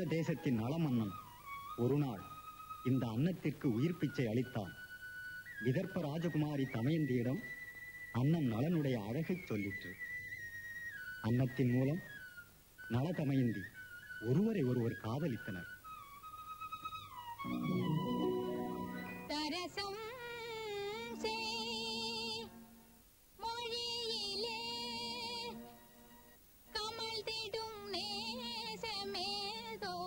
தேசத்தின் நலமன்னன் ஒரு நாள் இந்த அன்னத்திற்கு உயிர் பிச்சை அளித்தான் விதர்ப்ப ராஜகுமாரி தமயந்தியிடம் அன்னம் நலனுடைய அழகைச் சொல்லிற்று அன்னத்தின் மூலம் நல தமயந்தி ஒருவரை ஒருவர் காதலித்தனர் தரசம் செய் மொழியிலே கமழ்ந்திடும் நேசமேதோ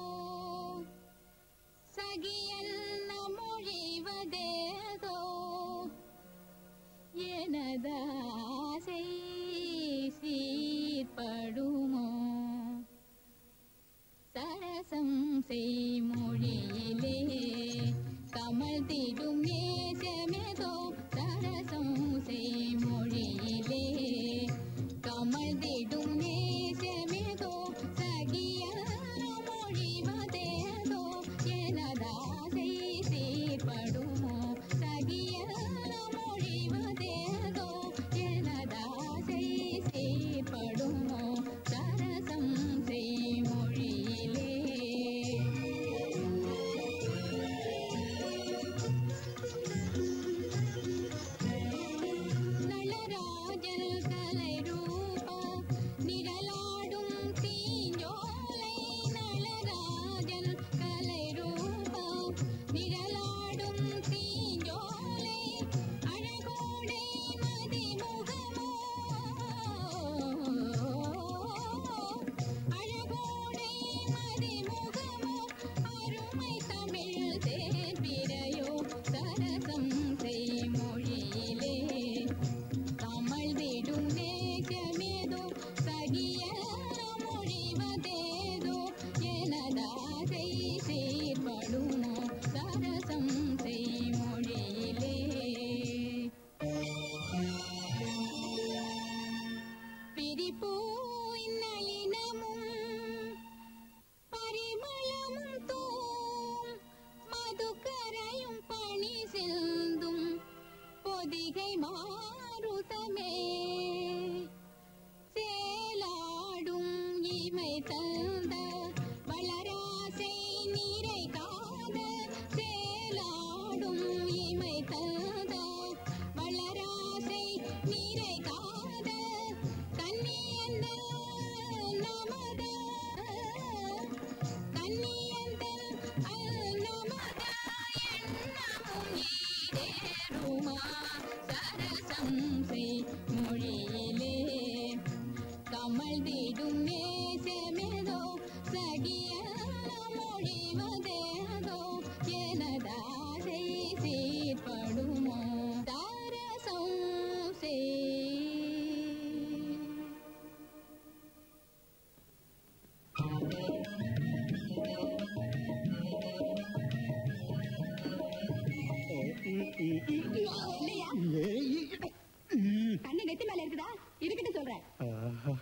சகியன்ன மொழிவதேதோ எனதாசை சீர்படுமோ சரசம் செய் மொழியிலே கமல் திடும் நேசமெதோ சரசம் செய் மொழியிலே கமல் திடும் நேசமெதோ சகிய மொழிவதேதோ எனதாசை சீர்படுமோ சகிய மொழிவதேதோ எனதாசை சீர்படுமோ சரசம் செய் மொழியிலே நளராஜல் கலை ரூபா நிழலாடும் தீஞ்சோலை நளராஜல் கலை ரூபா நிழலாடும் தீஞ்சோலை அழகோடை மதிமுகமோ அழகோடை மதிமுகமோ அருமை தமிழ் தேர்பிரையோ சரசம் செய் மொழியிலே கமல் விடும் தேசமேதோ சகிய மொழிவதேதோ எனதாசை சீர்படுமோ சரசம் செய் மொழியிலே பிரிப்போய் நளினமும் பரிமளமும் தூம் மதுக்கரையும் பணி சிந்தும் பொதிகை மாருதமே சேலாடும் இமை தந்த வளராசை நீரை காத சேலாடும் இமை தந்த வளராசை நீரை காத கன்னியந்த நமத கன்னியந்த நமத எண்ணமும் ஈடேறுமா சரசம் செய் மொழியிலே கமல் திடும் நேசமெதோ சகிய மொழிவதேதோ எனதாசை சீர்படுமோ தாரசம் செய் கண்ணு நெத்தி மேல இருக்குதா இருக்கட்டும் சொல்றேன் ஆஹா.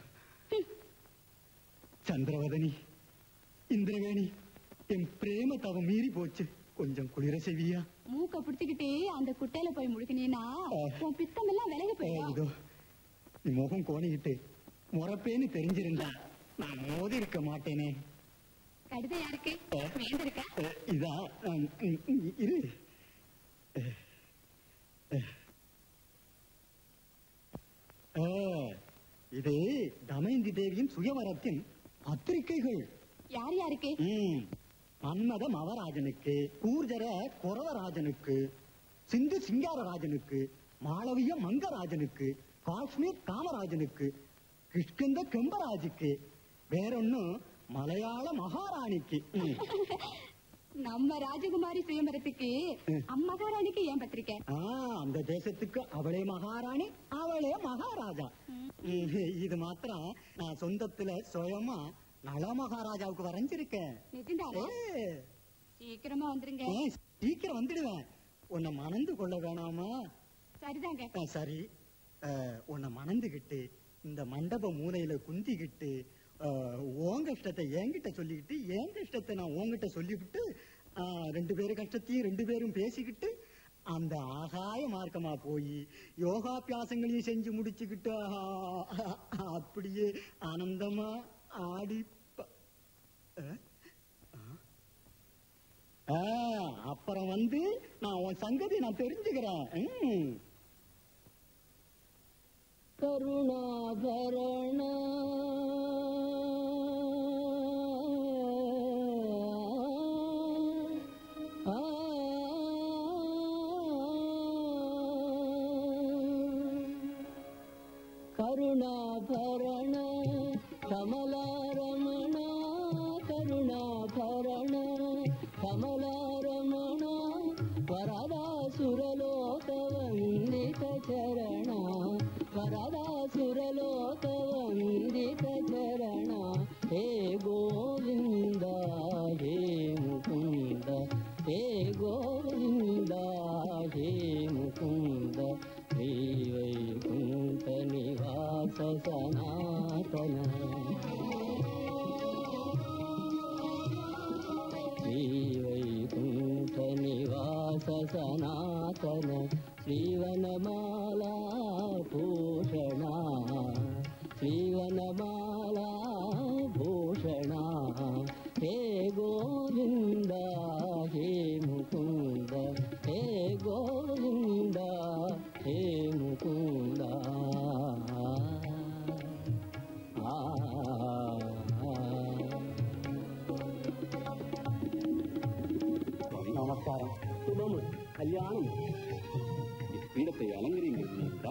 சந்திரவதனி இந்திரவேணி என் பிரேம தவம் மீறி போச்சு கொஞ்சம் குளிர செவியா மூக்க புடிச்சுக்கிட்டு அந்த குட்டையில போய் முழுக்கினீன்னா உன் பித்தம் எல்லாம் விலகி ஏ, போயிடும் இதோ நீ முகம் கோணிக்கிட்டு முறப்பேன்னு தெரிஞ்சிருந்தா நான் மோதி இருக்க மாட்டேனே கடிதம் யாருக்கு வேண்டிருக்கா ஏ, இதா ம், ம், ம், இரு ஏ, ஏ. ஆ, இது தமயந்தி தேவியின் சுயவரத்தின் பத்திரிகைகள் யார் யாருக்கு ம். மன்மத மவராஜனுக்கு கூர்ஜர குரவராஜனுக்கு சிந்து சிங்காரராஜனுக்கு மாளவிய மங்கராஜனுக்கு காஷ்மீர் காமராஜனுக்கு கிஷ்கிந்த கெம்பராஜுக்கு வேறொன்னும் மலையாள மகாராணிக்கு ம். நம்ம ராஜகுமாரி சுயம்பரத்துக்கு அம்மகாராணிக்கு ஏன் பத்திரிக்கை ஆ, அந்த தேசத்துக்கு அவளே மகாராணி அவளே மகாராஜா ம், இது மாத்திரம் நான் சொந்தத்துல சுயமா நல மகாராஜாவுக்கு வரைஞ்சிருக்கேன் நிஜம்தானா ஏ. சீக்கிரமா வந்துருங்க ஏய், சீக்கிரம் வந்துடுவேன் உன்னை மணந்து கொள்ள வேணாமா சரிதாங்க ஆ, சரி ஆ, உன்னை மணந்துகிட்டு இந்த மண்டப மூலையில குந்திக்கிட்டு ஆ, உன் கஷ்டத்தை என்கிட்ட சொல்லிக்கிட்டு என் கஷ்டத்தை நான் உன்கிட்ட சொல்லிவிட்டு ஆ, ரெண்டு பேரும் கஷ்டத்தையும் ரெண்டு பேரும் பேசிக்கிட்டு அந்த ஆகாய மார்க்கமா போய் யோகாபியாசங்களையும் செஞ்சு முடிச்சுக்கிட்டு ஆ, அப்படியே ஆனந்தமா ஆடி ப- ஆ? ஆ, அப்புறம் வந்து நான் உன் சங்கதி நான் தெரிஞ்சுக்கிறேன் ம். கருணாபரண ஆ கருணாபரண கமலாரமண கருணாபரண கமலாரமண ವರದಾಸುರಲೋಕ ವಂದಿತ ಚರಣ ವರದಾಸುರಲೋಕ ವಂದಿತ ಚರಣ ಹೇ ಗೋವಿಂದ ಹೇ ಮುಕುಂದ ಹೇ ಗೋವಿಂದ ಹೇ ಮುಕುಂದ ಶ್ರೀ ವೈಕುಂಠ ನಿವಾಸ ಸನಾತನ श्रीवैकुण्ठ निवास सनातन श्रीवनमाला भूषणा श्रीवनमाला भूषणा हे गोविन्द हे मुकुन्द हे गोविन्द हे मुकुन्द நமஸ்காரம் சுபம் கல்யாணம் பீடத்தை அலங்கரிங்கிறீங்களா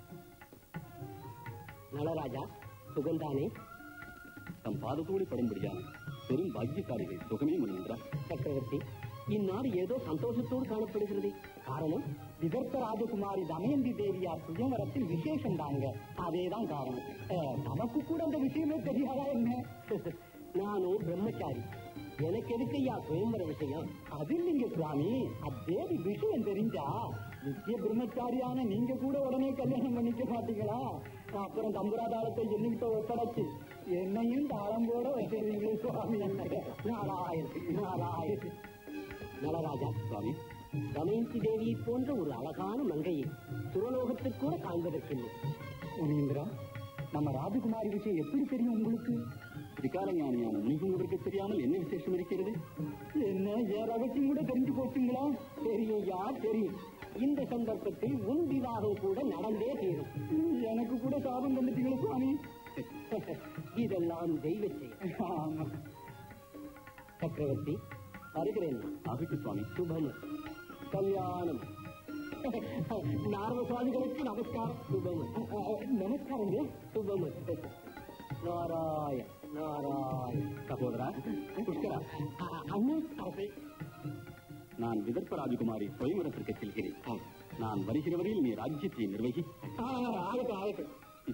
நலராஜா சுகந்தானே தம் பாதத்தோடு படும்படியான பெரும் பாக்கியக்காரிகள் சுகமே முன்னின்றார் சக்கரவர்த்தி இந்நாடு ஏதோ சந்தோஷத்தோடு காணப்படுகிறது காரணம் விதர்த்த ராஜகுமாரி தமயந்தி தேவியார் சுயவரத்தில் விசேஷம் தாங்க அதேதான் காரணம் அஹ், நமக்கு கூட அந்த விஷயமே தெரியாதா என்ன நானும் பிரம்மச்சாரி எனக்கு எதுக்கையா சுயம்பர விஷயம் அது இல்லைங்க சுவாமி அத்தேவி விஷயம் தெரிஞ்சா நித்திய பிரம்மச்சாரியான நீங்க கூட உடனே கல்யாணம் பண்ணிக்க மாட்டீங்களா அப்புறம் தம்புராதாளத்தை எண்ணிக்கிட்ட ஒப்படைச்சு என்னையும் தாளம் போட வச்சிருவீங்களே சுவாமி நாராயண் நாராயண் நலராஜா சுவாமி தமயந்தி தேவியை போன்ற ஒரு அழகான மங்கையை சுரலோகத்தில் கூட காண்பதற்கில்லை முனீந்திரா நம்ம ராஜகுமாரி விஷயம் எப்படி தெரியும் உங்களுக்கு விகார ஞானியான முனிகுங்கருக்கு தெரியாமல் என்ன விசேஷம் இருக்கிறது என்ன ஏன் ரகசியம் கூட தெரிஞ்சு போச்சுங்களா தெரியும் யார் தெரியும் இந்த சந்தர்ப்பத்தில் உன் விவாகம் கூட நடந்தே தீரும் எனக்கு கூட சாபம் தந்துட்டீங்களா சுவாமி இதெல்லாம் தெய்வ செயல் ஆமா சக்கரவர்த்தி வருகிறேன் நான். ஆகட்டும் சுவாமி சுபம் கல்யாணம் நாரத சுவாமிகளுக்கு நமஸ்காரம் சுபம் நமஸ்காரங்க சுபம் நாராயண் நாராயண் சகோதரா புஷ்கரா அண்ணன் அரசே நான் விதர்ப்ப ராஜகுமாரி சுயம்பரத்திற்கு செல்கிறேன் நான் வருகிற வரையில் நீ ராஜ்யத்தை நிர்வகி ஆகட்டும் ஆகட்டும்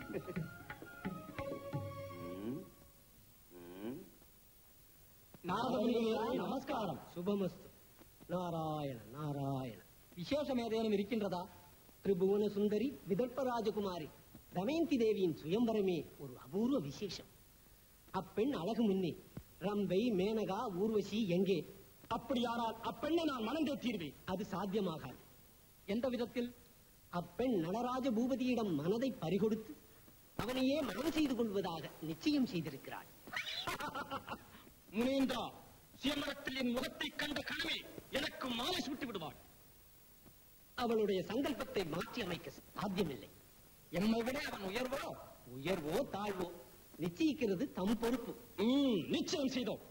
நமஸ்காரம் சுபமஸ்து நாராயண நாராயண விசேஷம் ஏதேனும் இருக்கின்றதா திரிபுவன சுந்தரி விதர்ப்ப ராஜகுமாரி தமயந்தி தேவியின் சுயம்பரமே ஒரு அபூர்வ விசேஷம் அப்பெண் அழகு முன்னே ரம்பை மேனகா ஊர்வசி எங்கே அப்படியானால் அப்பெண்ணை நான் மணந்தே தீர்வேன் அது சாத்தியமாகாது எந்த விதத்தில் அப்பெண் நடராஜ பூபதியிடம் மனதை பறிகொடுத்து அவனையே மனம் செய்து கொள்வதாக நிச்சயம் செய்திருக்கிறாள் முனேந்திரா சியமரத்தில் என் முகத்தை கண்ட கனவே எனக்கு மாலை சுட்டு விடுவாள் அவளுடைய சங்கல்பத்தை மாற்றி அமைக்க சாத்தியமில்லை என்னை விட அவன் உயர்வோ உயர்வோ தாழ்வோ நிச்சயிக்கிறது தம் பொறுப்பு ம், நிச்சயம் செய்தோம்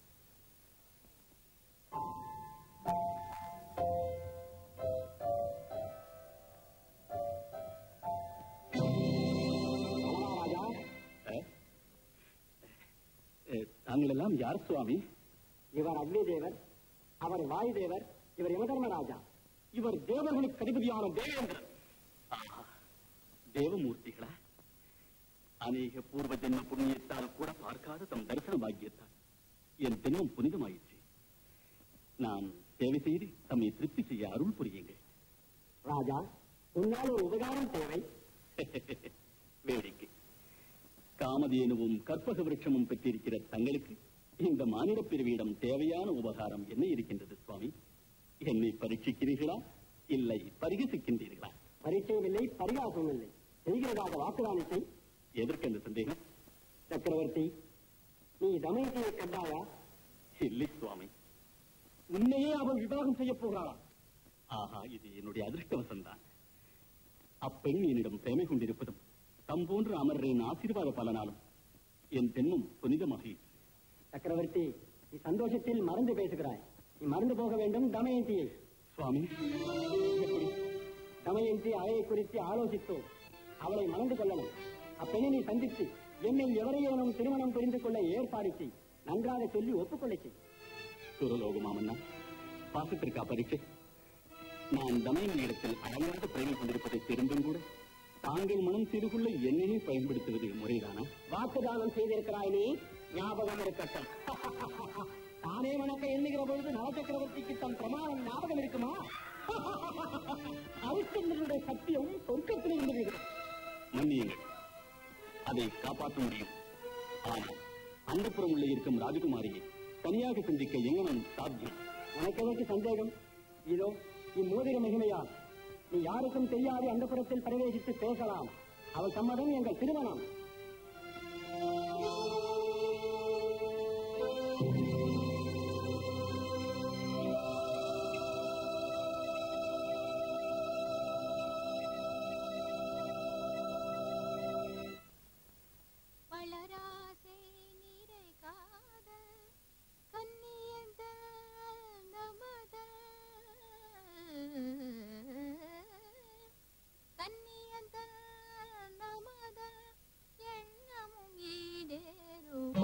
தாங்கள் எல்லாம் யார் சுவாமி இவர் அக்னி தேவர் அவர் வாயு தேவர் இவர் யமதர்மராஜா இவர் தேவர்களுக்கு அதிபதியான தேவேந்திரன் ஆஹா, தேவமூர்த்திகளா அநேக பூர்வ ஜென்ம புண்ணியத்தால் கூட பார்க்காத தம் தரிசன பாக்கியத்தால் என் தினம் புனிதமாயிற்று நான் சேவை செய்து தம்மை திருப்தி செய்ய அருள் புரியுங்கள் ராஜா உன்னால் ஒரு உபகாரம் தேவை வேடிக்கை காமதேனுவும் கற்பக விருட்சமும் பெற்றிருக்கிற தங்களுக்கு இந்த மானிட பிரிவியிடம் தேவையான உபகாரம் என்ன இருக்கின்றது சுவாமி என்னை பரீட்சிக்கிறீர்களா இல்லை பரிகசிக்கின்றீர்களா பரீட்சையும் இல்லை பரிகாசமும் இல்லை செய்கிறதாக வாக்குதானத்தை எதற்கெந்த சந்தேகம் சக்கரவர்த்தி நீ தமயந்தியை கண்டாயா இல்லை சுவாமி உன்னையே அவள் விவாகம் செய்ய போகிறாளா ஆஹா இது என்னுடைய அதிர்ஷ்டவசம்தான் அப்பெண் என்னிடம் பிரேமை கொண்டிருப்பதும் தம் போன்ற அமரரின் ஆசீர்வாத பலனாலும் என் தென்னும் புனிதமாகி சக்கரவர்த்தி நீ சந்தோஷத்தில் மறந்து பேசுகிறாய் நீ மறந்து போக வேண்டும் தமயந்தியை சுவாமி எப்படி தமயந்தி அழையை குறித்து ஆலோசித்தோம் அவளை மணந்து கொள்ளணும் அப்பெண்ணை நீ சந்தித்து எம்மில் எவரையேனும் திருமணம் புரிந்து கொள்ள ஏற்பாடு செய் நன்றாக சொல்லி ஒப்புக்கொள்ளச் செய் சுரலோகமாமன்னா பாசத்திற்கா பரீட்சை நான் தமயன் இடத்தில் அழகாக பிரேமை கொண்டிருப்பதை தெரிந்தும் கூட தாங்கள் மனம் செய்து கொள்ள என்னையே பயன்படுத்துவது முறைதானா வாக்குதானம் செய்திருக்கிறாய் நீ ஞாபகம் இருக்கட்டும் தானே வணக்க எண்ணுகிற பொழுது நவசக்கரவர்த்திக்கு தன் பிரமாணம் ஞாபகம் இருக்குமா அரிச்சந்திரனுடைய சத்தியம் சொர்க்கத்தில் இருந்தது மன்னியுங்கள் அதை காப்பாற்ற முடியும் ஆனால் அந்த உள்ளே இருக்கும் ராஜகுமாரியை தனியாக சந்திக்க எங்கனம் சாத்தியம் உனக்கு எதற்கு சந்தேகம் இதோ இம்மோதிர மகிமையால் நீ யாருக்கும் தெரியாது அந்த புறத்தில் பிரவேசித்து பேசலாம் அவள் சம்மதம் எங்கள் திருமணம் வளராசை நீரை காதல் கண்ணியந்த நமத கண்ணியந்த நமத எண்ணமும் ஈடேறும்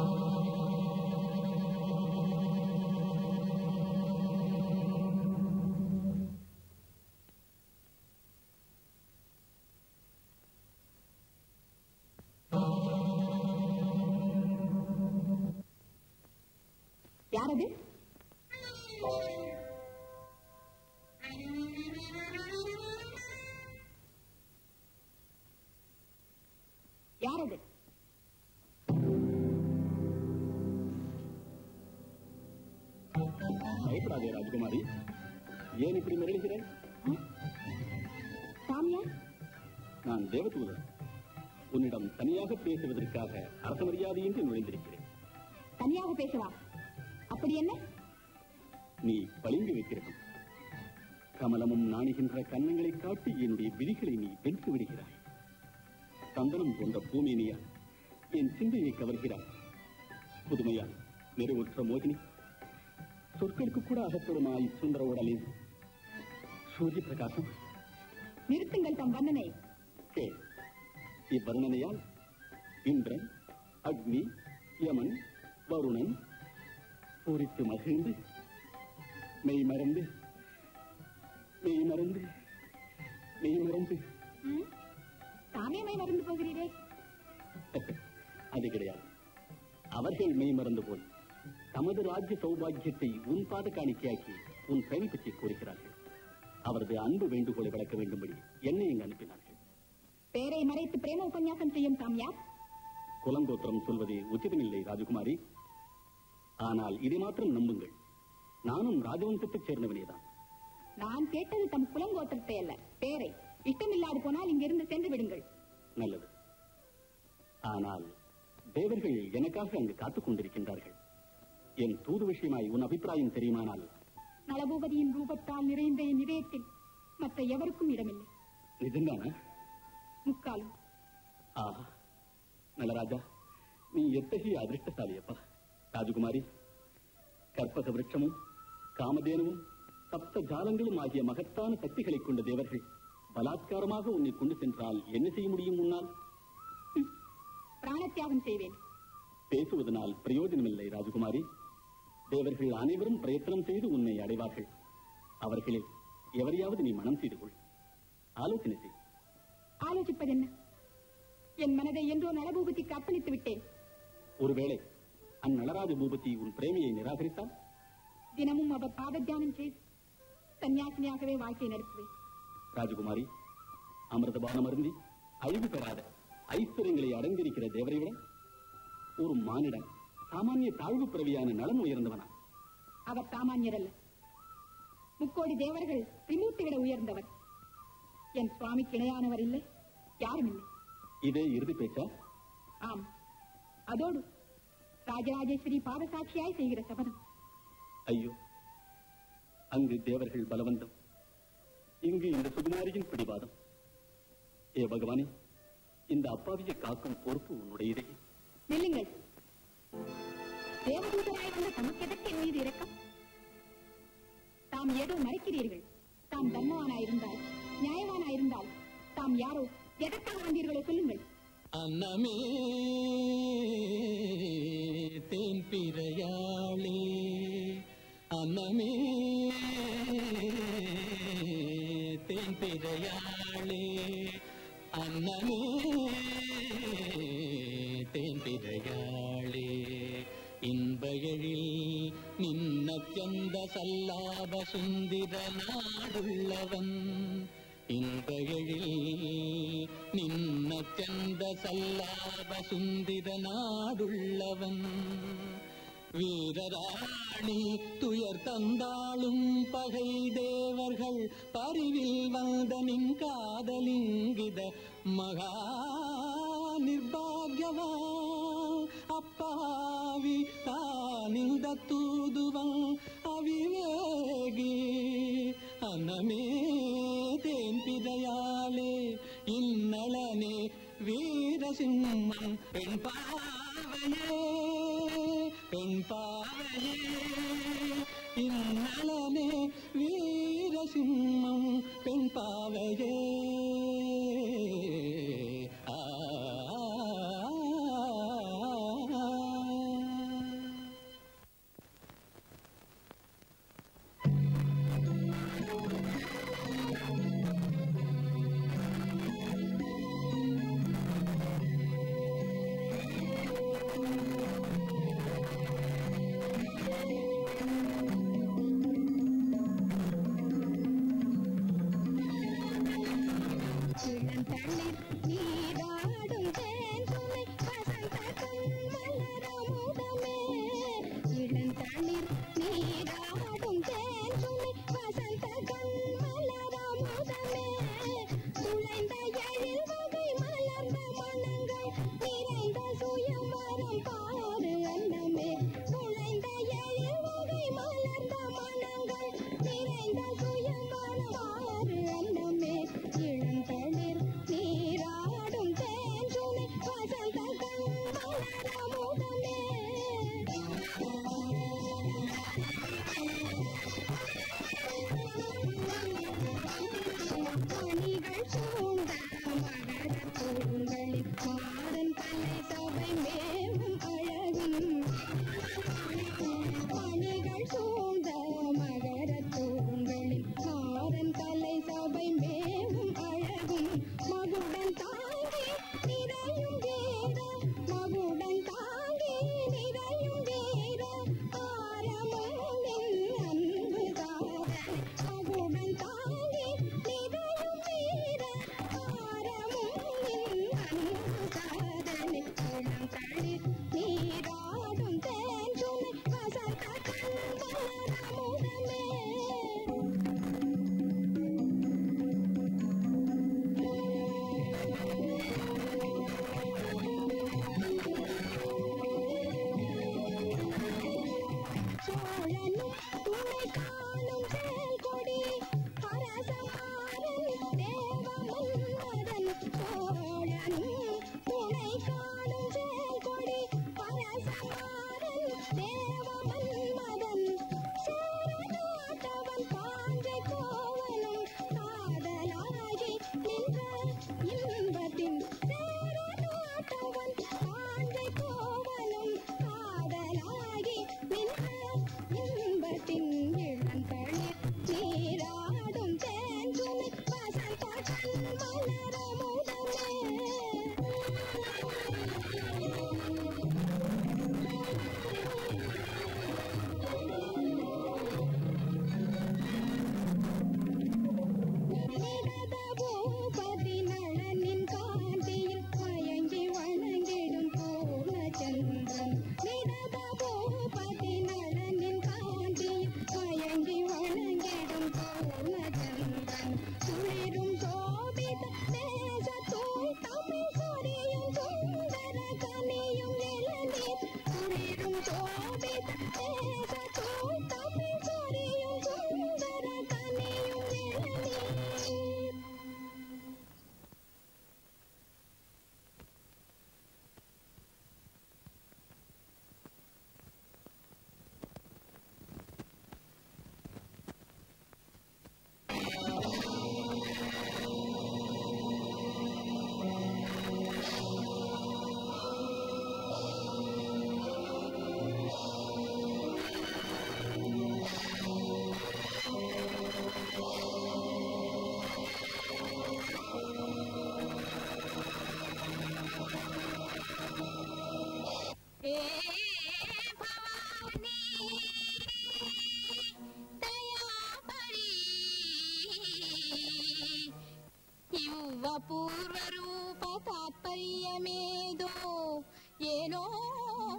யாரது யாரது பயப்படாதே ராஜகுமாரி ஏன் இப்படி மிரளுகிறாய் சாமியா நான் தேவதூதன் உன்னிடம் தனியாக பேசுவதற்காக அரச மரியாதையின்றி நுழைந்திருக்கிறேன் தனியாக பேசவா அப்படி என்ன நீ பளிங்கு வைத்திருக்கும் கமலமும் நாணுகின்ற கன்னங்களை காட்டி என்னுடைய விழிகளை நீ வென்று விடுகிறாய் சந்தனம் கொண்ட பூமேனியால் என் சிந்தையை கவர்கிறாய் புதுமையால் நிறைவுற்ற மோகினி சொற்களுக்கு கூட அகப்படுமாய் சுந்தர உடலில் சூரிய பிரகாசம் நிறுத்துங்கள் தம் வண்ணனை கேள் இவ்வர்ணனையால் இந்திரன் அக்னி யமன் வருணன் பூரித்து மகிழ்ந்து மெய் மறந்து மெய் மறந்து மெய் மறந்து ம்? சாமியமை மறந்து போகிறீரே அது கிடையாது அவர்கள் மெய் மறந்து போய் தமது ராஜ்ய சௌபாகியத்தை உன் பாத காணிக்கையாக்கி உன் பிரேமை பற்றி கூறுகிறார்கள் அவரது அன்பு வேண்டுகோளை விளக்க வேண்டும்படி என்னை இங்கு அனுப்பினார்கள் பேரை மறைத்து பிரேம உபன்யாசம் செய்யும் சாமியார் குலங்கோத்திரம் சொல்வது உச்சிதமில்லை ராஜகுமாரி ஆனால் இதை மாத்திரம் நம்புங்கள் நானும் ராஜவம்சத்தைச் சேர்ந்தவனேதான் நான் கேட்டது தம் குலங்கோத்திரத்தை அல்ல பேரை இஷ்டமில்லாது போனால் இங்கிருந்து சென்று விடுங்கள் நல்லது ஆனால் தேவர்கள் எனக்காக அங்கு காத்துக் கொண்டிருக்கின்றார்கள் என் தூது விஷயமாய் உன் அபிப்பிராயம் தெரியுமானால் நலபூபதியின் ரூபத்தால் நிறைந்த என் இதயத்தில் மற்ற எவருக்கும் இடமில்லை நிஜம்தானா முக்காலும் ஆஹா நலராஜா நீ எத்தகைய அதிர்ஷ்டசாலி அப்பா ராஜகுமாரி கற்பக விருட்சமும் காமதேனுவும் சப்த ஜாலங்களும் ஆகிய மகத்தான சக்திகளை கொண்ட தேவர்கள் பலாத்காரமாக உன்னை கொண்டு சென்றால் என்ன செய்ய முடியும் முன்னால் பிராணத்தியாகம் செய்வேன் பேசுவதனால் பிரயோஜனமில்லை ராஜகுமாரி தேவர்கள் அனைவரும் பிரயத்தனம் செய்து உன்னை அடைவார்கள் அவர்களில் எவரையாவது நீ மனம் செய்து கொள் ஆலோசனை செய் ஆலோசிப்பதென்ன என் மனதை என்றோ நலபூபதிக்கு அர்ப்பணித்து விட்டேன் ஒருவேளை அந்நலராஜ பூபதி உன் பிரேமையை நிராகரித்தால் தினமும் அவர் பாத தியானம் செய்து சன்னியாசினியாகவே வாழ்க்கை நடத்துவேன் ராஜகுமாரி அமிர்தபானம் அருந்தி அழிவு பெறாத ஐஸ்வர்யங்களை அடைந்திருக்கிற தேவரை விட ஒரு மானிடன் சாமானிய தாழ்வு பிறவியான நலன் உயர்ந்தவனா அவர் சாமானியர் அல்ல முக்கோடி தேவர்கள் திரிமூர்த்தி விட உயர்ந்தவர் என் சுவாமிக்கு இணையானவர் இல்லை யாரும் இல்லை இதே இறுதி பேச்சா ஆம் அதோடு ராஜராஜேஸ்வரி பாதசாட்சியாய் செய்கிற சபதம் ஐயோ அங்கு தேவர்கள் பலவந்தம் இங்கு இந்த சுகுமாரியின் பிடிவாதம் ஏ பகவானே இந்த அப்பாவியை காக்கும் பொறுப்பு உன்னுடையதே நில்லுங்கள் தேவதூதராய் வந்த தமக்கெதற்கு என் மீது இரக்கம் தாம் ஏதோ மறைக்கிறீர்கள் தாம் தர்மவானாயிருந்தால் நியாயவானாயிருந்தால் தாம் யாரோ எதற்காக வந்தீர்களோ சொல்லுங்கள் அன்னமே தேன் பிறையாளே அன்னமே தேன் பிறையாளே அன்னமே தேன் பிறையாளே இன்பகழில் நின்னச்சந்த சல்லாப சுந்திர நாடுள்ளவன் இன்பகழில் நின்னச்சந்த சல்லாப சுந்திர நாடுள்ளவன் வீரராணி துயர் தந்தாளும் பகை தேவர்கள் பரிவில் வந்த நின் காதலிங்கித மகா நிர்பாகியவா அப்பாவி தானிந்த தூதுவன் அவிவேகி அன்னமே தேன் பிதையாளே இன்னளனே வீரசிம்மன் பெண் பாவையே பெண் பாவையே இன்னளனே வீரசிம்மம் பெண் பாவையே ஆ ஆ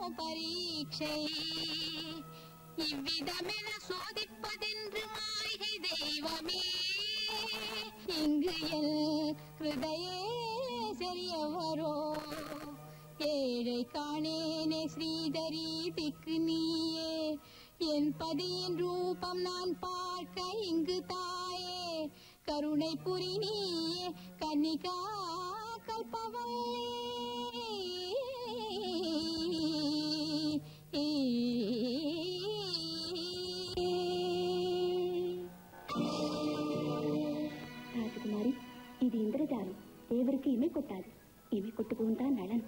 பரீட்சை இவ்விதமென சோதிப்பதென்று மாளிகை தெய்வமே இங்கு என் ஹிருதயே சரியவரோ ஏழை காணேனே ஸ்ரீதரி திக்கு நீயே என் பதியின் ரூபம் நான் பார்க்க இங்கு தாயே கருணை புரி நீயே கன்னிகா கல்பவல்லே రాజకుమారి ఇది ఇంద్రజాలం ఎవరికి ఇమి కొట్టాలి ఇమి కొట్టుకుంటా నళన్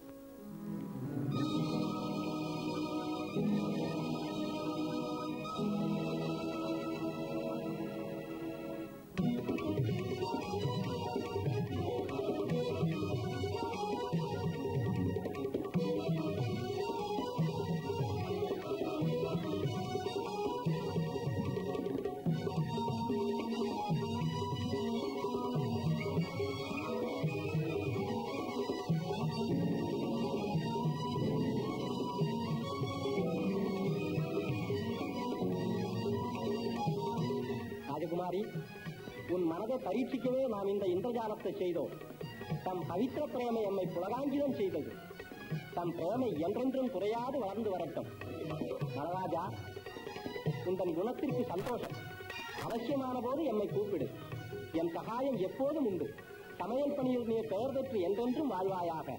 ராஜகுமாரி உன் மனதை பரீட்சிக்கவே நாம் இந்த இந்திரஜாலத்தை செய்தோம் தம் பவித்திர பிரேமை எம்மை புலகாங்கிதம் செய்தது தம் பிரேமை என்றென்றும் குறையாது வளர்ந்து வரட்டும் நடராஜா உந்தன் குணத்திற்கு சந்தோஷம் அவசியமான போது எம்மை கூப்பிடு என் சகாயம் எப்போதும் உண்டு சமையல் பணியில் நீ பெயர் பெற்று என்றென்றும் வாழ்வாயாக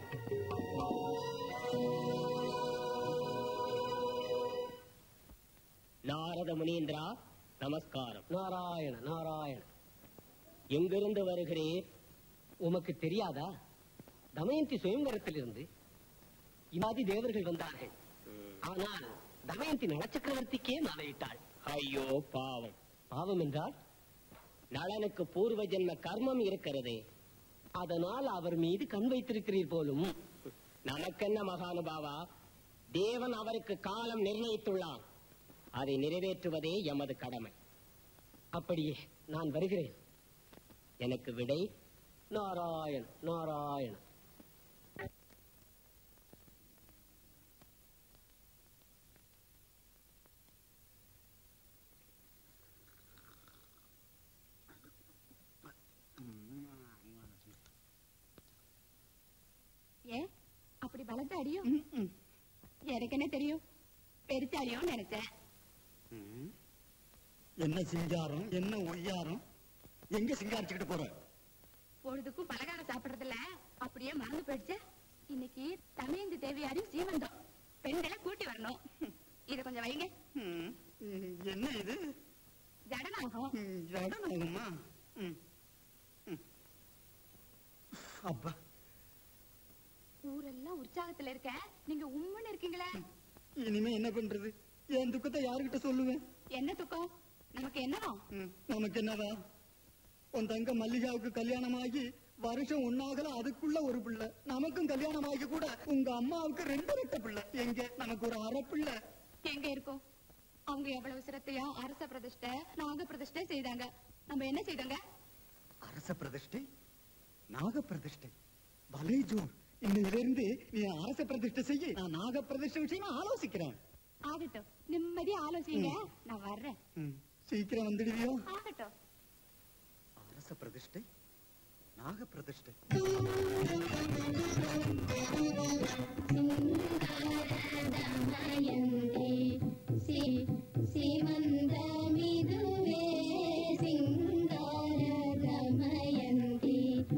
நாரத முனீந்திரா நமஸ்காரம் நாராயண நாராயண எங்கிருந்து வருகிறீர் உமக்கு தெரியாதா தமயந்தி சுயம்பரத்திலிருந்து இமாதி தேவர்கள் வந்தார்கள் ஆனால் தமயந்தி நலச்சக்கரவர்த்திக்கே மாலையிட்டாள் ஐயோ பாவம் பாவம் என்றால் நளனுக்கு பூர்வ ஜென்ம கர்மம் இருக்கிறதே அதனால் அவர் மீது கண் வைத்திருக்கிறீர் போலும் நமக்கென்ன மகானுபாவா தேவன் அவருக்கு காலம் நிர்ணயித்துள்ளான் அதை நிறைவேற்றுவதே எமது கடமை அப்படியே நான் வருகிறேன் எனக்கு விடை நாராயண நாராயண ஏன் அப்படி பலத்த அடியும் எனக்கு என்ன தெரியும் பெருச்சாடியும் நினைச்சேன் ம். என்ன சிங்காரம் என்ன ஒய்யாரம் எங்க சிங்காரிச்சுக்கிட்டு போற பொழுதுக்கும் பலகாரம் சாப்பிடுறதுல அப்படியே மறந்து போயிடுச்சு இன்னைக்கு தமயந்தி தேவியாரின் சீமந்தம் பெண்களை கூட்டி வரணும் இத கொஞ்சம் வைங்க ம். ம், என்ன இது ஜடனாகும் ம், ஜடம் ஆகுமா ம். ம். அப்பா ஊரெல்லாம் உற்சாகத்துல இருக்க நீங்க உண்மைன்னு இருக்கீங்களே இனிமே என்ன பண்றது என் துக்கத்தை யாருகிட்ட சொல்லுவேன் என்ன துக்கம் நமக்கு என்னவா ம், நமக்கு என்னவா உன் தங்க மல்லிகாவுக்கு கல்யாணம் ஆகி வருஷம் ஒன்னாகல அதுக்குள்ள ஒரு பிள்ளை நமக்கும் கல்யாணம் ஆகி கூட உங்க அம்மாவுக்கு ரெண்டு ரெட்ட பிள்ளை எங்க நமக்கு ஒரு அரை பிள்ளை எங்க இருக்கும் அவங்க எவ்வளவு சிரத்தையா அரச பிரதிஷ்டை நாக பிரதிஷ்டை செய்தாங்க நம்ம என்ன செய்தாங்க அரச பிரதிஷ்டை நாக பிரதிஷ்டை பலே ஜோர் இன்னையிலிருந்து நீ அரச பிரதிஷ்டை செய்ய நான் நாக பிரதிஷ்டை விஷயமா ஆலோசிக்கிறேன் ஆகட்டும் நிம்மதியா ஆலோசிங்க நான் வர்றேன் ம், சீக்கிரம் வந்துடுவியோ ஆகட்டும் அரச பிரதிஷ்டை நாக பிரதிஷ்டை சீமந்தமிதுவே சிங்கார தமயந்தி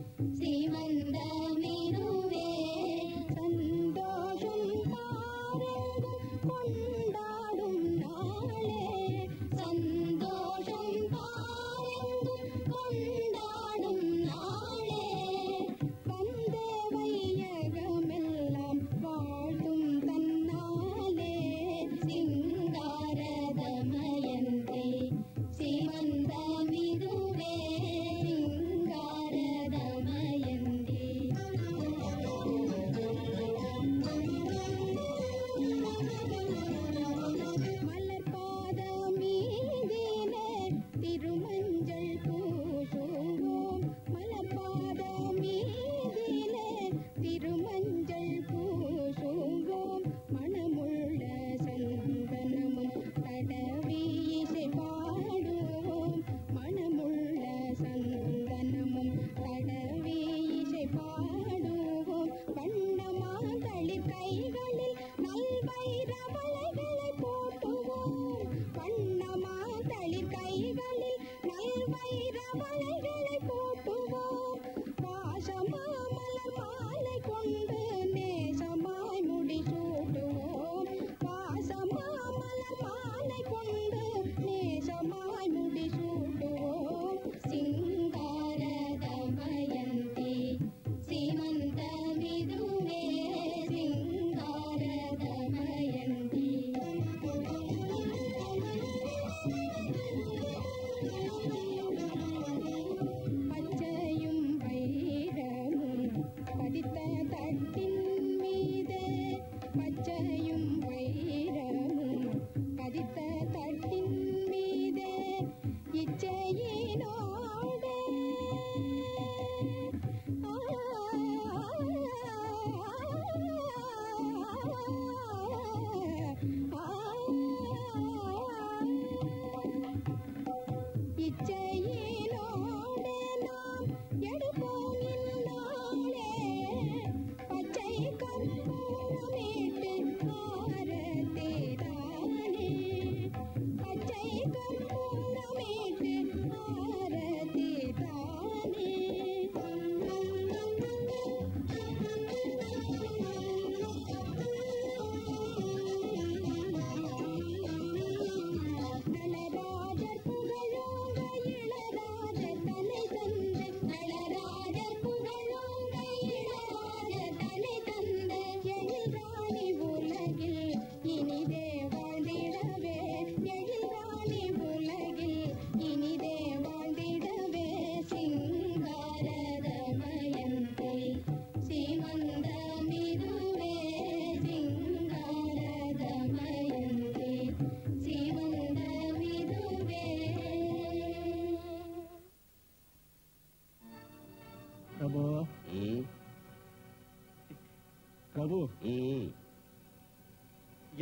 சீமந்தமிதுவே சந்தோஷம் பாரெங்கும் கொண்டாடும் நாளே சந்தோஷம் பாரெங்கும் கொண்டாடும் நாளே வந்தே வையகமெல்லாம் வாழ்த்தும் தன்னாலே சிங்கார தமயந்தே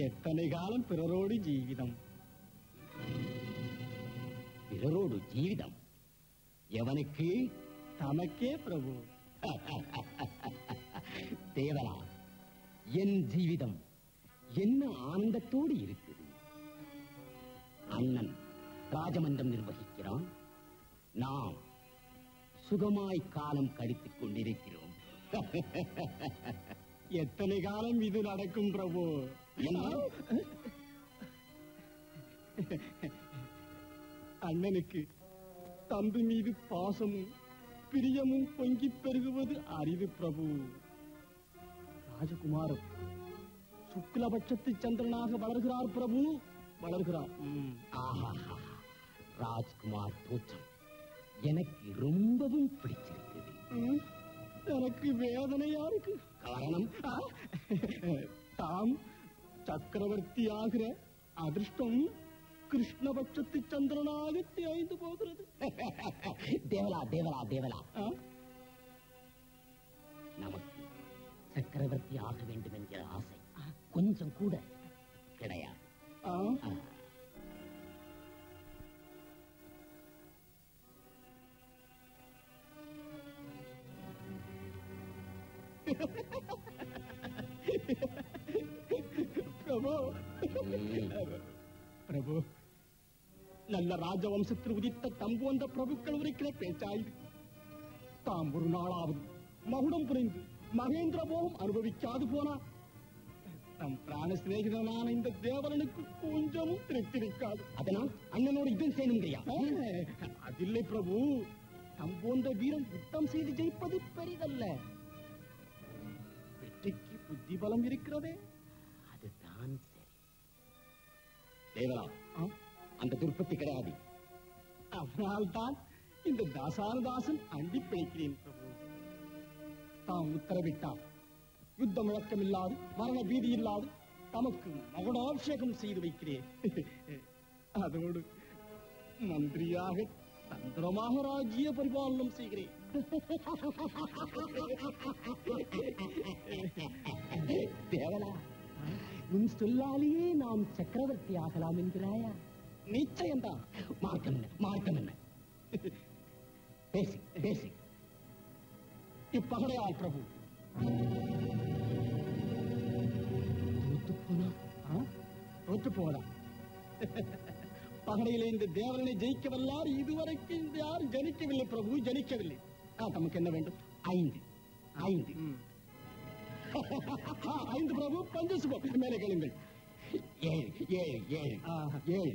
எத்தனை காலம் பிறரோடு ஜீவிதம் பிறரோடு ஜீவிதம் எவனுக்கு தமக்கே பிரபு தேவலா என் ஜீவிதம் என்ன ஆனந்தத்தோடு இருக்குது அண்ணன் ராஜமன்றம் நிர்வகிக்கிறான் நாம் சுகமாய் காலம் கழித்துக் கொண்டிருக்கிறோம் எத்தனை காலம் இது நடக்கும் பிரபு என்ன? அண்ணனுக்கு தம்பி மீது பாசமும் பிரியமும் பொங்கிப் பெருகுவது அரிது பிரபு ராஜகுமாரன் சுக்லபட்சத்து சந்திரனாக வளர்கிறார் பிரபு வளர்கிறார் ம். ஆஹாஹா. ராஜ்குமார் தோற்றம் எனக்கு ரொம்பவும் பிடிச்சிருக்குது ம். எனக்கு வேதனையா இருக்கு காரணம் ஆ, தாம் சக்கரவர்த்தி ஆகிற அதிர்ஷ்டம் கிருஷ்ணபட்சத்து சந்திரனாக தேய்ந்து போகிறது தேவலா தேவலா தேவலா ஆ? நமக்கு சக்கரவர்த்தி ஆக வேண்டும் என்கிற ஆசை கொஞ்சம் கூட கிடையாது ஆ? ஆ. பிரபு ம். பிரபு நல்ல ராஜவம்சத்தில் உதித்த தம்போன்ற பிரபுக்கள் உரைக்கிற பேச்சாயுது தாம் ஒரு நாளாவது மகுடம் புரிந்து மகேந்திர போகம் அனுபவிக்காது போனா நம் பிராண சிநேகிதனான இந்த தேவரனுக்கு கொஞ்சமும் திருப்தி இருக்காது அதனால் அண்ணனோடு யுத்தம் செய்யணுங்கிறியா ஆ, அதில்லை பிரபு தம் போன்ற வீரன் யுத்தம் செய்து ஜெயிப்பது பெரிதல்ல வெற்றிக்கு புத்தி பலம் இருக்கிறதே அதுதான் சரி தேவலா ஆ? அந்த துர்ப்பத்தி கிடையாது அதனால்தான் இந்த தாசானுதாசன் அண்டி பிழைக்கிறேன் பிரபு தாம் உத்தரவிட்டார் யுத்த முழக்கம் இல்லாது மரண பீதி இல்லாது தமக்கு மகுடாபிஷேகம் செய்து வைக்கிறேன் அதோடு மந்திரியாக தந்திரமாக ராஜ்ய பரிபாலனம் செய்கிறேன் தேவலா உன் சொல்லாலேயே நாம் சக்கரவர்த்தி ஆகலாம் என்கிறாயா நிச்சயம்தான் மார்க்கம் என்ன மார்க்கம் என்ன பேசி பேசி இப்பகடையால் பிரபு தோத்து போனா ஆ? தோற்று போவதா பகடையிலே இந்த தேவரனை ஜெயிக்க வல்லார் இதுவரைக்கும் இந்த யாரும் ஜனிக்கவில்லை பிரபு ஜனிக்கவில்லை ஆ, தமக்கு என்ன வேண்டும் ஐந்து ஐந்து ஆ, ஐந்து பிரபு பஞ்சு சுபம் மேலே கேளுங்கள் ஏழு ஏழு ஏழு ஆஹா. ஏழு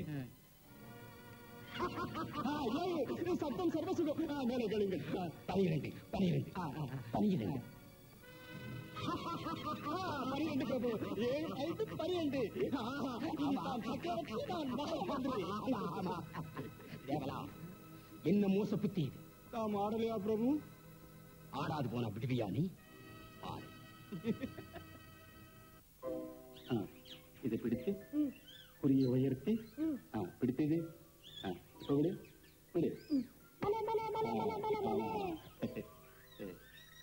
ஆ, ஏழு. சத்தம் சர்வசுகம் ஆ, மேலே கேளுங்கள் ஆ. பனிரெண்டு பனிரெண்டு ஆ, ஆ, ஆ. பனிரெண்டு ஆ, பனிரெண்டு பிரபு ஏழு ஐந்து பனிரெண்டு ஆஹா, இது தான் சக்கரவர்த்தி, நான் மகன் மந்திரி. ஆமா. தேவலா என்ன மோச புத்தி இது தாம் ஆடலையா பிரபு ஆடாது போன விடுவியா நீ பாரு ஆ, இதை பிடிச்சு குறியை உயர்த்தி ஆ, பிடித்தது ஆ, இப்ப விடு விடு பலே பலே பலே பலே பலே பலே சரி.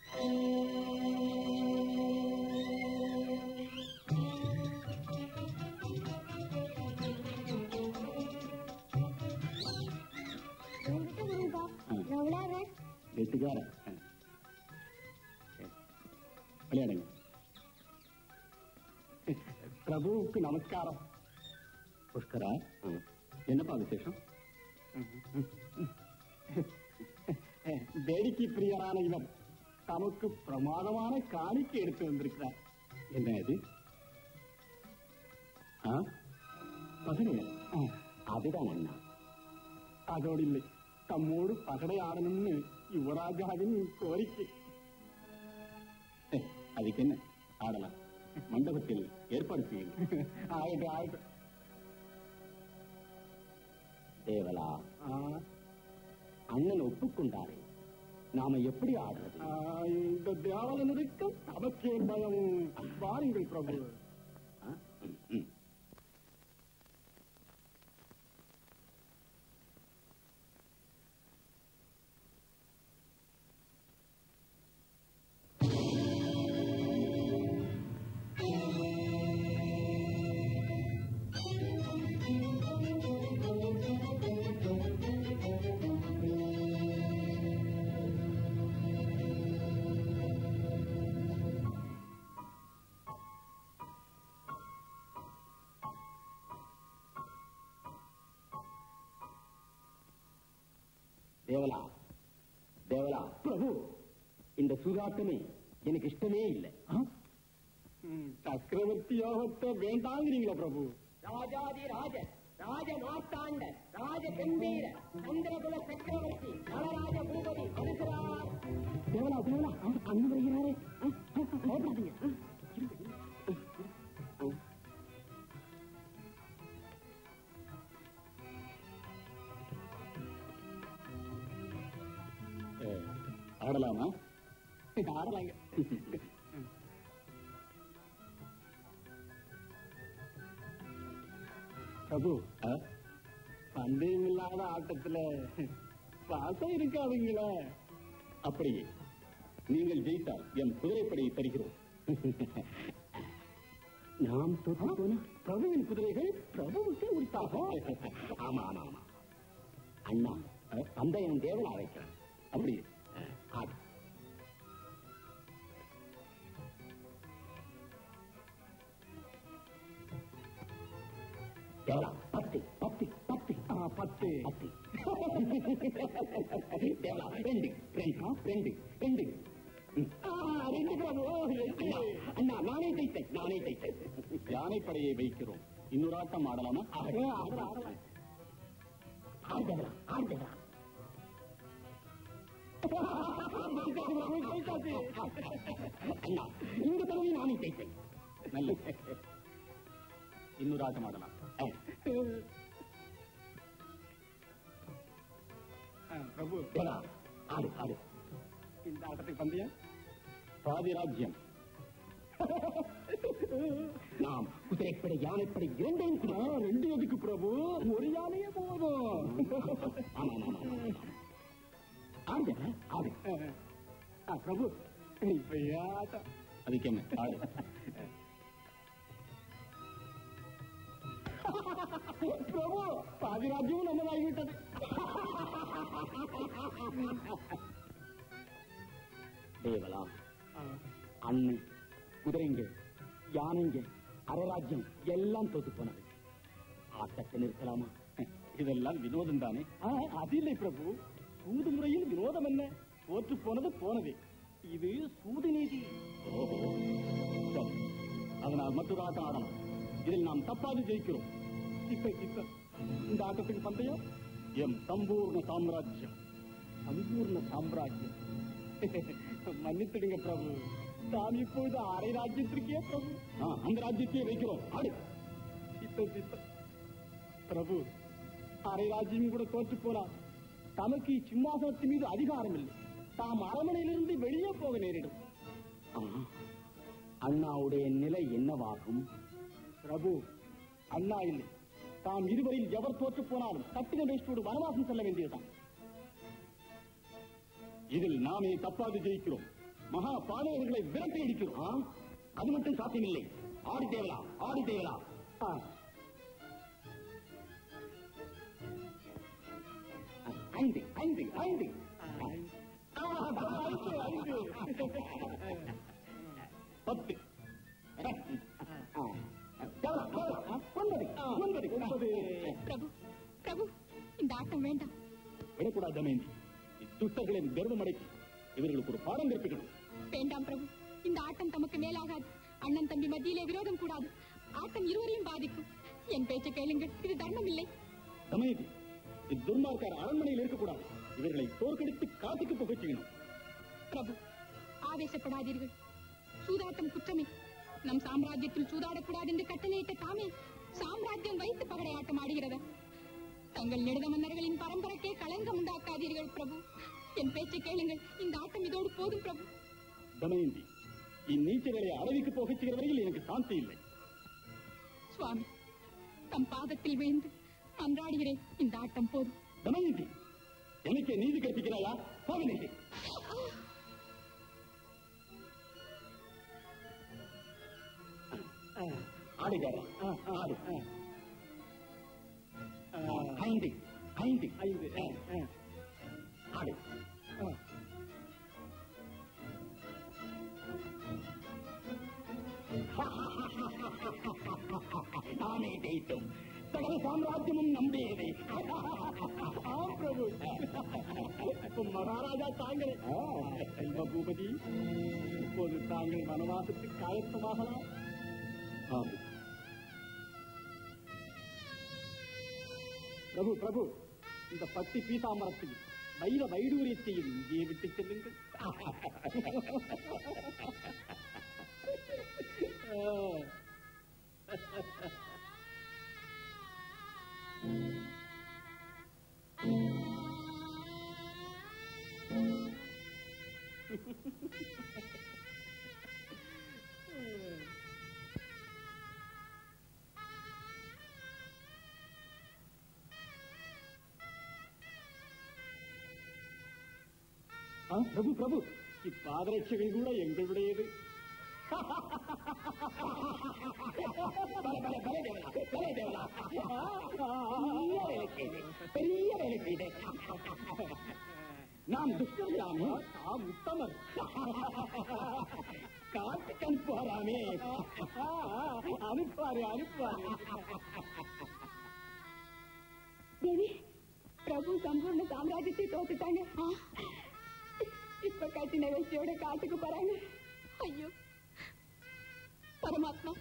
உங்ககிட்ட கொடுங்கப்பா நான் விளையாடுறேன் கெட்டிக்காரன் ஆ. சரி. விளையாடுங்க பிரபுவுக்கு நமஸ்காரம் புஷ்கரா ஆ. என்னப்பா விசேஷம் வேடிக்கை பிரியரான இவர் தமக்கு பிரமாதமான காணிக்கை எடுத்து வந்திருக்கிறார் என்ன இது ஆ பகலையா ஆ, அதுதான் அண்ணா அதோடு இல்லை தம்மோடு பகடை ஆடணும்னு யுவராஜாவின் கோரிக்கை ஏ, அதுக்கு என்ன ஆடலாம் மண்டபத்தில் ஏற்பாடு செய்யுங்க ஆகட்டும் ஆகட்டும் தேவலா ஆ, அண்ணன் ஒப்புக்கொண்டாரே நாம எப்படி ஆடுறது ஆ, இந்த தேவலனுக்கு தமக்கே பயம் வாருங்கள் பிரபு ஆ? ம், ம். தேவலா தேவலா பிரபு இந்த சூதாட்டமே எனக்கு இஷ்டமே இல்லை சக்கரவர்த்தி யோகத்தை வேண்டாங்கிறீங்களா பிரபு ராஜாதி ராஜ ராஜ மார்த்தாண்ட ராஜ கம்பீர சந்திரகுல சக்கரவர்த்தி நலராஜ பூபதி பரசுரார் தேவலா தேவலா அங்க வருகிறாரே பயப்படாதீங்க ஆடலாமா ஆடலாங்க பிரபு பந்தயம் இல்லாத ஆட்டத்துல பாசம் இருக்காதுங்களே அப்படியே நீங்கள் ஜெயித்தால் என் குதிரைப்படையை தருகிறோம் நாம் தோற்று போன பிரபுவின் குதிரைகள் பிரபுவுக்கு உரித்தாகும் ஆமா ஆமா ஆமா அண்ணா பந்தயம் தேவலா வைக்கிறேன் அப்படியே ஆடு தேவலா பத்து பத்து பத்து ஆ, பத்து பத்து தேவலா ரெண்டு ரெண்டு ரெண்டு ரெண்டு ஆ, ரெண்டு பிரபு அண்ணா, அண்ணா நானே தைத்தேன் நானே தைத்தேன் யானைப்படையை வைக்கிறோம் இன்னொரு ஆட்டம் ஆடலாமா ஆடலாம், ஆடலாம். ஆடுதா ஆடுதா அண்ணா இந்த தடவை நானே தைத்தேன் நல்ல இன்னொரு ஆட்டம் ஆடலாம் ஆ, பிரபு தேவா, ஆடு ஆடு இந்த ஆட்டத்துக்கு பந்தயம் பாதி ராஜ்யம் நாம் குதிரைப்படை யானைப்படை இரண்டையும் ஆ, ரெண்டு எதுக்கு பிரபு ஒரு யானையே போதும் ஆமா ஆமா ஆமா ஆடு ஆடு ஆ, பிரபு இப்ப ஏன் ஆட்டம் அதுக்கு என்ன ஆடு பிரபு பாதி ராஜ்யமும் நம்மதாகிவிட்டது தேவலா அன்னை குதிரைங்க யானைங்க அரராஜ்யம் எல்லாம் தோத்து போனது ஆட்டத்தை நிறுத்தலாமா இதெல்லாம் வினோதம் தானே ஆ, அது இல்லை பிரபு சூது முறையில் விரோதம் என்ன தோற்று போனது போனது இது சூது நீதி ஓஹோ. சரி அதனால் மற்றொரு ஆட்டம் ஆடலாம் இதில் நாம் தப்பாது ஜெயிக்கிறோம் சித்த சித்த இந்த ஆட்டத்துக்கு பந்தயம் எம் சம்பூர்ண சாம்ராஜ்யம் சம்பூர்ண சாம்ராஜ்யம் மன்னித்துடுங்க பிரபு நான் இப்பொழுது அரை ராஜ்யத்திற்கே பிரபு ஆ, அந்த ராஜ்யத்தையே வைக்கிறோம் ஆடு சித்த சித்த பிரபு அரை ராஜ்யம் கூட தோற்று போனால் தமக்கு சிம்மாசனத்தின் மீது அதிகாரம் இல்லை தாம் அரமனையிலிருந்து வெளியே போக நேரிடும் ஆ, அண்ணாவுடைய நிலை என்னவாகும் பிரபு அண்ணா இல்லை தாம் இருவரில் எவர் தோற்று போனாலும் கட்டின வேஷ்டோடு வனவாசம் செல்ல வேண்டியதுதான் இதில் நாமே தப்பாது ஜெயிக்கிறோம் மகா பாதகர்களை விரட்டி அடிக்கிறோம் ஆ, அது மட்டும் சாத்தியமில்லை ஆடி தேவலா ஆடி தேவலா ஆ, ஐந்து ஐந்து ஐந்து ஆ, ஐந்து, ஐந்து. பத்து ஆ, தேவலா, தேவலா, ஆ, ஒன்பது ஒன்பது ஒன்பது பிரபு பிரபு இந்த ஆட்டம் வேண்டாம் விடக்கூடாது தமேந்தி துஷ்டர்களின் கர்வம் அடக்கி இவர்களுக்கு ஒரு பாடம் கற்பிக்கணும் வேண்டாம் பிரபு இந்த ஆட்டம் தமக்கு மேலாகாது அண்ணன் தம்பி மத்தியிலே விரோதம் கூடாது ஆட்டம் இருவரையும் பாதிக்கும் என் பேச்சை கேளுங்கள் இது தர்மம் இல்லை தமேந்தி இத்துர்மார்க்கார் அரண்மனையில் இருக்கக்கூடாது இவர்களை தோற்கடித்து காட்டுக்கு போக செய்யணும் பிரபு ஆவேசப்படாதீர்கள் சூதாட்டம் குற்றமே நம் சாம்ராஜ்யத்தில் சூதாடக்கூடாது என்று கட்டளையிட்ட தாமே சாம்ராஜ்யம் வைத்து பகடையாட்டம் ஆடுகிறதா தங்கள் நெடுத மன்னர்களின் பரம்பரைக்கே களங்கம் உண்டாக்காதீர்கள் பிரபு என் பேச்சை கேளுங்கள் இந்த ஆட்டம் இதோடு போதும் பிரபு தமயந்தி இந்நீச்சர்களை அடவிக்கு போகச் செய்கிற வரையில் எனக்கு சாந்தி இல்லை சுவாமி தம் பாதத்தில் விழுந்து மன்றாடுகிறேன் இந்த ஆட்டம் போதும் தமயந்தி எனக்கு நீதி கற்பிக்கிறாயா போகலை ஆடுகிறாரா ஆடு ஐந்து ஐந்து ஐந்து ஆ, ஆ, ஆடு ஆ. நானே ஜெயித்தோம் சகல சாம்ராஜ்யமும் நம்பியதே ஆம் பிரபு பிரபு மகாராஜா தாங்களே செல்வ பூபதி இப்போது தாங்கள் வனவாசத்துக்கு ஆயத்தமாகலாம் பிரபு பிரபு இந்த பத்தி பீதாமரத்தையும் வைர வைடூரியத்தையும் இங்கே விட்டு செல்லுங்கள் ஆ, பிரபு பிரபு இப்பாதரட்சைகள் கூட எங்களுடையது பல, பல, பல தேவலா, பல தேவலா. பெரிய வேலை செய்தேன், பெரிய வேலை செய்தேன். நாம் துஷ்டர்களாமே நாம் உத்தமர் காட்டுக்கு அனுப்புவாராமே அனுப்புவாரு அனுப்புவாரு தேவி பிரபு சம்பூர்ண சாம்ராஜ்யத்தை தோத்துட்டாங்க இப்ப கட்டின வெற்றியோட காட்டுக்கு போறாங்க ஐயோ பரமாத்மா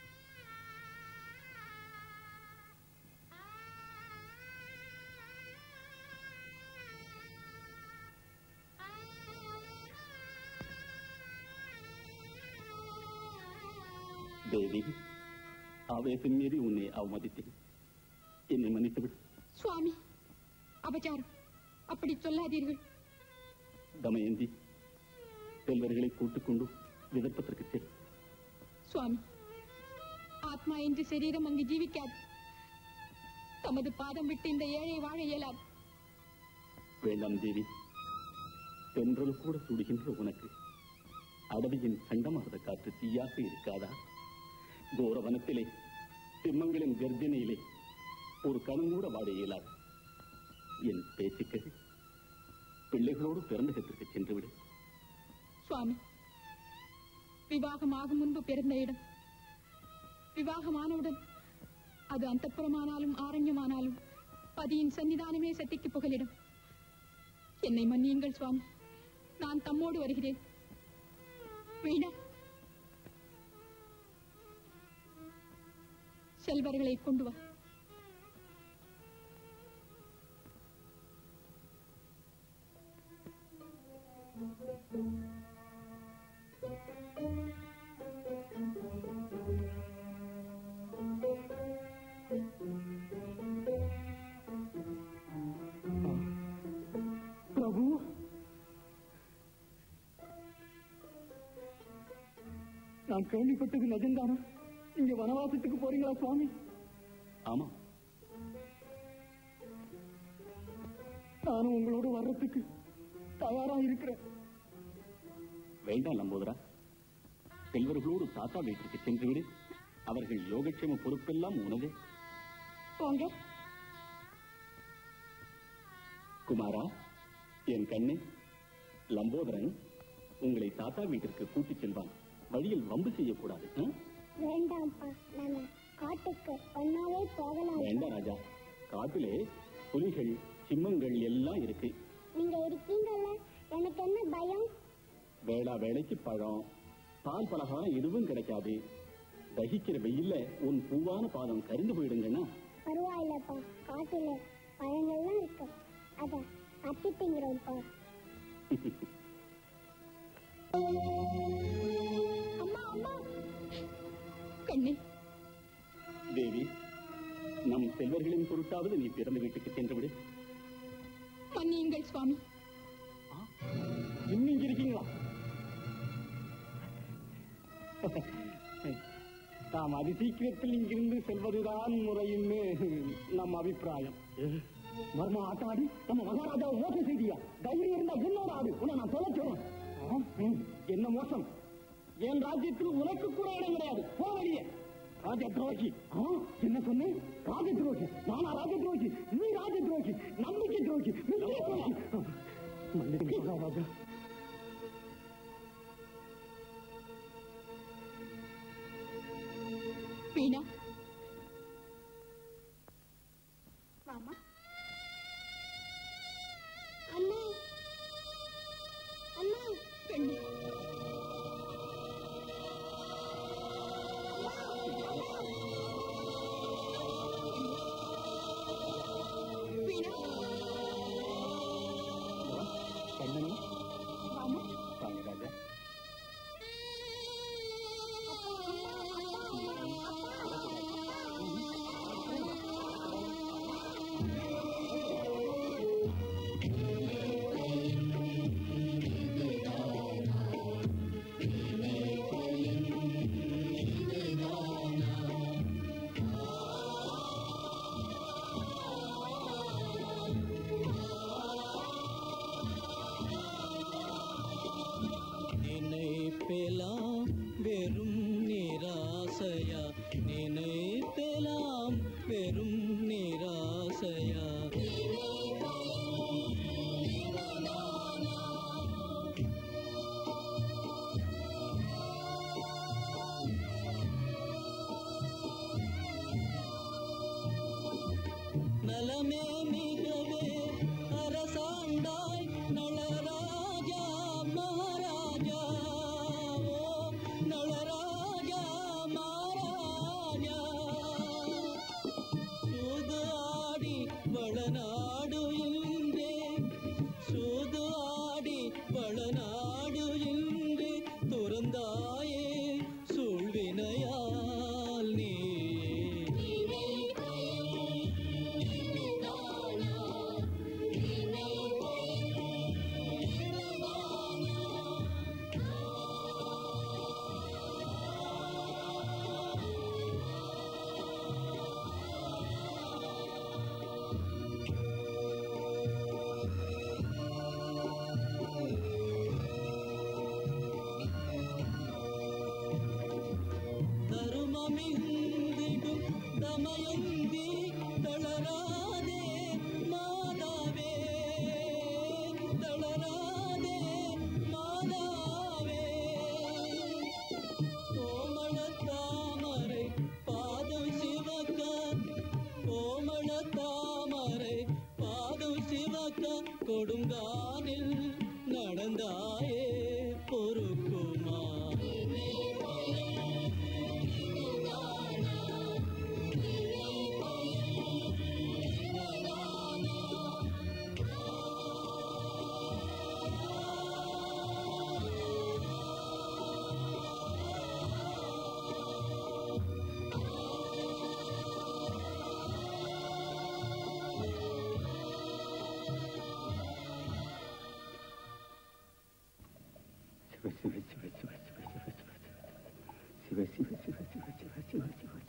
தேவி ஆவேசம் மீறி உன்னை அவமதித்தேன் என்னை மன்னித்து விடு சுவாமி அபச்சாரம் அப்படி சொல்லாதீர்கள் தமயந்தி செல்வர்களை கூட்டிக் கொண்டு விதப்பதற்கு செல் சுவாமி ஆத்மா என்று சரீரம் அங்கு ஜீவிக்காது தமது பாதம் விட்டு இந்த ஏழை வாழ இயலாது வேண்டாம் தேவி தென்றல் கூட சுடுகின்ற உனக்கு அடவியின் சண்டமார்ந்த காற்று தீயாக இருக்காதா கோரவனத்திலே சிம்மங்களின் கர்ஜனையிலே ஒரு கணம் கூட வாட இயலாது என் பேச்சுக்கள் பிள்ளைகளோடு பிறந்தகத்திற்கு சென்று விடு சுவாமி விவாகமாகும் முன்பு பிறந்த இடம் விவாகமானவுடன் அது அந்தப்புறமானாலும் ஆரண்யமானாலும் பதியின் சன்னிதானமே சத்திக்கு புகலிடம் என்னை மன்னியுங்கள் சுவாமி நான் தம்மோடு வருகிறேன் வீணா செல்வர்களை கொண்டு வா பிரபு நான் கேள்விப்பட்டது நிஜம்தானா இங்க வனவாசத்துக்கு போறீங்களா சுவாமி ஆமா நானும் உங்களோட வர்றதுக்கு தயாரா இருக்கிறேன் வேண்டாம் நம்போதரா செல்வர்களோடு தாத்தா வீட்டுக்கு சென்று விடு அவர்கள் யோகக்ஷேம பொறுப்பெல்லாம் உனதே போங்க குமாரா என் கண்ணே லம்போதரன் உங்களை தாத்தா வீட்டிற்கு கூட்டிச் செல்வான் வழியில் வம்பு செய்யக்கூடாது ம்? வேண்டாம்ப்பா நாம காட்டுக்கு ஒன்னாவே போகலாம் வேண்டாம் ராஜா காட்டிலே புலிகள் சிம்மங்கள் எல்லாம் இருக்கு நீங்க இருக்கீங்கல்ல எனக்கு என்ன பயம் வேளா வேலைக்கு பழம் பால் பலகாரம் எதுவும் கிடைக்காது தகிக்கிற வெயில்ல உன் பூவான பாதம் கரிந்து போயிடுங்கன்னா பரவாயில்லப்பா காட்டுல பழங்கள்லாம் இருக்கு அத அத்தி திங்கிறோம்ப்பா அம்மா அம்மா கண்ணே தேவி நம் செல்வர்களின் பொருட்டாவது நீ பிறந்த வீட்டுக்கு சென்று விடு மன்னியுங்கள் சுவாமி இன்னும் இங்க இருக்கீங்களா தாம் அதி சீக்கிரத்தில் இங்கிருந்து செல்வதுதான் முறைன்னு நம் அபிப்பிராயம் மர்ம ஆட்டாடி நம்ம மகாராஜாவை மோசம் செய்தியா தைரியம் இருந்தா என்னோட ஆடு உன்னை நான் தொலைச்சோம் என்ன மோசம் என் ராஜ்யத்தில் உனக்கு கூட இடம் கிடையாது போ வெளியே ராஜ துரோகி ஆ, என்ன சொன்னேன் ராஜ துரோகி நானா ராஜ துரோகி நீ ராஜ துரோகி நம்பிக்கை துரோகி நிச்சய துரோகி மன்னிடுங்க மகாராஜா வீணா வாமா கொடுங்கானில் நடந்தாயே பொறுக்குமா சிவ சிவ சிவ சிவ சிவ சிவ சிவ சிவ சிவ சிவ சிவ சிவ சிவ சிவ சிவ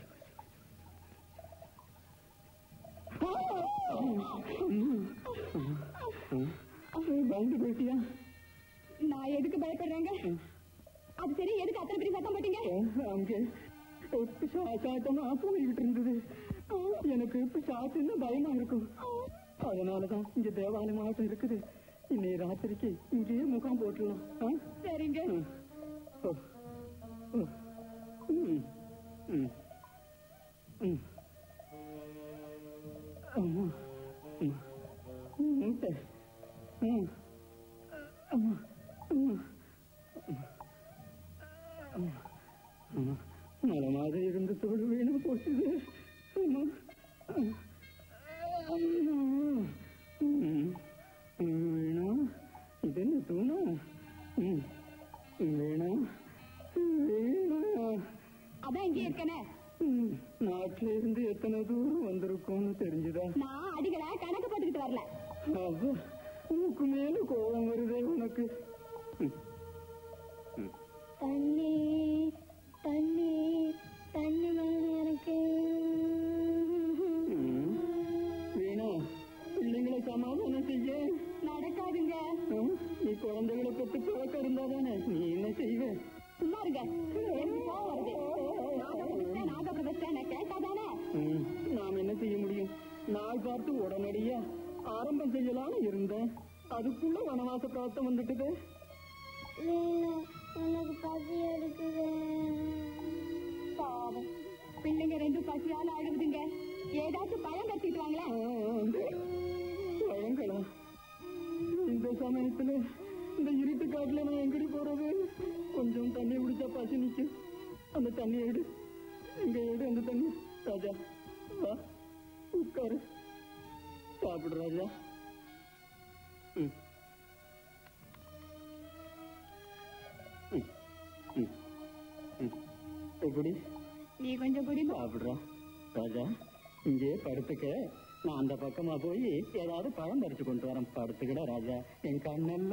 பயந்து போயிட்டியா நான் எதுக்கு பயப்படுறேங்க அது சரி எதுக்கு அத்தனை பெரிய சத்தம் போட்டீங்க அங்கே சாட்டமா போய்கிட்டு இருந்தது எனக்கு இப்ப சாட்டுன்னு பயமா இருக்கும் அதனாலதான் இங்க தேவாலயம் ஆட்டம் இருக்குது இன்னைய ராத்திரிக்கு இங்கேயே முகாம் போட்டுடலாம் ஆ? சரிங்க ம். ஓ. ஓ. ம். ம். ம். அம்மா. ம். மூட்டை. ம். அம்மா. அம்மா. அம்மா. அம்மா. மலை மாதிரி இருந்து தோடு வீணா போச்சுது அம்மா. அம்மா. ம். வீணா இது என்ன தூணா ம். வீணா வீணா அதான் இங்கே இருக்கனே ம். நாட்டுல இருந்து எத்தனை தூரம் வந்திருக்கோம்னு தெரிஞ்சுதா நான் அடிகளை கணக்கு பார்த்துக்கிட்டு வரல அவ மூக்கு மேல கோபம் வருதே உனக்கு ம். ம். தண்ணி தண்ணி தண்ணி வேணும் எனக்கு ம். வீணா பிள்ளைங்களை சமாதானம் செய்ய நடக்காதுங்க ம்? நீ குழந்தைகளை பத்தி பழக்கம் இருந்தாதானே நீ என்ன செய்வ சும்மா இருங்க எனக்கு கோவம் வருது நாகப்பிரதிஷ்டை நாகப்பிரதிஷ்டை நான் கேட்டாதானே ம். நாம் என்ன செய்ய முடியும் நாள் பார்த்து உடனடியா ஆரம்பம் செய்யலாம்னு இருந்தேன் அதுக்குள்ள வனவாச பிராப்தம் வந்துட்டுது வேணும் எனக்கு பசி எடுக்குது பாவம் பிள்ளைங்க ரெண்டும் பசியால அழுகுதுங்க ஏதாச்சும் பழம் கத்திட்டு வாங்களேன் பழங்களா இந்த சமயத்துல இந்த இருட்டு காட்டுல நான் எங்கடி போறது கொஞ்சம் தண்ணி குடிச்சா பசி நிக்கும் அந்த தண்ணி எடு இங்க எடு அந்த தண்ணி ராஜா வா உட்காரு சாப்பிடு ராஜா ம். ம். ம். ம். எப்படி நீ கொஞ்சம் குடி சாப்பிடுறா ராஜா இங்கே படுத்துக்க நான் அந்த பக்கமா போய் ஏதாவது பழம் பறிச்சு கொண்டு வரேன் படுத்துக்கடா ராஜா என் கண்ணல்ல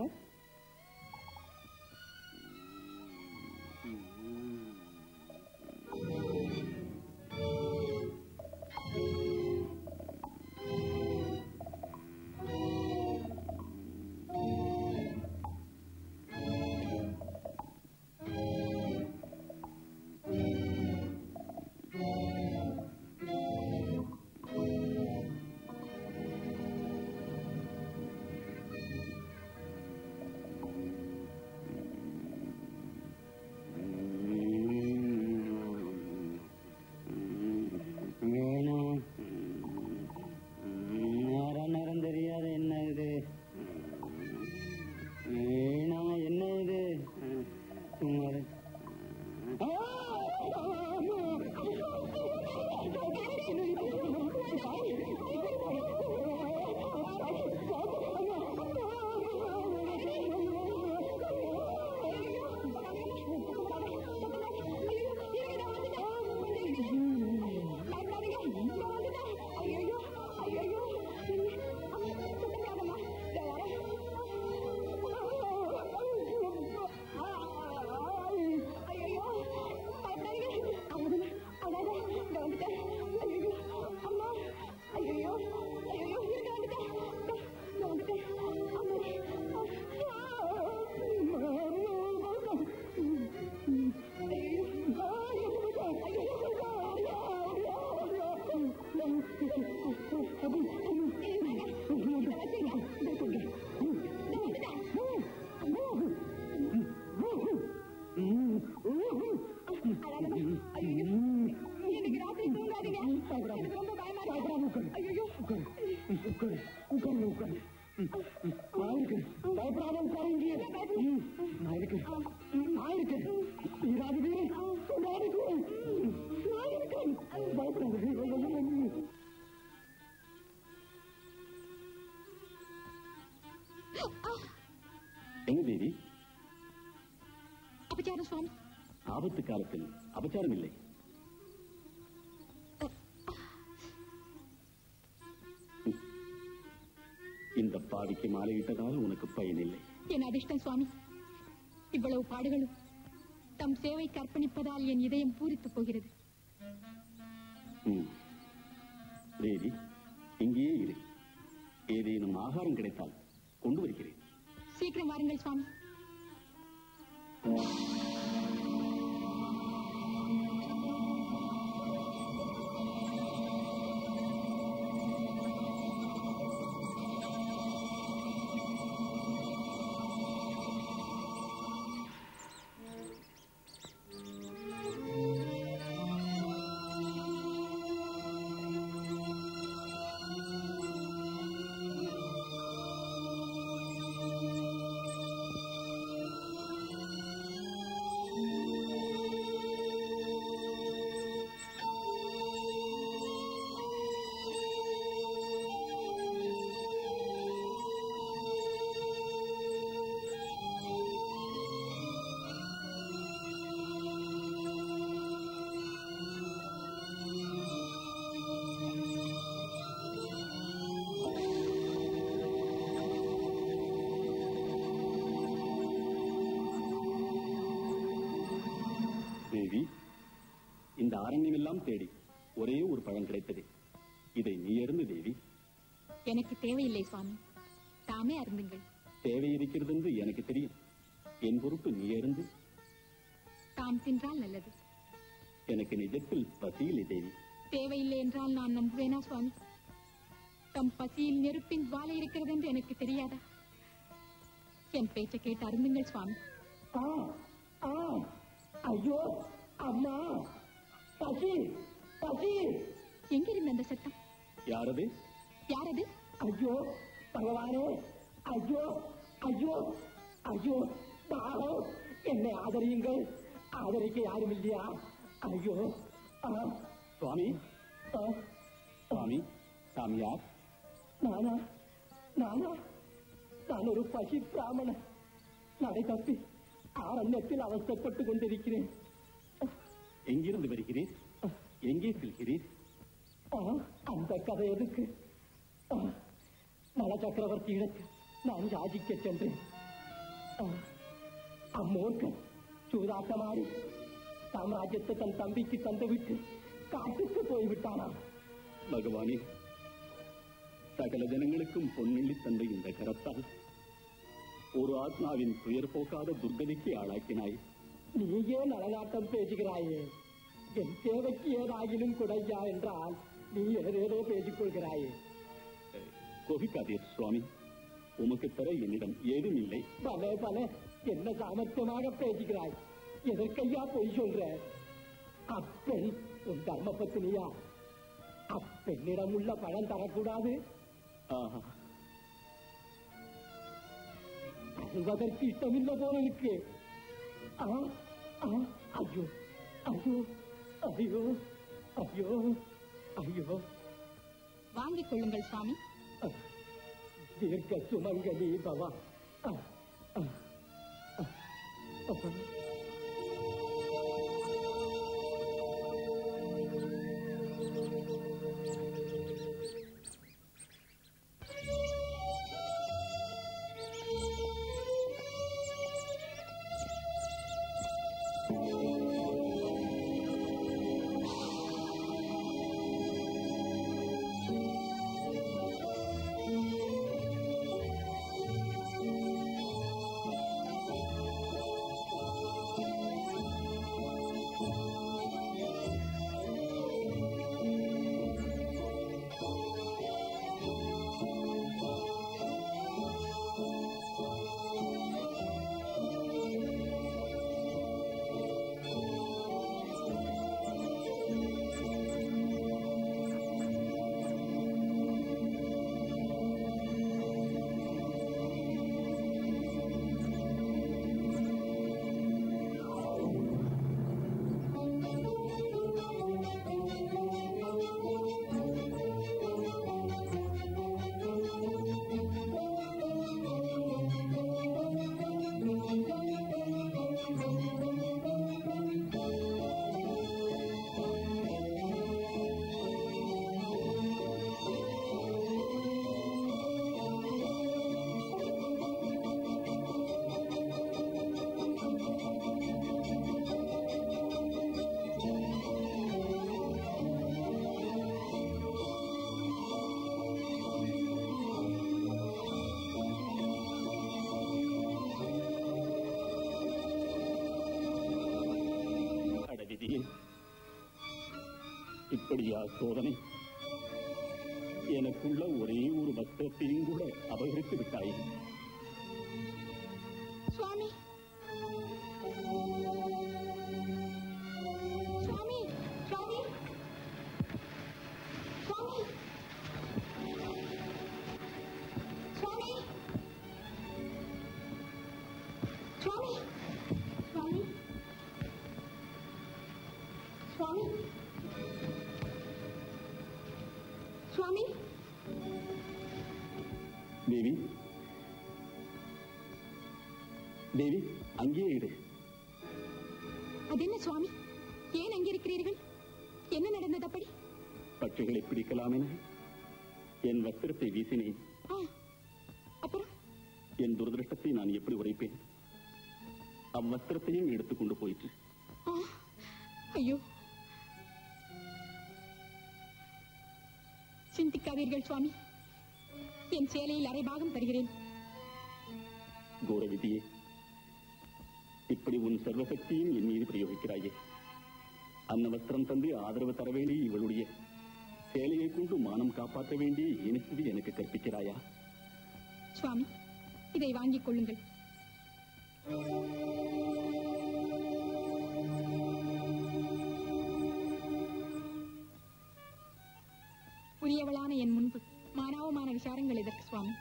வேணும் நேரம் நேரம் தெரியாத என்ன இது வேணா என்ன இது சும்மா இரு. ஆ! இன்னைக்கு ராத்திரி தூங்காதீங்க எனக்கு ரொம்ப பயமா இருக்கு ஐயோ உட்காரு உட்காரு உட்காரு உட்காரு நான் இருக்கேன் பயப்படாம உட்காருங்க ம், நான் இருக்கேன் ம், நான் இருக்கேன் ஈராது வீரன் நான் இருக்கேன் நான் இருக்கேன் பயப்படாத எங்க தேவி அபச்சாரம் சுவாமி ஆபத்து காலத்தில் அபச்சாரம் இல்லை இந்த பாவிக்கு மாலையிட்டதால் உனக்கு பயனில்லை என் அதிர்ஷ்டம் சுவாமி இவ்வளவு பாடுகளும் தம் சேவைக்கு அர்ப்பணிப்பதால் என் இதயம் பூரித்துப் போகிறது ம். தேவி இங்கேயே இரு ஏதேனும் ஆகாரம் கிடைத்தால் கொண்டு வருகிறேன் சீக்கிரம் வாருங்கள் சுவாமி தேவி இந்த அரண்யம் எல்லாம் தேடி ஒரே ஒரு பழம் கிடைத்தது இதை நீ அருந்து தேவி எனக்கு தேவையில்லை சுவாமி தாமே அருந்துங்கள் தேவை இருக்கிறது என்று எனக்கு தெரியும் என் பொருட்டு நீ அருந்து தாம் தின்றால் நல்லது எனக்கு நிஜத்தில் பசியில்லை தேவி தேவையில்லை என்றால் நான் நம்புவேனா சுவாமி தம் பசியில் நெருப்பின் ஜுவாலை இருக்கிறது என்று எனக்கு தெரியாதா என் பேச்சை கேட்டு அருந்துங்கள் சுவாமி ஆ ஆ ஐயோ அம்மா பசி பசி எங்கிருந்து அந்த சத்தம் யாரது யாரது ஐயோ பகவானே ஐயோ ஐயோ ஐயோ தாகம் என்னை ஆதரியுங்கள் ஆதரிக்க யாரும் இல்லையா ஐயோ ஆ, சுவாமி ஆ, சுவாமி தாம் யார் நானா நானா நான் ஒரு பசி பிராமணன் நடை தப்பி ஆரண்யத்தில் அவஸ்தைப்பட்டு கொண்டிருக்கிறேன் எங்கிருந்து வருகிறீர் எங்கே செல்கிறீர் ஆ, அந்த கதை எதுக்கு ஆ, நல சக்கரவர்த்தியிடத்து நான் யாசிக்க சென்றேன் ஆ, அம்மூர்க்கன் சூதாட்டமாடி சாம்ராஜ்யத்தை தன் தம்பிக்கு தந்துவிட்டு காட்டுக்கு போய்விட்டானா பகவானே சகல ஜனங்களுக்கும் பொன்னெள்ளி தந்த இந்த கரத்தால் ஒரு ஆத்மாவின் துயர் போக்காத துர்கதிக்கு ஆளாக்கினாய் நீயே நலநாட்டம் பேசுகிறாயே என் தேவைக்கு ஏதாகிலும் குடையா என்றால் நீ ஏதேதோ பேசிக் கொள்கிறாயே கோபிக்காதீர் சுவாமி உமக்கு தர என்னிடம் ஏதும் இல்லை பல பல என்ன சாமர்த்தியமாக பேசுகிறாய் எதற்கையா பொய் சொல்ற அப்பெண் உன் தர்ம பத்தினியா அப்பெண்ணிடம் உள்ள பழம் தரக்கூடாது ஆஹா அழுவதற்கு இஷ்டமில்லை போல இருக்கு ஆ, ஆ, ஐயோ ஐயோ ஐயோ ஐயோ ஐயோ வாங்கிக் கொள்ளுங்கள் சுவாமி தீர்க்க சுமங்கலி பவா ஆ, ஆ, ஆ, ஆ. ஆ இப்படியா சோதனை எனக்குள்ள ஒரே ஒரு வஸ்திரத்தையும் கூட அபகரித்து விட்டாயே சுவாமி சுவாமி சுவாமி சுவாமி சுவாமி சுவாமி சுவாமி சுவாமி சுவாமி தேவி தேவி அங்கேயே இரு அதென்ன சுவாமி ஏன் அங்கிருக்கிறீர்கள் என்ன நடந்தது அப்படி பட்சிகளை பிடிக்கலாம் என என் வஸ்திரத்தை வீசினேன் ஆ, அப்புறம் என் துரதிருஷ்டத்தை நான் எப்படி உரைப்பேன் அவ்வஸ்திரத்தையும் எடுத்துக்கொண்டு போயிற்று ஆ, ஐயோ சிந்திக்காதீர்கள் சுவாமி என் சேலையில் அரை பாகம் தருகிறேன் கோர விதியே இப்படி உன் சர்வசக்தியும் என் மீது பிரயோகிக்கிறாயே அன்ன வஸ்திரம் தந்து ஆதரவு தர வேண்டிய இவளுடைய சேலையை கொண்டு மானம் காப்பாற்ற வேண்டிய இனிஸ்து எனக்கு கற்பிக்கிறாயா சுவாமி இதை வாங்கிக் கொள்ளுங்கள் உரியவளான என் முன்பு மானாவமான விசாரங்கள் எதற்கு சுவாமி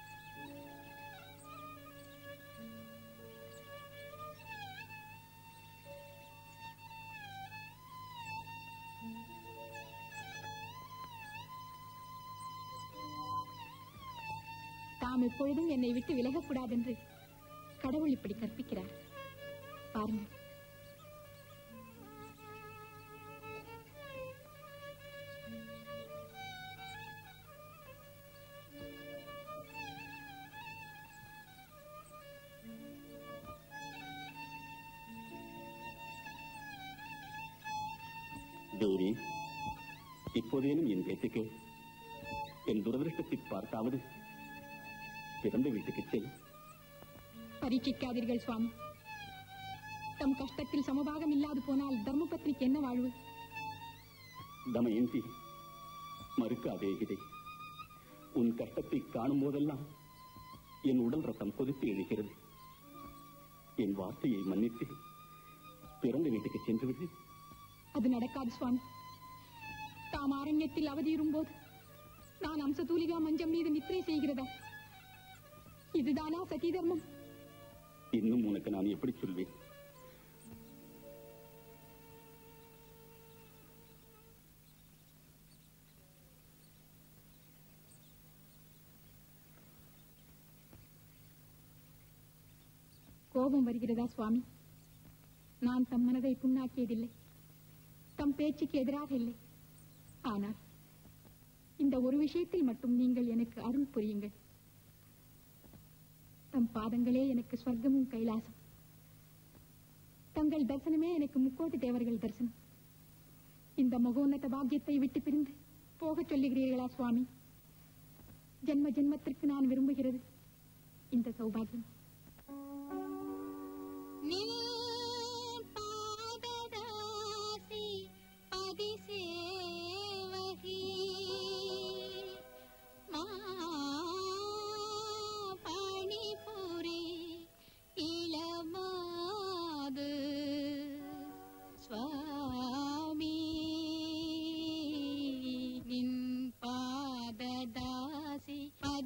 தாம் எப்பொழுதும் என்னை விட்டு விலகக்கூடாதென்று கடவுள் இப்படி கற்பிக்கிறார் பாருங்கள் தேவி இப்போதேனும் என் பேச்சுக்கு என் துரதிருஷ்டத்தை பார்த்தாவது பிறந்த வீட்டுக்கு செல் பரீட்சிக்காதீர்கள் சுவாமி தம் கஷ்டத்தில் சமபாகம் இல்லாது போனால் தர்மபத்னிக்கு என்ன வாழ்வு தமயந்தி மறுக்காதே இதை உன் கஷ்டத்தை காணும் போதெல்லாம் என் உடல் ரத்தம் கொதித்து எழுகிறது என் வார்த்தையை மன்னித்து பிறந்த வீட்டுக்கு சென்று விடு அது நடக்காது சுவாமி தாம் அரண்யத்தில் அவதியுறும் போது நான் அம்சதூலிகா மஞ்சம் மீது நித்திரை செய்கிறதா இதுதானா சதி தர்மம் இன்னும் உனக்கு நான் எப்படி சொல்வேன் கோபம் வருகிறதா சுவாமி நான் தம் மனதை புண்ணாக்கியதில்லை தம் பேச்சுக்கு எதிராக இல்லை ஆனால் இந்த ஒரு விஷயத்தில் மட்டும் நீங்கள் எனக்கு அருள் புரியுங்கள் தம் பாதங்களே எனக்கு ஸ்வர்க்கமும் கைலாசம் தங்கள் தரிசனமே எனக்கு முக்கோட்டி தேவர்கள் தரிசனம் இந்த மகோன்னத பாக்கியத்தை விட்டு பிரிந்து போகச் சொல்லுகிறீர்களா சுவாமி ஜென்ம ஜென்மத்திற்கு நான் விரும்புகிறது இந்த சௌபாகியம் పాదదాసి పది సేవహి మా பணிபுரி இளமாது சுவாமி நின் பாததாசி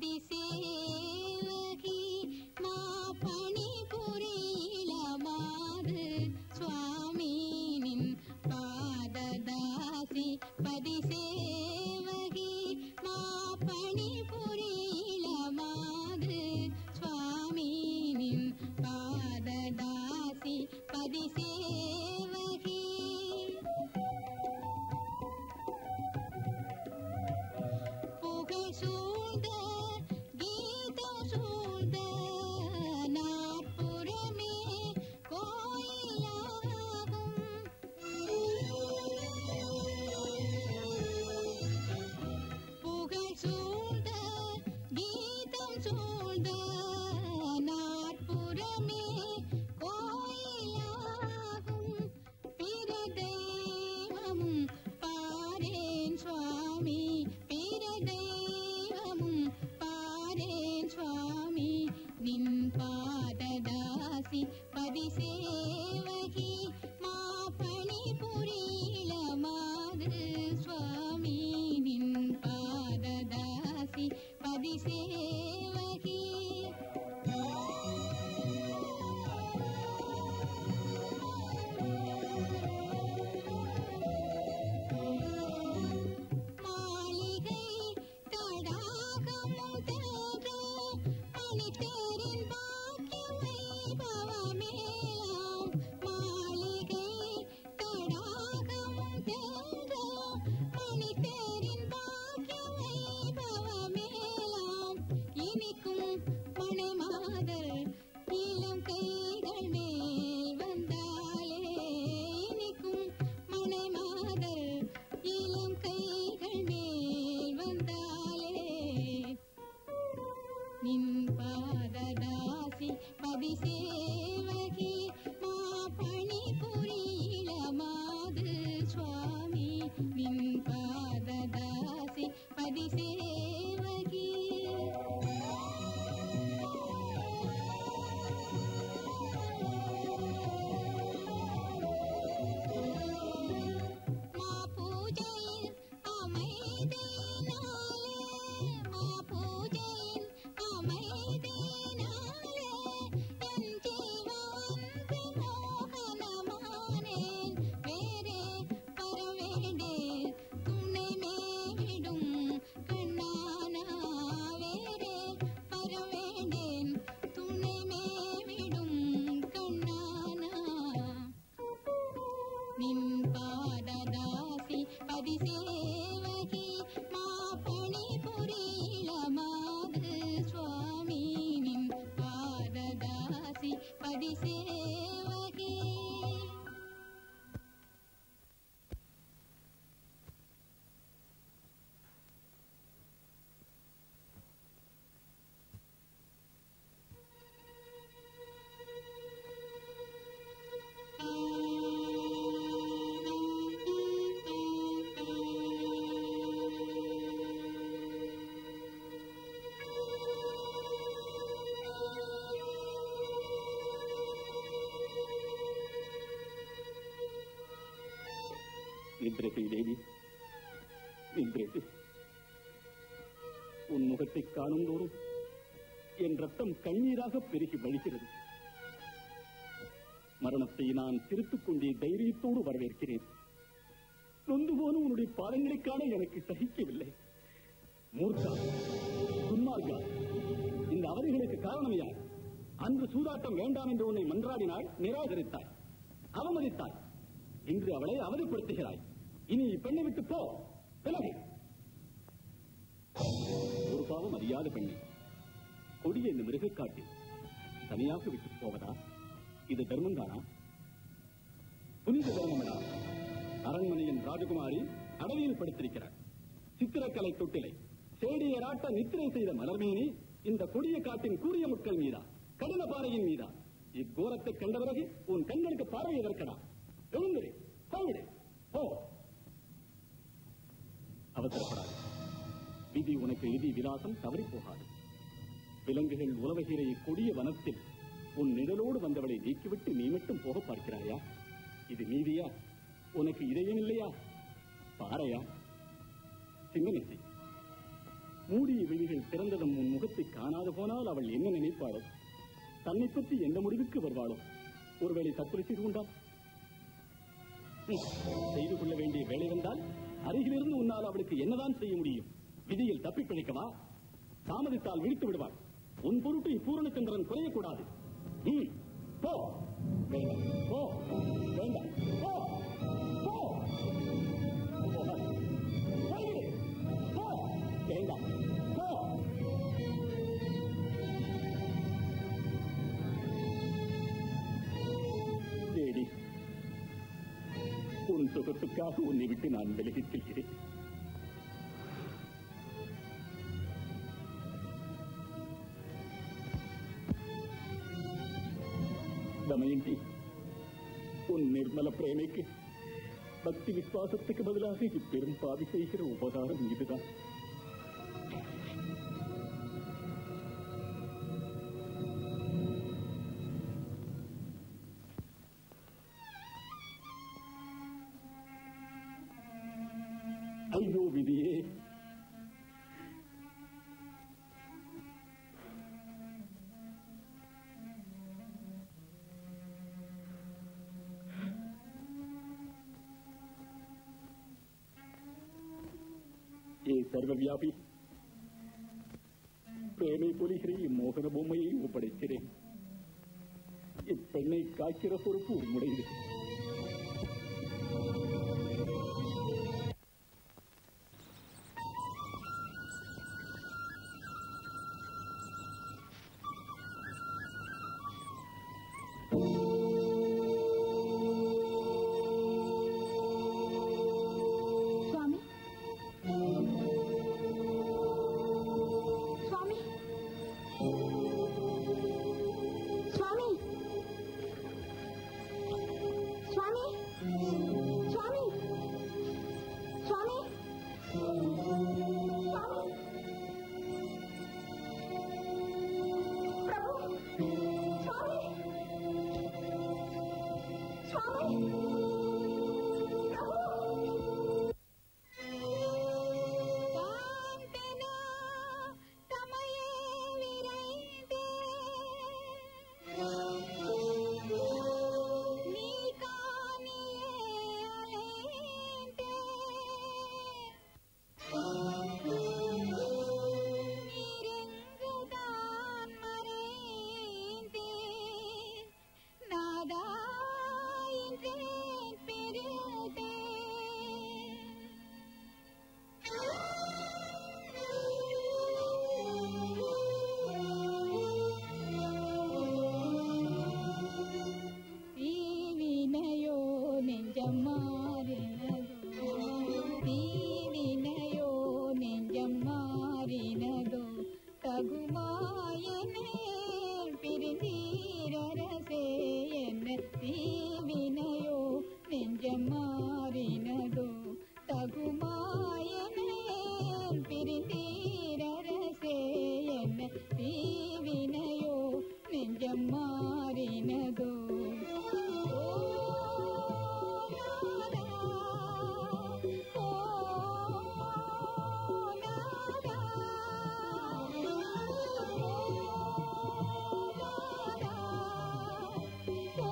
பதிசேவகி மா பணிபுரி இளமாது சுவாமி நின் பாததாசி பதிசேவகி மா பணிபுரி இளமாது சுவாமி நின் பாததாசி பதிசேவகி புகழ் சூழ்ந்த கீதம் சூழ்ந்த நாற்புறமே கோயிலாகும் புகழ் சூழ்ந்த கீதம் சூழ்ந்த நாற்புறமே கோயிலாகும் பிற தெய்வம் பாரே இனிக்கும் மணமாதல் இளம் கைகள் மேல் வந்தாலே இனிக்கும் மணமாதல் இளம் கைகள் மேல் வந்தாலே நின் பாததாசி பதிசேவகி மா பணி புரியலமாது சுவாமி நின் பாததாசி பதிசேவகி மா பூஜையின் அமைதினாலே மா பூஜையின் அமைதினாலே என் ஜீவனுக்கு மோகனமானேன் வேறே பரவேண்டேன் துணை மேவிடும் கண்ணானா வேறே பரவேண்டேன் துணை மேவிடும் கண்ணானா நின் பாததாசி பதிசேவகி மா பணி புரியலமாது சுவாமி நின் பாததாசி பதிசேவகி நின்றேசி தேவி நின்றேசி உன் முகத்தை காணும் தோறும் என் ரத்தம் கண்ணீராக பெருகி வழிகிறது மரணத்தை நான் திருத்துக் கொண்டே தைரியத்தோடு வரவேற்கிறேன் நொந்து போன உன்னுடைய பாதங்களை காண எனக்கு சகிக்கவில்லை மூர்க்கா துன்மார்கா இந்த அவதிகளுக்கு காரணம் யார் அன்று சூதாட்டம் வேண்டாம் என்று உன்னை மன்றாடினாள் நிராகரித்தாய் அவமதித்தாய் இன்று அவளை அவதிப்படுத்துகிறாய் இனி பெண்ணை விட்டு போ விலகு ஒரு பாவம் அறியாத பெண்ணை கொடிய இந்த மிருகக்காட்டில் தனியாக விட்டு போவதா இது தர்மம்தானா புனித தர்மமடா அரண்மனையின் ராஜகுமாரி அடவியில் படுத்திருக்கிறார் சித்திரக்கலை தொட்டிலை சேடியராட்ட நித்திரை செய்த மலர்மேனி இந்த கொடிய காட்டின் கூறிய முட்கள் மீதா கடின பாறையின் மீதா இக்கோரத்தை கண்ட பிறகு உன் கண்களுக்கு பார்வை எதற்கடா எழுந்திரு போவிடு போ அவசரப்படாது விதி உனக்கு விதி விலாசம் தவறி போகாது விலங்குகள் உலவகிற இக்கொடிய வனத்தில் உன் நிழலோடு வந்தவளை நீக்கிவிட்டு நீ மட்டும் போக பார்க்கிறாயா இது நீதியா உனக்கு இதயம் இல்லையா பாறையா சிங்கனிசை மூடிய விழிகள் திறந்ததும் உன் முகத்தை காணாது போனால் அவள் என்ன நினைப்பாளோ தன்னை பற்றி எந்த முடிவுக்கு வருவாளோ ஒருவேளை தற்கொலை செய்து கொண்டாள் ம், செய்து கொள்ள வேண்டிய வேலை வந்தால் அருகிலிருந்து உன்னால் அவளுக்கு என்னதான் செய்ய முடியும் விதியில் தப்பி பிழைக்கவா தாமதித்தால் விழித்து விடுவாள் உன் பொருட்டு இப்பூரணச்சந்திரன் குறையக்கூடாது ம், போ வேண்டாம் போ வேண்டாம் போ போ போகாதே. போய்விடு. போ வேண்டாம் போ தேடி உன் சுகத்துக்காக உன்னை விட்டு நான் விலகிச் செல்கிறேன் தமயந்தி உன் நிர்மல பிரேமைக்கு பக்தி விசுவாசத்துக்கு பதிலாக இப்பெரும் பாவி செய்கிற உபகாரம் இதுதான் ஐயோ விதியே ஏ சர்வவியாபி பிரேமை பொலிகிற இம்மோகன பொம்மையை ஒப்படைக்கிறேன் இப்பெண்ணை காக்கிற பொறுப்பு உம்முடையது காந்தனா தமையே விரைந்தே நீ காணியே அலைந்தே நீரெங்குதான் மறைந்தே நாதா என்றேன் பெருதே தீவினையோ நெஞ்சம் மாறினதோ தீவினையோ நெஞ்சம் மாறினதோ தகுமாயனே பிரிந்தீரரசே என்ன தீவினையோ நெஞ்சம் மாறினதோ தகுமாயனே பிரிந்தீரரசே என்ன தீவினையோ நெஞ்சம் மாறினதோ ஓ நாதா ஓ நாதா ஓ நாதா ஓ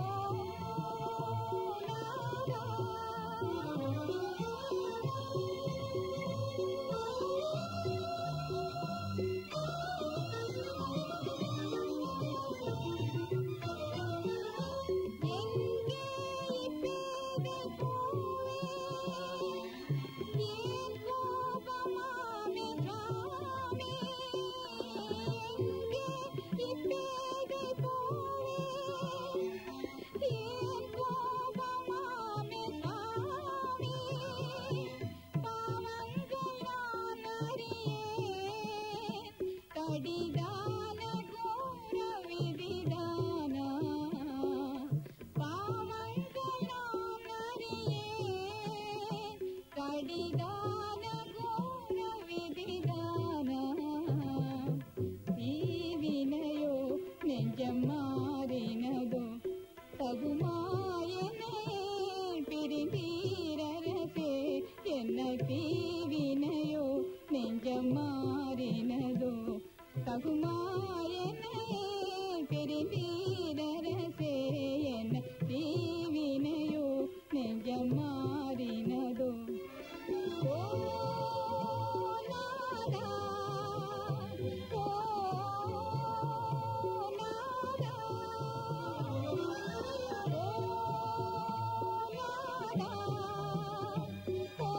எங்கே இப்பேதை பூவே ஏன் கோபமாமே சுவாமி எங்கே இப்பேதை பூவே ஏன் கோபமாமே சுவாமி பாவங்கள் நான் அறியேன் கடிதான கோர விதிதானா பாவங்கள் நான் அறியேன் கடிதான கோர விதிதானா தீவினையோ நெஞ்சம் மாறினதோ தகுமாயனே பிரிந்தீரரசே என்ன தீவினையோ நெஞ்சம் மாறினதோ தகுமாயனே பிரிந்தீரரசே என்ன தீவினையோ நெஞ்சம் மாறினதோ ஓ நாதா ஓ நாதா ஓ நாதா ஓ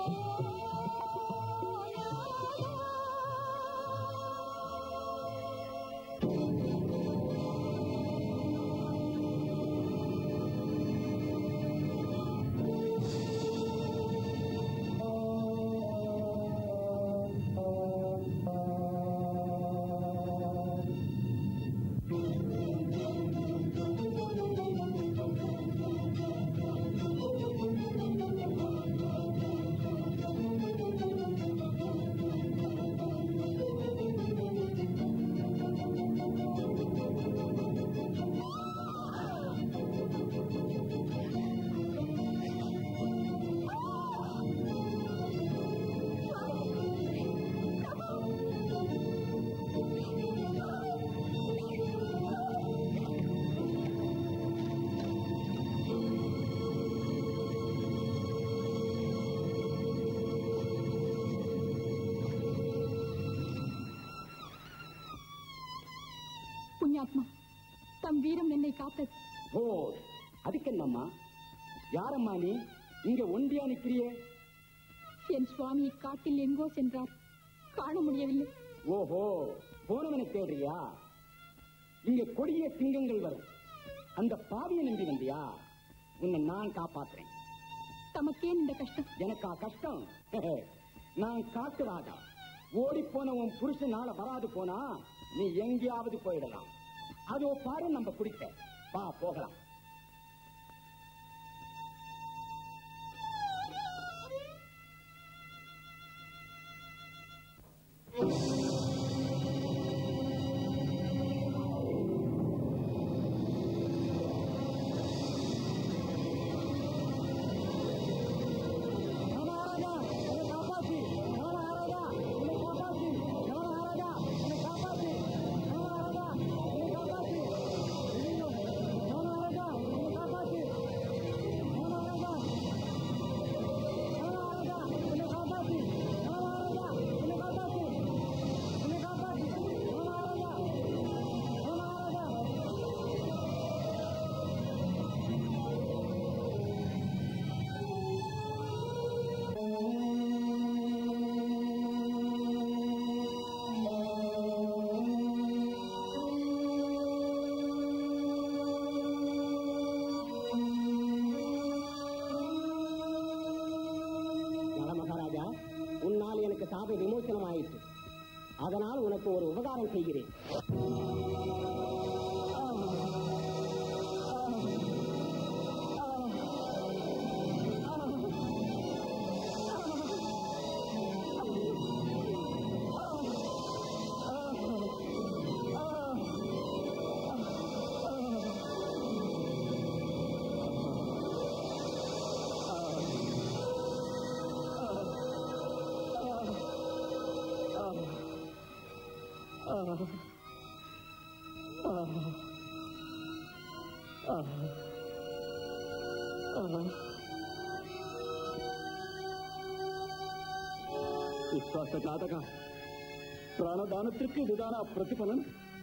புண்ணியாத்மா தம் வீரம் என்னை காத்தது ஓ அதுக்கென்னம்மா யாரம்மா நீ இங்க ஒண்டியா நிக்கிறியே என் சுவாமி காட்டில் எங்கோ சென்றார் காண முடியவில்லை ஓஹோ போனவனை தேடுறியா இங்க கொடிய சிங்கங்கள் வரும் அந்த பாவியை நம்பி வந்தியா உன்னை நான் காப்பாத்துறேன் தமக்கேன் இந்த கஷ்டம் எனக்கா கஷ்டம் நான் காட்டு ராஜா ஓடி போன உன் புருஷனால வராது போனா நீ எங்கேயாவது போயிடலாம் அதோ பாரு நம்ம குடிக்க வா போகலாம் ஆ உபகாரம் செய்கிறேன் விஸ்வாசகாதகா பிராணதானத்திற்கு இதுதானா பிரதிபலன்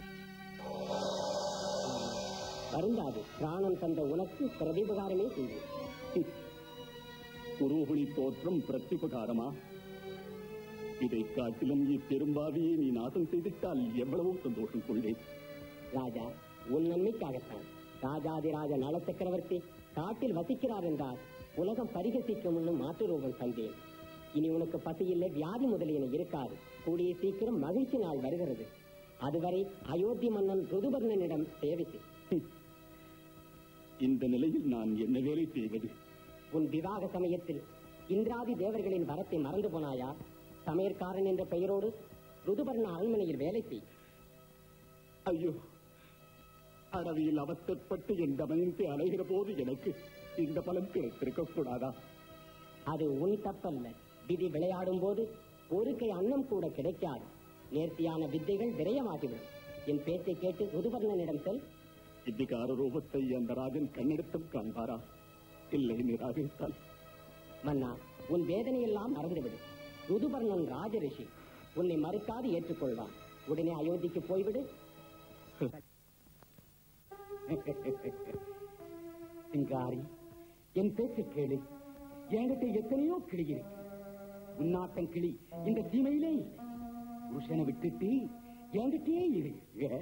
வருந்தாது பிராணம் தந்த உனக்கு பிரதிபகாரமே செய்வேன் குருகுணி தோற்றம் பிரத்யுபகாரமா இதை காட்டிலும் இப்பெரும்பாவியை நீ நாசம் செய்திட்டால் எவ்வளவோ சந்தோஷம் கொள்வேன் ராஜா உன் நன்மைக்காகத்தான் ராஜாதிராஜ நல சக்கரவர்த்தி காட்டில் வசிக்கிறார் என்றால் உலகம் பரிகசிக்கும் முன்னும் மாற்று ரூபம் தந்தேன் இனி உனக்கு பசியில்லை வியாதி முதலியன இருக்காது கூடிய சீக்கிரம் மகிழ்ச்சி நாள் வருகிறது அதுவரை அயோத்தி மன்னன் ருதுபர்ணனிடம் சேவை செய். இந்த நிலையில் நான் என்ன வேலை செய்வது உன் விவாக சமயத்தில் இந்திராதி தேவர்களின் வரத்தை மறந்து போனாயா சமையற்காரன் என்ற பெயரோடு ருதுபர்ண அரண்மனையில் வேலை செய் ஐயோ அடவியில் அவசரப்பட்டு என் தமயந்தி அலைகிற போது எனக்கு இந்த பலன் கிடைத்திருக்க கூடாதா அது உன் தப்பல்ல விதி விளையாடும் போது ஒரு கை அன்னம் கூட கிடைக்காது நேர்த்தியான வித்தைகள் விரயமாகிவிடும் என் பேச்சை கேட்டு ருதுபர்ணனிடம் செல் இத்திகார ரூபத்தை அந்த ராஜன் கண்ணெடுத்தும் காண்பாரா இல்லை நிராகரித்தால் மன்னா உன் வேதனையெல்லாம் மறந்துவிடு ருதுபர்ணன் ராஜரிஷி உன்னை மறுக்காது ஏற்றுக்கொள்வான் உடனே அயோத்திக்கு போய்விடு சிங்காரி என் பேச்சு கேளு என்கிட்ட எத்தனையோ கிளி இருக்கு உன்னாட்டம் கிளி இந்த சீமையிலே இல்லை புருஷனை விட்டுட்டு என்கிட்டே இரு ஏ?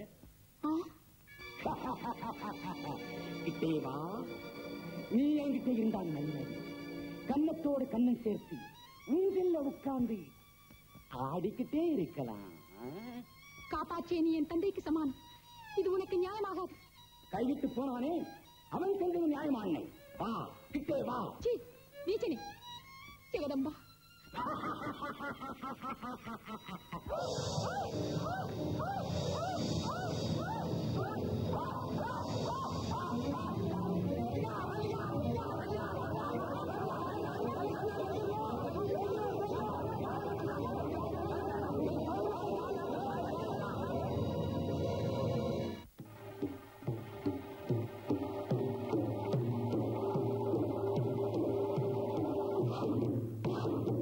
கிட்டே வா நீ என்கிட்ட இருந்தால் நல்லது கன்னத்தோடு கண்ணம் சேர்த்து ஊஞ்சல்ல உட்கார்ந்து ஆடிக்கிட்டே இருக்கலாம் ஆ? காப்பாற்றிய நீ என் தந்தைக்கு சமானம் இது உனக்கு நியாயமாகாது கைவிட்டு போனானே அவன் சென்றது நியாயமானே வா கிட்டே வா சீ நீச்சனே ஜெகதம்பா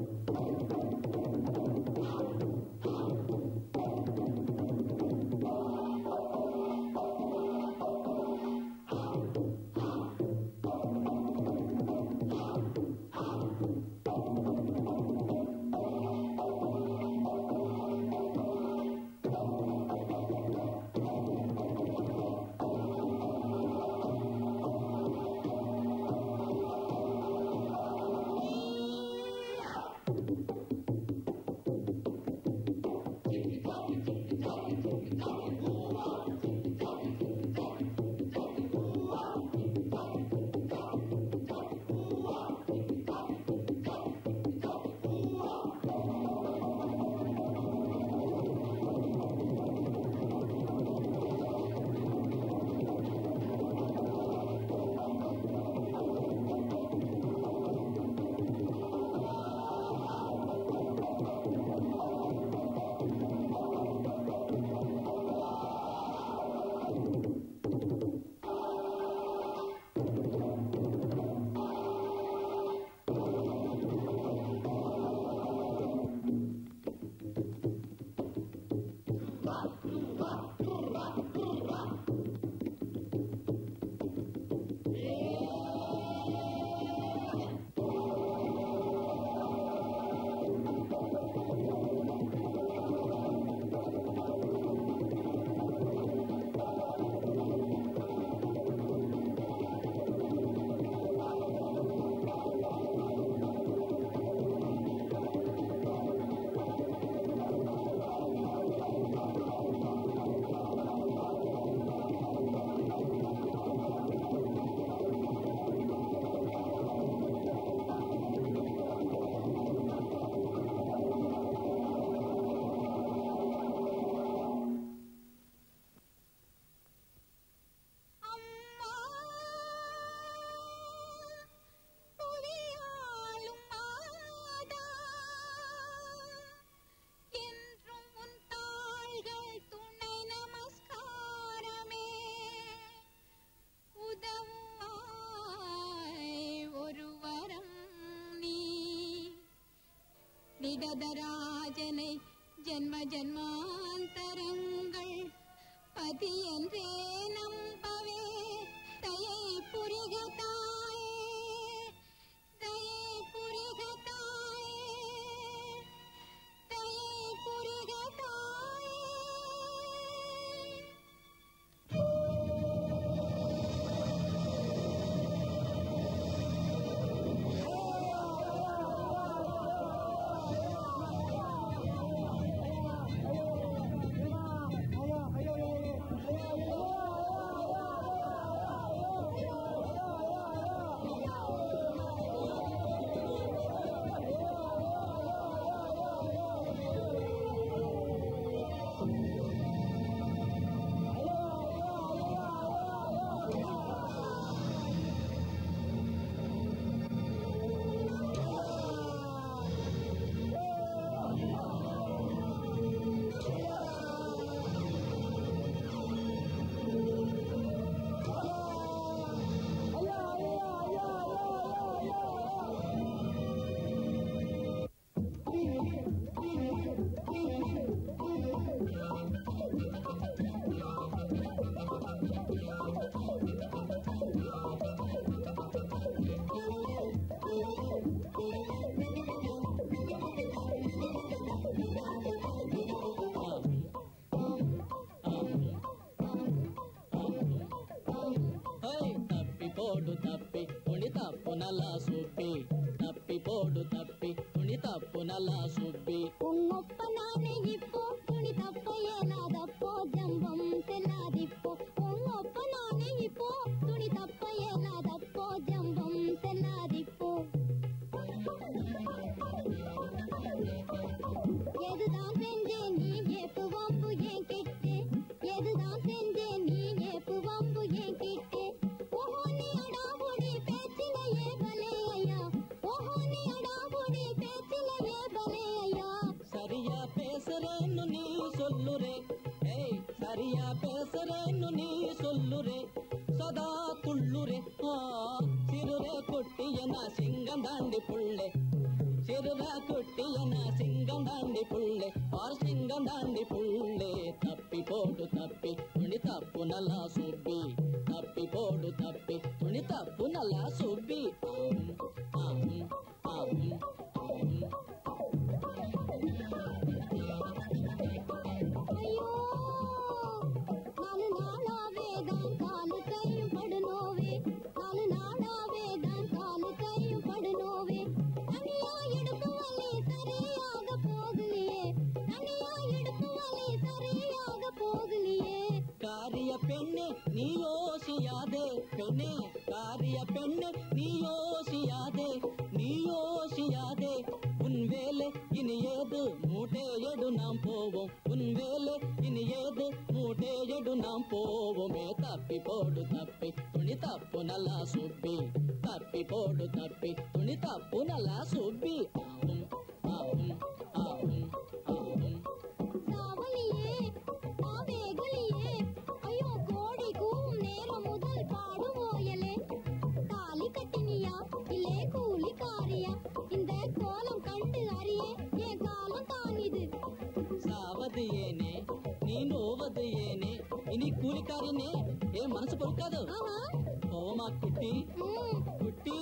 ஆ வரதராஜனை ஜென்ம ஜென்மாந்தரங்கள் பதி என்றே நம்பவே தயை புரிக தாயே தயை புரிக தாயே தயை புரிக தாயே ಹೈ ತಪ್ಪಿ ಪೋಡು ತಪ್ಪಿ ಕುಣಿ ತಪ್ಪು ನಲ್ಲ ಸುಬ್ಬಿ ತಪ್ಪಿ ಪೋಡು ತಪ್ಪಿ ಕುಣಿ ತಪ್ಪು ನಲ್ಲ ಸುಬ್ಬಿ உன்னொப்ப நானே இப்போ துணி தப்ப ஏனாதப்போ ஜம்பம் செல்லாதிப்போ உன்னொப்ப நானே இப்போ துணி தப்ப ஏனாதப்போ ஜம்பம் செல்லாதிப்போ எதுதான் செஞ்சேன் நீ ஏப்பு வம்பு ஏன் கிட்டே எதுதான் செஞ்சேன் நீ ஏப்பு வம்பு ஏன் கிட்டே ஓஹோ நீ அடாபுடி பேச்சிலையே பலே ஐயா ஓஹோ நீ அடாபுடி பேச்சிலையே பலே ஐயா சரியா பேசுறேன்னு நீ சொல்லுரே ஏய் சரியா பேசுறேன்னு நீ சொல்லுரே சதா துள்ளுரே ஆ சிறுரே குட்டியன சிங்கம் தாண்டி புள்ளே சிறுர குட்டியன சிங்கம் தாண்டி புள்ளே பார் சிங்கம் தாண்டி புள்ளே தப்பி போடு தப்பி துணி தப்பு நல்லா சுப்பி தப்பி போடு தப்பி துணி தப்பு நல்லா சுப்பி ஆம், ஆம், ஆம், ஆம். ஐயோ நாலு நாளாவே தான் காலு கையும் படுனோவே நாலு நாளாவே தான் காலு கையும் படுனோவே தனியா இடுப்பு வலி சரியாக போகலையே தனியா இடுப்பு வலி சரியாக போகலையே காரிய பெண்ணே நீ யோசியாதே பெண்ணே காரிய பெண்ணே நீ யோசியாதே நீ யோசியாதே உன் வேலை இனி ஏது மூட்டை எடு நாம் போவோம் உன் வேலை இனி ஏது மூட்டை எடு நாம் போவோமே தப்பி போடு தப்பி துணி தப்பு நல்லா சுப்பி தப்பி போடு தப்பி துணி தப்பு நல்லா சுப்பி ஆவும் ஆவும் ஆவும் ஆவும் சாவலியே ஆவேகலியே ஐயோ கோடி கூவும் நேரம் முதல் பாடும் ஓயலே தாலி கட்டினியா இல்லே கூலிக்காரியா இந்த கோலம் கண்டு அறியே என் காலம் தான் இது సావది ఏనే నీ నోవది ఏనే ఇని కూలికారినే ఏ మనసు పొరుకాదు ஆஹா పోవమా కుట్టి ம் குட்டி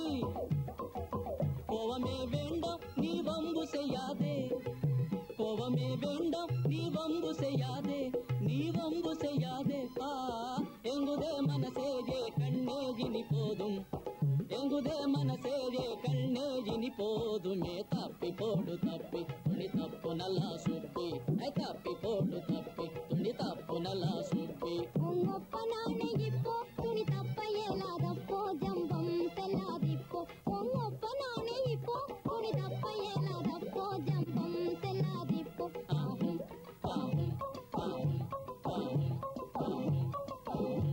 கோவமே வேண்டாம் நீ வம்பு செய்யாதே கோவமே வேண்டாம் நீ வம்பு செய்யாதே நீ வம்பு செய்யாதே ஆ எங்குதே மனசேகே கண்ணே இனி போதும் எங்குதே மனசேகே கண்ணே இனி போதுமே தப்பி போடு தப்பி துணி தப்பு நல்லா சுப்பி ஐ தப்பி போடு தப்பி துணி தப்பு நல்லா சுப்பி உங்கொப்ப நானே இப்போ துணி தப்ப இயலாதப்போ ஜம்பம் செல்லாதிப்போ உங்கொப்ப நானே இப்போ துணி தப்ப இயலாதப்போ ஜம்பம் செல்லாதிப்போ ஆகும் ஆகும் ஆகும் ஆகும் ஆகும் ஆகும்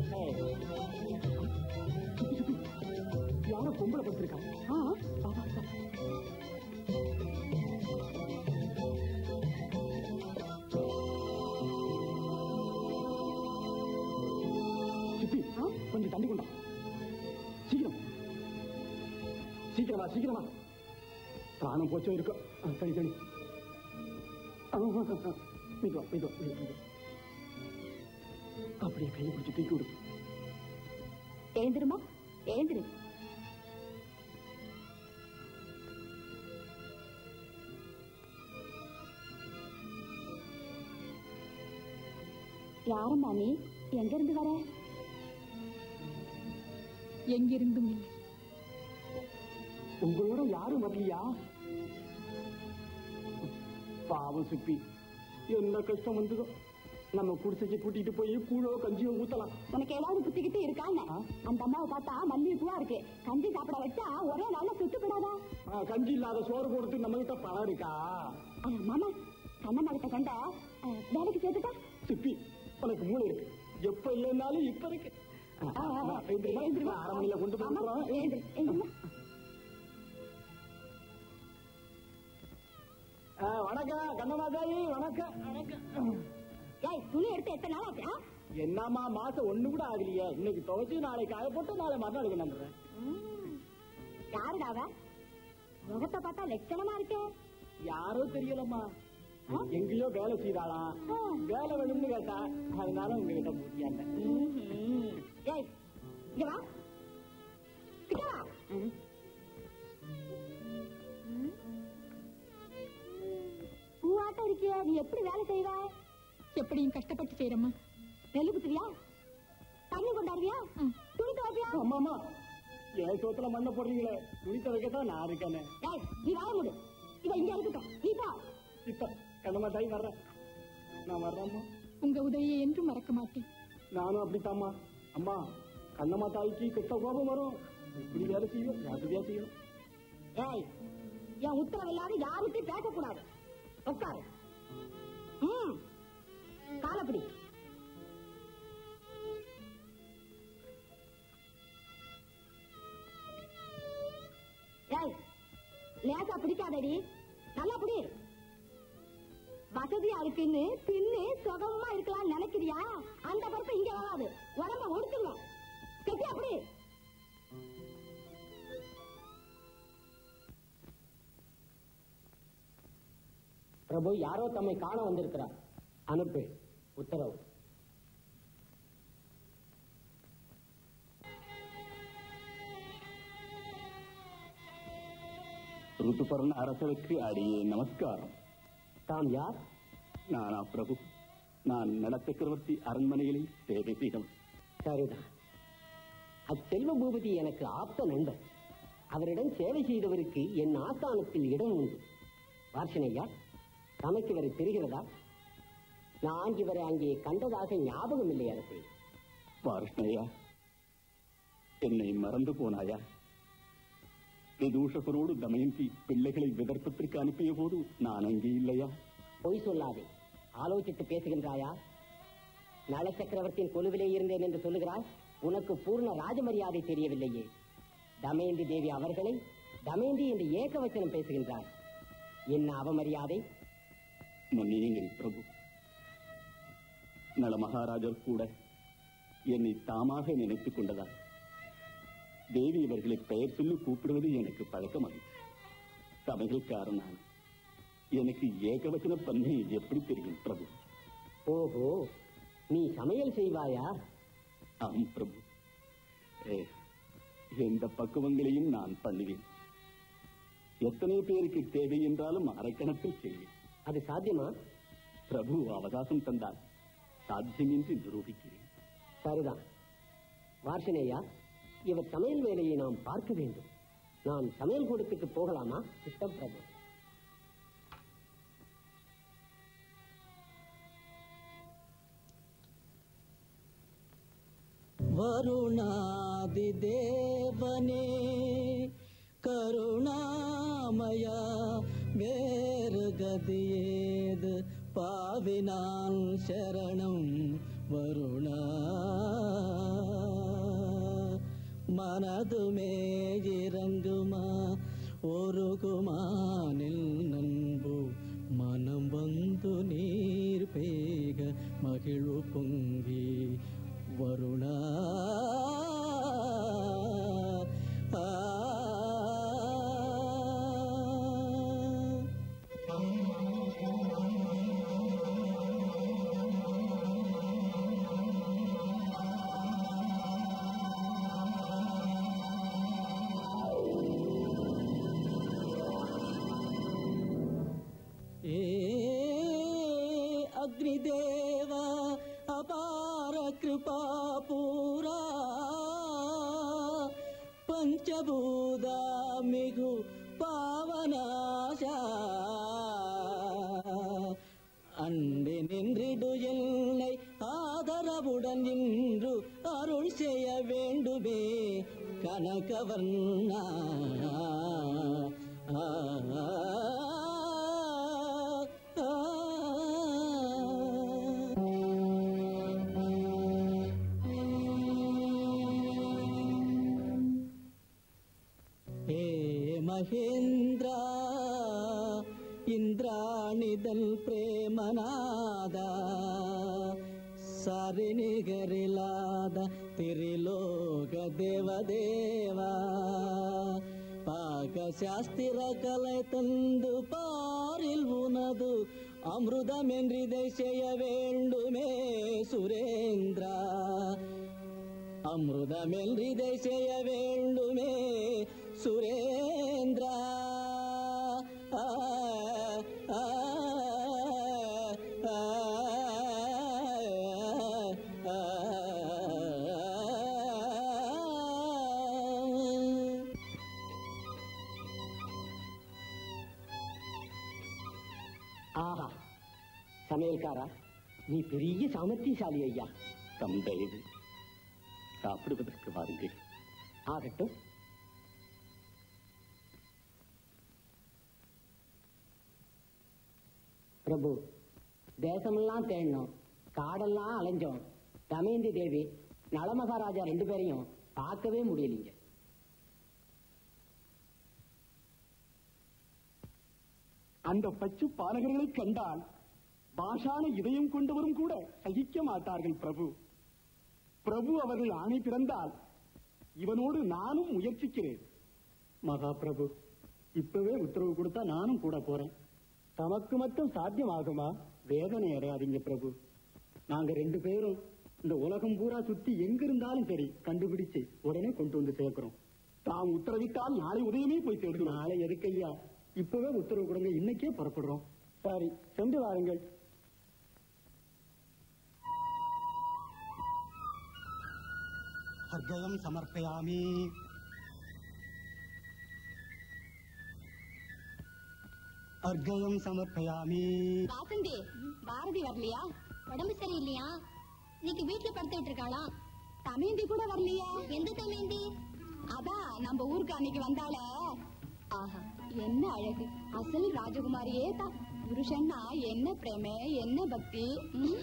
யாரோ பொம்பளை படுத்திருக்காங்க வா சீக்கிரமா பிராணம் போச்சோ இருக்கும் ஆ, தனி தனி மிதுவா மிதுவா மிதுவா அப்படியே கையை பிடிச்சி தூக்கி விடு எழுந்திருமா எழுந்திரு யாரு மாமி எங்க இருந்து வர எங்கிருந்தும் இல்லை உங்களோட யாரும் வரலையா பாவம் சுப்பி என்ன கஷ்டம் வந்ததோ நம்ம குடிசைக்கு கூட்டிட்டு போய் கூழோ கஞ்சியோ ஊத்தலாம் உனக்கு ஏதாவது புத்திக்கிட்டு இருக்கான்னு அந்த அம்மாவை பார்த்தா மல்லி பூவா இருக்கு கஞ்சி சாப்பிட வச்சா ஒரே நாள்ல சுட்டு போடாதா ஆ, கஞ்சி இல்லாத சோறு போடுறதுக்கு நம்ம கிட்ட பணம் இருக்கா மாமா கண்ணம்மா கிட்ட கண்டா அஹ், வேலைக்கு சேர்த்துட்டா சுப்பி உனக்கு மூளை இருக்கு எப்ப இல்லைன்னாலும் இப்ப இருக்கு ஆ, ஆ, ஆ, நான் எழுந்திருமா? எழுந்திருமா. நான் அரண்மனையில கொண்டு போய் ஆமா, விட்டுறோம். எழுந்திரு, எழுந்திருமா. ஆ, வணக்கம் கண்ணமாதாயி வணக்கம் வணக்கம் ஏய் துணி எடுத்து எத்தனை நாள் ஆச்சு ஆ? என்னம்மா மாசம் ஒண்ணு கூட ஆகலையே இன்னைக்கு துவைச்சு நாளைக்கு காய போட்டு நாளை மறுநாள் எடுக்க நம்புறேன் ம். யாருடா அவ முகத்தை பார்த்தா லட்சணமா இருக்கே யாரோ தெரியலம்மா எங்கேயோ வேலை செய்தாளாம் ஆ. வேலை வேணும்னு கேட்டா அதனால உங்ககிட்ட பூட்டியாங்க ம்ஹும். ஏய் இங்க வா கிட்ட வா ம். பூவாட்டம் இருக்கிய நீ எப்படி வேலை செய்வ எப்படியும் கஷ்டப்பட்டு செய்யறம்மா நெல்லு குத்துவியா தண்ணி கொண்டாடுவியா ம். துணி துவைப்பியா அம்மா அம்மா என் சோத்துல மண்ணை போடுறீங்களே துணி துவைக்கத்தான் நான் இருக்கேனே ஏய் நீ வாழ முடு இவ இங்க இருக்கட்டும் நீ போ இப்ப கண்ணம்மா தாய் வர்றேன் நான் வர்றேம்மா உங்க உதவியை என்றும் மறக்க மாட்டேன் நானும் அப்படித்தாம்மா அம்மா கண்ணம்மா தாய்க்கு கெட்ட கோபம் வரும் இப்படி வேலை செய்யும் ஜாக்கிரதையா செய்யும் ஏய் என் உத்தரவு இல்லாத யாருக்கும் பேசக்கூடாது உட்காரு ம் காலப்படி ஏய் லேசா பிடிக்காதடி நல்லா பிடி வசதியா இருக்குன்னு தின்னு சுகமா இருக்கலாம் நினைக்கிறியா அந்த பருப்பு இங்க வராது உடம்ப ஒடுத்துங்க கட்டி அப்படி பிரபு யாரோ தம்மை காண வந்திருக்கிறார் அனுப்பு உத்தரவு ருத்துபர்ண அரசருக்கு அடியே நமஸ்காரம் தாம் யார் நானா பிரபு நான் நல சக்கரவர்த்தி அரண்மனையிலே சேவை செய்தவன் சரிதான் அச்செல்வ பூபதி எனக்கு ஆப்த நண்பர் அவரிடம் சேவை செய்தவருக்கு என் ஆஸ்தானத்தில் இடம் உண்டு வார்ஷனையா தமக்கு இவரை தெரிகிறதா நான் இவரை அங்கே கண்டதாக ஞாபகம் இல்லை அரசே பார்ஷ்ணையா என்னை மறந்து போனாயா விதூஷகரோடு தமயந்தி பிள்ளைகளை விதர்ப்பத்திற்கு அனுப்பிய போது நான் அங்கே இல்லையா பொய் சொல்லாதே ஆலோசித்து பேசுகின்றாயா நல சக்கரவர்த்தியின் கொலுவிலே இருந்தேன் என்று சொல்லுகிறாய் உனக்கு பூர்ண ராஜமரியாதை தெரியவில்லையே தமயந்தி தேவி அவர்களை தமயந்தி என்று ஏகவச்சனம் பேசுகின்றார் என்ன அவமரியாதை மன்னியுங்கள் பிரபு நல மகாராஜர் கூட என்னை தாமாக நினைத்துக் கொண்டதால் தேவி இவர்களை பெயர் சொல்லி கூப்பிடுவது எனக்கு பழக்கமாயிற்று சமையல்காரன் நான் எனக்கு ஏகவச்சன தன்மை எப்படி தெரியும் பிரபு ஓஹோ நீ சமையல் செய்வாயா ஆம் பிரபு ஏ, எந்த பக்குவங்களையும் நான் பண்ணுவேன் எத்தனை பேருக்கு தேவை என்றாலும் அரைக்கணக்கில் செய்வேன் அது சாத்தியமா பிரபு அவகாசம் தந்தால் சாத்தியமின்றி நிரூபிக்கிறேன் சரிதான் வார்ஷனேயா இவர் சமையல் வேலையை நாம் பார்க்க வேண்டும் நான் சமையல் கூடத்துக்கு போகலாமா சித்தம் பிரபு வருணாதிதேவனே கருணாமய வேறு கதியேது பாவினான் சரணம் வருணா மனதுமே இறங்குமா ஒருகுமானில் நண்பு மனம் வந்து நீர் பேக மகிழ்வு பொங்கி வருணா ஆ, పంచభూత మిగు పావనాశ அன்பு நின்றிடு என்னை ஆதரவுடன் நின்று அருள் செய்ய வேண்டுமே கனகவர்ணா ஆ, ஆ, ஆ, ಹೇ ಮಹೇಂದ್ರ ಇಂದ್ರಾಣಿದಲ್ ಪ್ರೇಮನಾದ ಸರಿನಿಗರಿಲಾದ ತಿರಿಲೋಕ ದೇವದೇವ ಪಾಕಶಾಸ್ತಿರ ಕಲೆ ತಂದು ಪಾರಿಲ್ ಉನದು ಅಮೃತಮೆನ್ರಿದೆ செய்ய வேண்டுமே சுரேந்திர அமிர்தமென்றிதை செய்ய வேண்டுமே சுரேந்திரா ஆ, ஆ, ஆ, ஆ, ஆ. ஆஹா சமையல்காரா நீ பெரிய சாமர்த்தியசாலி ஐயா தம் தயவு சாப்பிடுவதற்கு வாருங்கள் ஆகட்டும் பிரபு தேசமெல்லாம் தேடினோம் காடெல்லாம் அலைஞ்சோம் தமயந்தி தேவி நளமகாராஜா ரெண்டு பேரையும் பார்க்கவே முடியலீங்க அந்த பச்சு பாலகர்களை கண்டால் பாஷான இதயம் கொண்டவரும் கூட சகிக்க மாட்டார்கள் பிரபு பிரபு அவர்கள் ஆணை பிறந்தால் இவனோடு நானும் முயற்சிக்கிறேன் மகா பிரபு இப்பவே உத்தரவு கொடுத்தா நானும் கூட போறேன் தமக்கு மட்டும் சாத்தியமாகுமா வேதனை அடையாதீங்க பிரபு நாங்க ரெண்டு பேரும் இந்த உலகம் பூரா சுத்தி எங்க இருந்தாலும் சரி கண்டுபிடிச்சு உடனே கொண்டு வந்து சேர்க்கிறோம் தாம் உத்தரவிட்டால் நாளை உதயமே போய் தேடுகிறோம் நாளை எதுக்கையா இப்பவே உத்தரவு கொடுங்க இன்னைக்கே புறப்படுறோம் சரி சென்று வாருங்கள் அர்க்கயம் சமர்ப்பயாமி அர்க்கயம் சமர்ப்பயாமி வாசந்தி பாரதி வரலையா உடம்பு சரியில்லையா இன்னைக்கு வீட்டுல படுத்துட்டு இருக்காளா தமேந்தி கூட வரலையா எந்த தமேந்தி அதான் நம்ம ஊருக்கு அன்னைக்கு வந்தால ஆஹா என்ன அழகு அசல் ராஜகுமாரியே தான் புருஷன்னா என்ன பிரேம என்ன பக்தி ம்?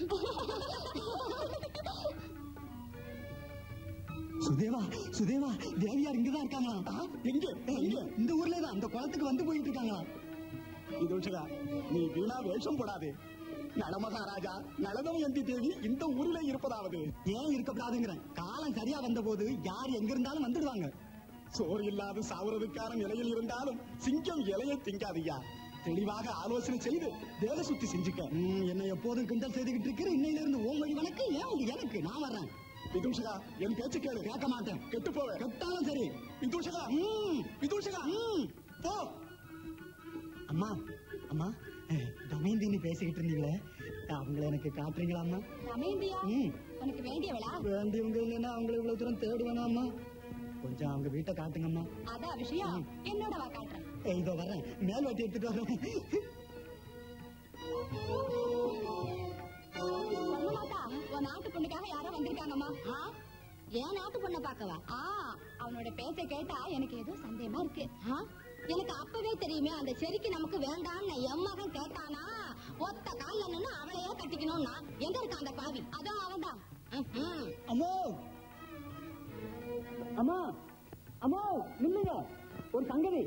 சுதேவா சுதேவா தேவியார் இங்கதான் இருக்காங்களா எங்க எங்க இந்த ஊர்ல தான் அந்த குளத்துக்கு வந்து போயிட்டு இருக்காங்களா இதோஷகா நீ வீணா வேஷம் போடாதே நலமகாராஜா நலதமயந்தி தேவி இந்த ஊரிலே இருப்பதாவது ஏன் இருக்கக்கூடாதுங்கிறேன் காலம் சரியா வந்த போது யார் எங்க இருந்தாலும் வந்துடுவாங்க சோறு இல்லாது சாவுறதுக்கான நிலையில் இருந்தாலும் சிங்கம் இலையை திங்காதையா தெளிவாக ஆலோசனை செய்து வேலை சுத்தி செஞ்சுக்க ம், என்னை எப்போதும் கிண்டல் செய்துகிட்டு இருக்கிற இன்னையில இருந்து உன் வழி வழக்கு ஏன் உங்க எனக்கு நான் வர்றேன் விதூஷகா என் பேச்சு கேளு கேட்க மாட்டேன் கெட்டு போவே கெட்டாலும் சரி விதூஷகா ம், விதூஷகா ம். போ அம்மா அம்மா அஹ், தமயந்தினி பேசிக்கிட்டு இருந்தீங்களே அவங்கள எனக்கு காட்டுறீங்களா அம்மா தமயந்தியா ம். உனக்கு வேண்டியவளா வேண்டியவங்க இல்லைன்னா அவங்கள இவ்வளவு தூரம் தேடுவேனா அம்மா கொஞ்சம் அவங்க வீட்டை காட்டுங்கம்மா அதான் விஷயம் என்னோட வா காட்டுறேன் ஏய், இதோ வரேன் மேல் வட்டி எடுத்துட்டு வரேன் பொண்ணுமாதா உன் நாட்டு பொண்ணுக்காக யாரோ வந்திருக்காங்கம்மா ஆ? ஏன் நாட்டு பொண்ணை பார்க்கவா ஆ அவனோட பேச்ச கேட்டா எனக்கு ஏதோ சந்தேகமா இருக்கு ஆ? எனக்கு அப்பவே தெரியுமே அந்த செடிக்கு நமக்கு வேண்டாம்னு என் மகன் கேட்டானா ஒத்த கால்ல நின்னு அவளையே கட்டிக்கணும்னா எங்க இருக்கான் அந்த பாவி அதோ அவன்தான் ம்ஹும். அம்மோ அம்மா அம்மா நில்லுங்க ஒரு சங்கதி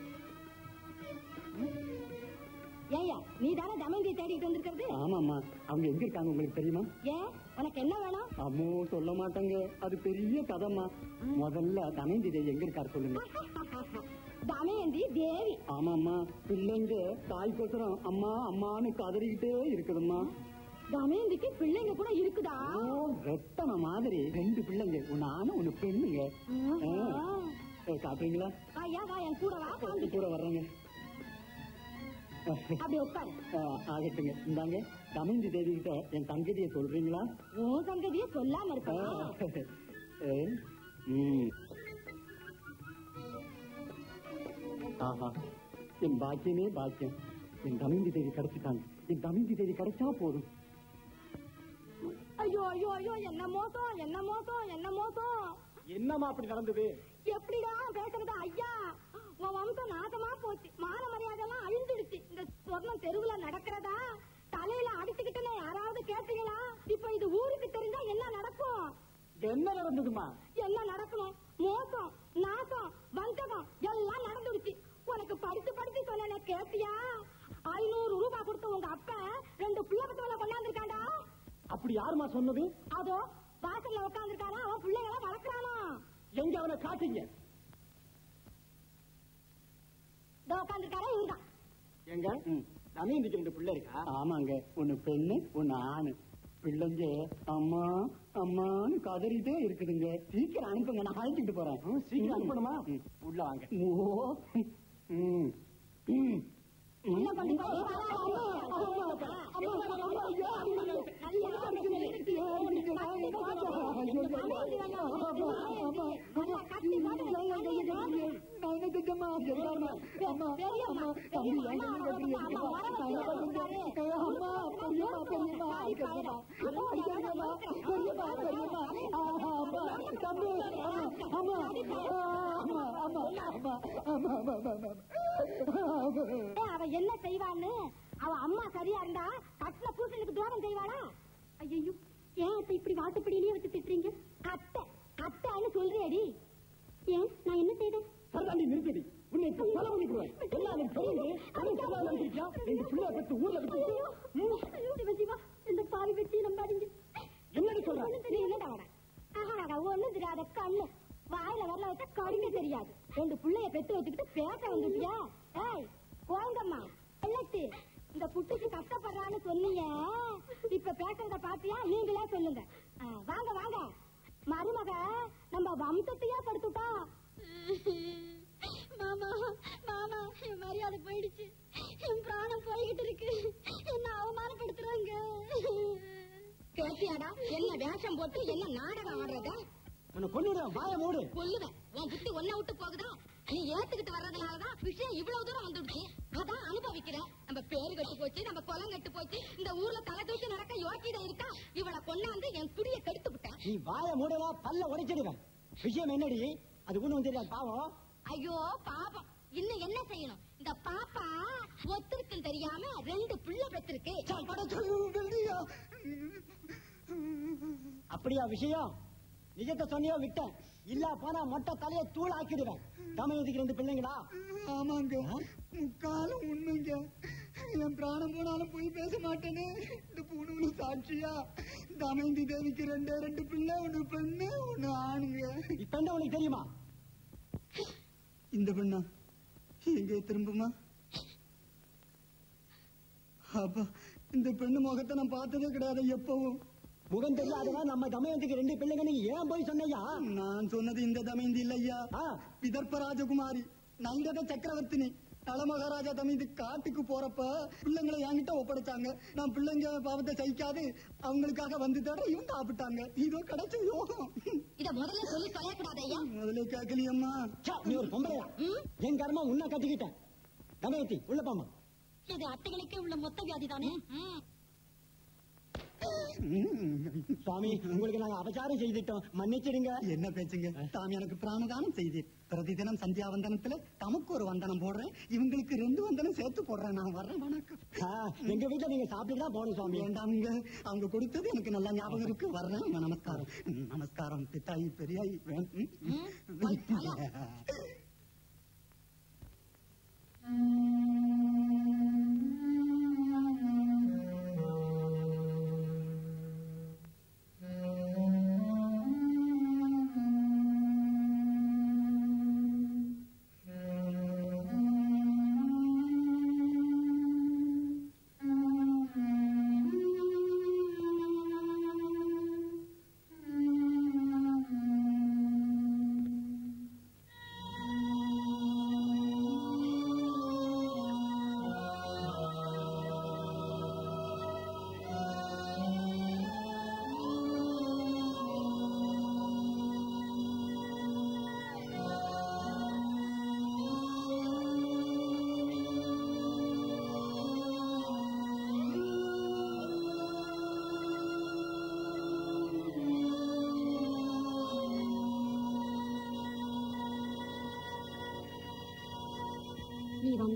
ஏய்யா நீ தானே தமயந்தியை தேடிட்டு வந்திருக்கிறது ஆமாம்மா அவங்க எங்க இருக்காங்க உங்களுக்கு தெரியுமா ஏன் உனக்கு என்ன வேணும் அம்மோ சொல்ல மாட்டாங்க அது பெரிய கதைம்மா முதல்ல தனந்தி தேவி எங்க இருக்காரு சொல்லுங்க தமயந்தி தேவி ஆமாம்மா பிள்ளைங்க தாய்க்கோசரம் அம்மா அம்மான்னு கதறிக்கிட்டே இருக்குதும்மா தமயந்திக்கு பிள்ளைங்க கூட இருக்குதா ஓ, வெத்தன மாதிரி ரெண்டு பிள்ளைங்க ஒன்னு ஆணு ஒண்ணு பெண்ணுங்க ஆ. ஏ, காட்டுறீங்களா ஐயா வா என் கூட வா காமிச்சு. கூட வர்றேங்க அப்படி உட்காரு ஆ, ஆகட்டுங்க இந்தாங்க தமந்தி தேவி கிட்ட என் தங்கதியை சொல்றீங்களா உன் சங்கதிய சொல்லாம ஆ. இருக்க ஏ, ம். ஆஹா என் பாக்கியமே பாக்கியம் என் தமந்தி தேதி கிடைச்சிட்டாங்க என் தமந்தி தேதி கிடைச்சா போதும் ஐயோ ஐயோ ஐயோ என்ன மோசம் என்ன மோசம் என்ன மோசம் என்னம்மா அப்படி நடந்தது எப்படிடா பேசுறது ஐயா உன் வம்சம் நாசமா போச்சு மான மரியாதை எல்லாம் அழிஞ்சிடுச்சு இந்த சொர்ணம் தெருவுல நடக்கிறதா தலையில அடிச்சுக்கிட்டுன்னு யாராவது கேட்டீங்களா இப்ப இது ஊருக்கு தெரிஞ்சா என்ன நடக்கும் என்ன நடந்ததுமா என்ன நடக்கணும் மோசம் நாசம் வஞ்சகம் எல்லாம் நடந்துடுச்சு உனக்கு படிச்சு படிச்சு சொன்ன கேட்டியா ஐநூறு ரூபாய் கொடுத்து உங்க அப்பா ரெண்டு பிள்ளை பத்தவளை கொண்டாந்துருக்காண்டா அப்படி யாருமா சொன்னது அதோ வாசல்ல உட்காந்துருக்கானா அவன் பிள்ளைகளை வளர்க்கறானா எங்க அவனை காட்டுங்க இதோ உட்காந்துருக்காரா இவர்தான் எங்க தமயந்திக்கு ரெண்டு பிள்ளை இருக்கா ஆமாங்க ஒண்ணு பெண்ணு ஒண்ணு ஆணு பிள்ளைங்க அம்மா அம்மான்னு கதறிட்டே இருக்குதுங்க சீக்கிரம் அனுப்புங்க நான் அழைச்சிட்டு போறேன் சீக்கிரம் அனுப்பணுமா உள்ள வாங்க ஓ ம் ம் என்ன பண்ணி அவ என்ன செய்வான்னு அவ அம்மா சரியா இருந்தா கட்டின பூசலுக்கு துரோகம் செய்வாளா ஐயோ ஏன் அத்தை இப்படி வாட்டுப்படியிலேயே வச்சு திட்டுறீங்க அத்தை அத்தைன்னு சொல்றியடி ஏன் நான் என்ன செய்தேன் சரதாண்டி நிறுத்தடி உன்னை இப்ப கொலை பண்ணிடுவேன் எல்லாரும் தெரியுது அவன் சொல்லாம இருக்கியா ரெண்டு பிள்ளை பெற்று ஊர்ல விட்டு ஐயோ, சிவ சிவா, இந்த பாவி வெட்டி நம்பாதீங்க என்னடி சொல்ற? ஒண்ணும் தெரியலடா அவன. ஆஹா, ஒண்ணும் தெரியாத கண்ணு வாயில வரல வச்சா கடிக்க தெரியாது ரெண்டு புள்ளைய பெத்து வச்சுக்கிட்டு பேச வந்துட்டியா ஏய் கோயந்தம்மா வெள்ளட்டு இந்த புட்டுக்கு கஷ்டப்படுறான்னு சொன்னீங்க இப்ப பேசுறத பாத்தியா நீங்களே சொல்லுங்க ஆ, வாங்க வாங்க மருமக நம்ம வம்சத்தையே படுத்துட்டா மாமா மாமா என் மரியாதை போயிடுச்சு என் பிராணம் போய்கிட்டு இருக்கு என்ன அவமானப்படுத்துறாங்க கேட்டியாடா என்ன வேஷம் போட்டு என்ன நாடகம் ஆடுறத உன்னை கொண்டுடுறேன் வாய மூடு கொல்லுவேன் உன் புத்தி ஒன்ன விட்டு போகுதா நீ ஏத்துக்கிட்டு வர்றதுனாலதான் விஷயம் இவ்வளவு தூரம் வந்துடுச்சு அதான் அனுபவிக்கிற நம்ம பேரு கட்டு போச்சு நம்ம குளம் கட்டு போச்சு இந்த ஊர்ல தலை தூக்கி நடக்க யோக்கியதை இருக்கா இவளை கொண்டாந்து என் குடிய கெடுத்து விட்டேன் நீ வாய மூடலா பல்ல உடைச்சிடுவேன் விஷயம் என்னடி அது ஒண்ணும் தெரியாது பாவம் ஐயோ பாவம் இன்னும் என்ன செய்யணும் இந்த பாப்பா ஒத்துருக்குன்னு தெரியாம ரெண்டு பிள்ளை பெற்றிருக்கு அப்படியா விஷயம் நிஜத்தை சொன்னியோ விட்டேன் இல்ல போனா மொட்டை தலைய தூள் ஆக்கிடுவேன் தமயத்துக்கு ரெண்டு பிள்ளைங்களா ஆமாங்க முக்காலும் உண்மைங்க என் பிராணம் போனாலும் போய் பேச மாட்டேனே இந்த பூணூலு சாட்சியா தமயந்தி தேவிக்கு ரெண்டே ரெண்டு பிள்ளை ஒண்ணு பெண்ணு ஒண்ணு ஆணுங்க இப்ப என்ன உனக்கு தெரியுமா இந்த பெண்ணா எங்க திரும்புமா அப்பா இந்த பெண்ணு முகத்தை நான் பார்த்ததே கிடையாது எப்பவும் முகம் தெரியாதவா நம்ம தமயத்துக்கு ரெண்டு பிள்ளைங்க நீ ஏன் போய் சொன்னையா நான் சொன்னது இந்த தமயந்தி இல்லையா ஆ, விதர்ப்ப ராஜகுமாரி நங்கத சக்கரவர்த்தினி தலமகாராஜா தமயந்தி காட்டுக்கு போறப்ப பிள்ளைங்களை என்கிட்ட ஒப்படைச்சாங்க நான் பிள்ளைங்க பாவத்தை சகிக்காது அவங்களுக்காக வந்து தேட இவங்க சாப்பிட்டாங்க இதோ கிடைச்ச யோகம் இத முதல்ல சொல்லி தொலைக்கூடாது ஐயா முதல்ல கேட்கலையம்மா ச்சே, நீ ஒரு பொம்பளையா என் கர்மா உன்ன கட்டிக்கிட்டேன் தமயத்தி உள்ள போமா இது அத்தைகளுக்கே உள்ள மொத்த வியாதி தானே சுவாமி உங்களுக்கு நாங்க அபச்சாரம் செய்துட்டோம் மன்னிச்சிடுங்க என்ன பேச்சுங்க தாம் எனக்கு பிராணதானம் செய்தீர் பிரதி தினம் சந்தியா வந்தனத்துல தமக்கு ஒரு வந்தனம் போடுறேன் இவங்களுக்கு ரெண்டு வந்தனம் சேர்த்து போடுறேன் நான் வர்றேன் வணக்கம் ஆ, எங்க வீட்டுல நீங்க சாப்பிட்டு தான் போகணும் சுவாமி வேண்டாமுங்க அவங்க கொடுத்தது எனக்கு நல்லா ஞாபகம் இருக்கு வர்றேன் நமஸ்காரம் நமஸ்காரம் பித்தாயி பெரியாயி வே- ம், ம். ஆ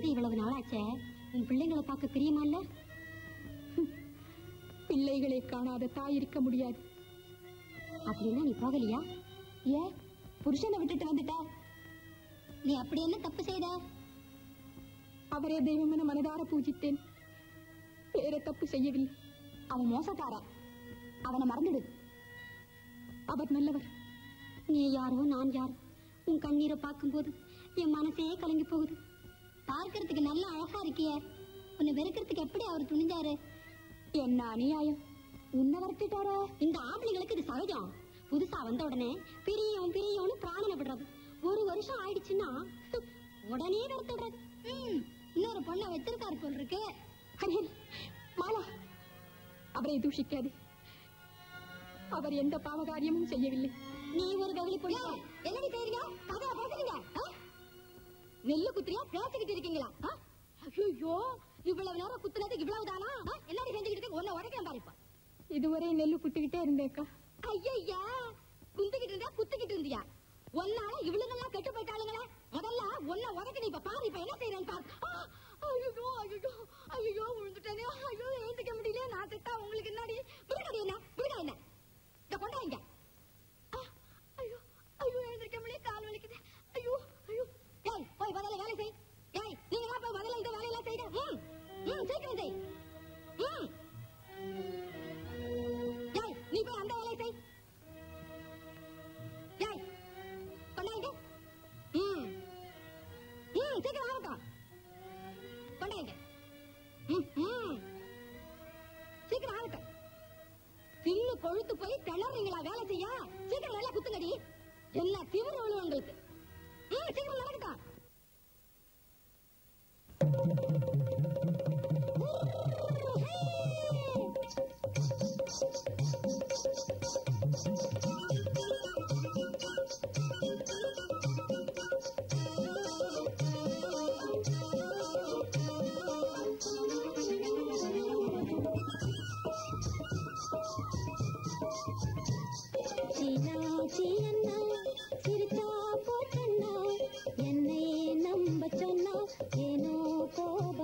வந்து இவ்வளவு நாளாச்சே உன் பிள்ளைங்களை பார்க்க பிரியமா இல்ல பிள்ளைகளை காணாத தாய் இருக்க முடியாது அப்படின்னா நீ போகலையா ஏன் புருஷனை விட்டுட்டு வந்துட்டா நீ அப்படி என்ன தப்பு செய்த அவரே தெய்வம் என மனதார பூஜித்தேன் வேற தப்பு செய்யவில்லை அவன் மோசக்காரன் அவனை மறந்துடு அவர் நல்லவர் நீ யாரோ நான் யாரோ உன் கண்ணீரை பார்க்கும்போது என் மனசே கலங்கி போகுது பார்க்கறதுக்கு நல்ல அழகா இருக்கியே உன்னை வெறுக்கிறதுக்கு எப்படி அவர் துணிஞ்சாரு என்ன அநியாயம் உன்னை வரட்டிட்டாரா இந்த ஆம்பளைங்களுக்கு இது சகஜம் புதுசா வந்த உடனே பிரியும் பிரியும்னு பிராணனை விடுறது ஒரு வருஷம் ஆயிடுச்சுன்னா ஹம், உடனே வெறுத்துடுறது ம், இன்னொரு பொண்ணை வச்சிருக்காரு போல் இருக்கு ஹரி ஹரி, மாலா அவரை தூஷிக்காது அவர் எந்த பாவகாரியமும் செய்யவில்லை நீ ஒரு வெகுளி பொண்ணு என்னடி செய்றீங்க கதையா பேசுறீங்க ஆ? நெல்லு குத்துறியா பேசிக்கிட்டு இருக்கீங்களா ஐயோ இவ்வளவு நேரம் குத்துனதுக்கு இவ்வளவு தானா ஆ? என்னடி செஞ்சுக்கிட்டு இருக்க உன்னை உடைக்கிறேன் பாரு இப்ப இதுவரை நெல்லு குத்திக்கிட்டே இருந்தேக்கா ஐயா குந்திக்கிட்டு இருந்தா குத்திக்கிட்டு இருந்தியா ஒன்னால இவ்வளவுலாம் கெட்டு போயிட்டாளுங்களே முதல்ல ஒன்ன உதைக்க நீ இப்ப பாரு இப்ப என்ன செய்யறேன்னு பாரு ஆ, ஐயோ ஐயோ ஐயோ விழுந்துட்டேனே ஐயோ எழுந்துக்க முடியல நான் செத்தா உங்களுக்கு என்னடி விடுங்கடி என்ன விடுங்க என்ன இத கொண்டாங்க ஐயோ ஐயோ எழுந்திருக்க முடியல கால் வலிக்குது ஐயோ ஐயோ ஏய் போய் முதல்ல வேலை செய் ஏய் நீங்க தான் போய் முதல்ல இந்த வேலையெல்லாம் செய்யுங்க ம் ம் சீக்கிரம் செய் ம் ஏய் நீ போய் அந்த வேலையை செய் ஏய் கொண்டாங்க ம் ம் சீக்கிரம் ஆகட்டும் கொண்டாங்க ம் ம் சீக்கிரம் ஆகட்டும் தின்னு கொழுத்து போய் திணறீங்களா வேலை செய்ய சீக்கிரம் நல்லா குத்துங்கடி என்ன திமிரு விழும் உங்களுக்கு ம் சீக்கிரம் நடக்கட்டும் சீனாச்சி அண்ணா சிரிச்சா போட்டண்ணா என்னை நம்ப சொன்னா ஏனோ கோப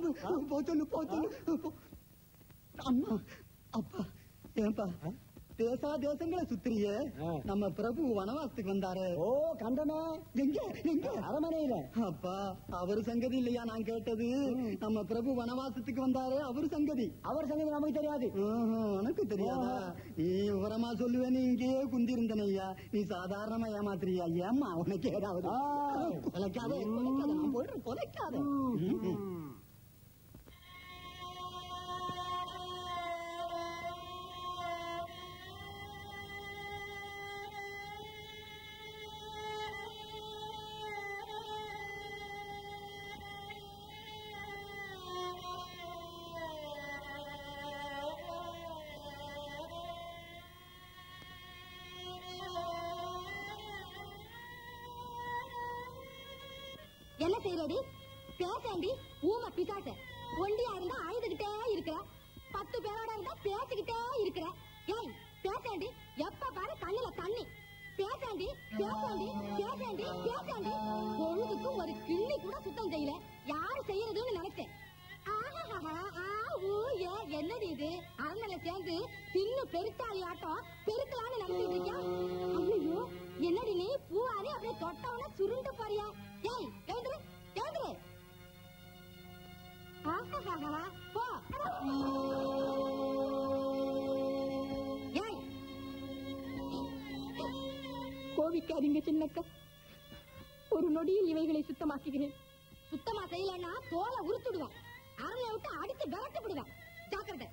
போ சொல்லு போ சொல்லு போ. அம்மா அப்பா ஏன்பா தேசா தேசங்களை சுத்துறிய ஆ. நம்ம பிரபு வனவாசத்துக்கு வந்தாரு ஓ கண்டமே எங்க எங்க அரமனையில அப்பா அவரு சங்கதி இல்லையா நான் கேட்டது நம்ம பிரபு வனவாசத்துக்கு வந்தாரு அவரு சங்கதி அவர் சங்கதி நமக்கு தெரியாது ஆஹா, உனக்கு தெரியாதா நீ விவரமா சொல்லுவேன்னு இங்கேயே குந்திருந்தனையா நீ சாதாரணமா ஏமாத்துறியா ஏமா உனக்கு ஏதாவது ஆ. கொலைக்காத கொலைக்காத நான் போடுறேன் கொலைக்காத ம், ம். என்ன செய்யறடி பேசாண்டி ஊம பிசாச ஒண்டியா இருந்தா அழுதுகிட்டே இருக்கிற பத்து பேரோட இருந்தா பேசிக்கிட்டே இருக்கிற ஏய் பேசாண்டி எப்ப பாரு கண்ணுல தண்ணி பேசாண்டி பேசாண்டி பேசாண்டி பேசாண்டி பொழுதுக்கு ஒரு கிண்ணி கூட சுத்தம் செய்யல யாரு செய்யறதுன்னு நினைச்சேன் ஆஹாஹாஹா, ஆ, ஊ, ஏ, என்னடி இது அரண்மனை சேர்ந்து தின்னு பெருத்தாளி ஆட்டம் பெருக்கலான்னு நினைச்சிட்டு இருக்கியா ஐயோ என்னடி நீ பூவாரி அப்படியே தொட்டவன சுருண்டு போறியா ஏய் எழுந்துரு எழுந்துரு ஆஹாஹாஹா, போ ஏய் கோவிக்காதீங்க சின்னக்கா ஒரு நொடியில் இவைகளை சுத்தமாக்குகிறேன் சுத்தமா செய்யலன்னா தோலை உருத்துடுவேன் அரண்மனை விட்டு அடித்து விரட்டு விடுவேன் ஜாக்கிரதை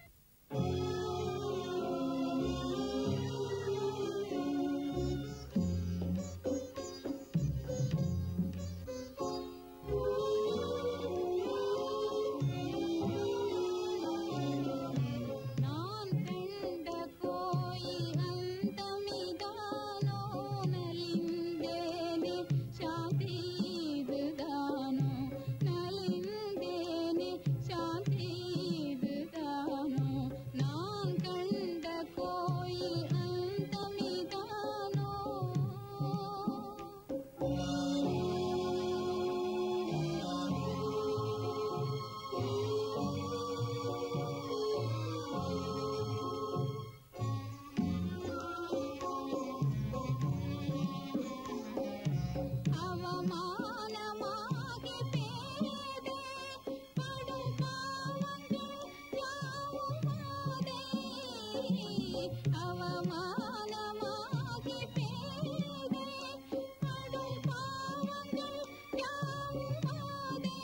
நான் கண்ட கோயில் அந்தமிதானோ நலிந்தேனே சாந்தி இதுதானோ நலிந்தேனே சாந்தி இதுதானோ நான் கண்ட கோயில் அந்தமிதானோ அவமானமாகி பேதே படும் பாவங்கள் யாவுமாதே அவமானமாகி பேதே படும் பாவங்கள் யாவுமாதே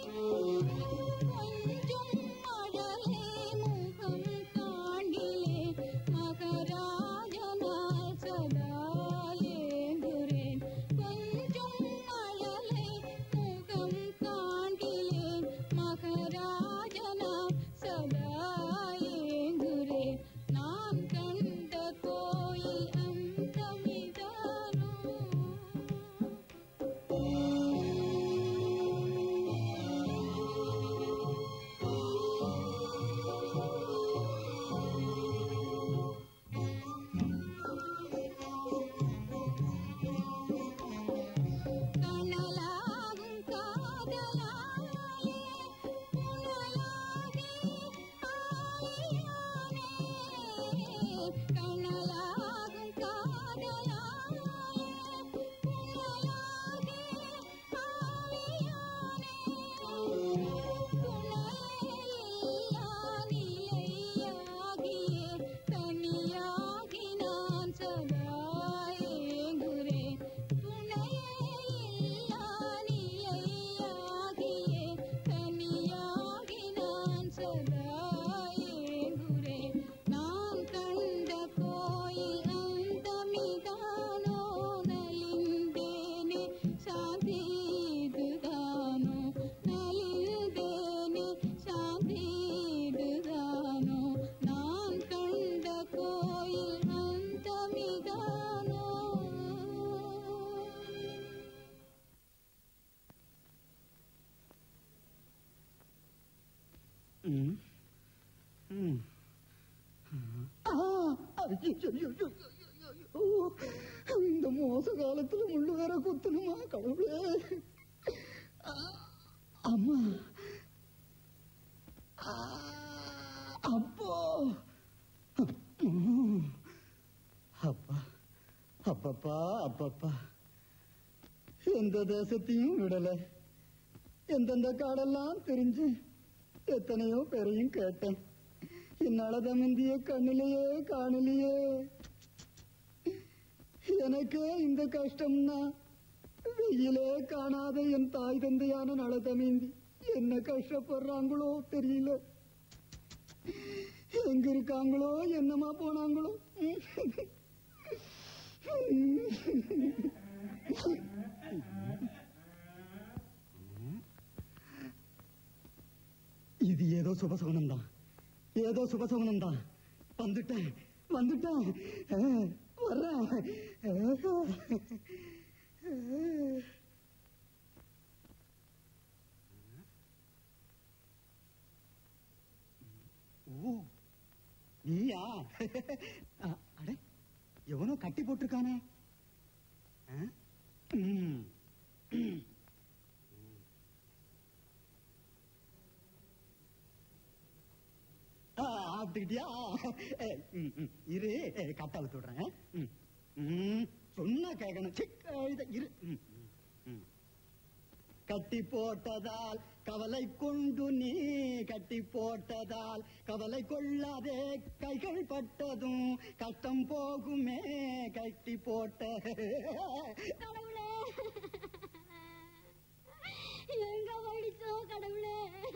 கொஞ்சம் மழலை முகம் காண்டிலே மகராஜனால் சதா ஏங்குறேன் கொஞ்சம் மழலை முகம் காண்டிலே மகராஜனால் சதா ஏங்குறேன் நான் கண்ட கோயில் அந்தமிதானோ கனலாகும் காதலாலே புனலாகி ஆழியானே கனலாகும் காதலாலே புனலாகி ஆழியானே துணையில்லா நிலையாகியே தனியாகி நான் சதா ஏங்குறேன் துணையில்லா நிலையாகியே தனியாகி நான் சதா ஏங்குறேன் நான் கண்ட கோயில் அந்தமிதானோ நலிந்தேனே சாந்தி இதுதானோ நலிந்தேனே சாந்தி இதுதானோ நான் கண்ட கோயில் அந்தமிதானோ ம். ம். ஆ, ஐயோ, ஐயோ, ஐயோ, ஐயோ, ஐயோ. இந்த மோச காலத்துல முள்ளு வேற குத்தணுமா கடவுளே ஆ, அம்மா அப்போ உம். அப்பா அப்பப்பா அப்பப்பா எந்த தேசத்தையும் விடல எந்தெந்த காடெல்லாம் தெரிஞ்சு எத்தனையோ பேரையும் கேட்டேன் என்னால முந்திய கண்ணிலேயே காணலையே எனக்கு இந்த கஷ்டம்னா வெயிலே காணாத என் தாய் தந்தையான நலதமேந்தி என்ன கஷ்டப்படுறாங்களோ தெரியல எங்க இருக்காங்களோ என்னமா போனாங்களோ இது ஏதோ சுபசகுனம் தான் ஏதோ சுபசகுனம் தான் வந்துட்டேன் வந்துட்டேன் ஆ, வர்றேன் ஓ நீயா அ, அடே எவனோ கட்டி போட்டிருக்கானே ஆ? ம். ஆ, சாப்பிட்டுக்கிட்டியா ஏய், ம், ம், இரு ஏய், கட்ட அவுத்து விடுறேன் ம், ம், சொன்னா கேட்கணும் சி, கழுதை, இரு ம், ம், ம். கட்டி போட்டதால் கவலை கொண்டு நீ கட்டி போட்டதால் கவலை கொள்ளாதே கைகள் பட்டதும் கஷ்டம் போகுமே கட்டி போட்ட கடவுளே எங்க படிச்சோ கடவுளே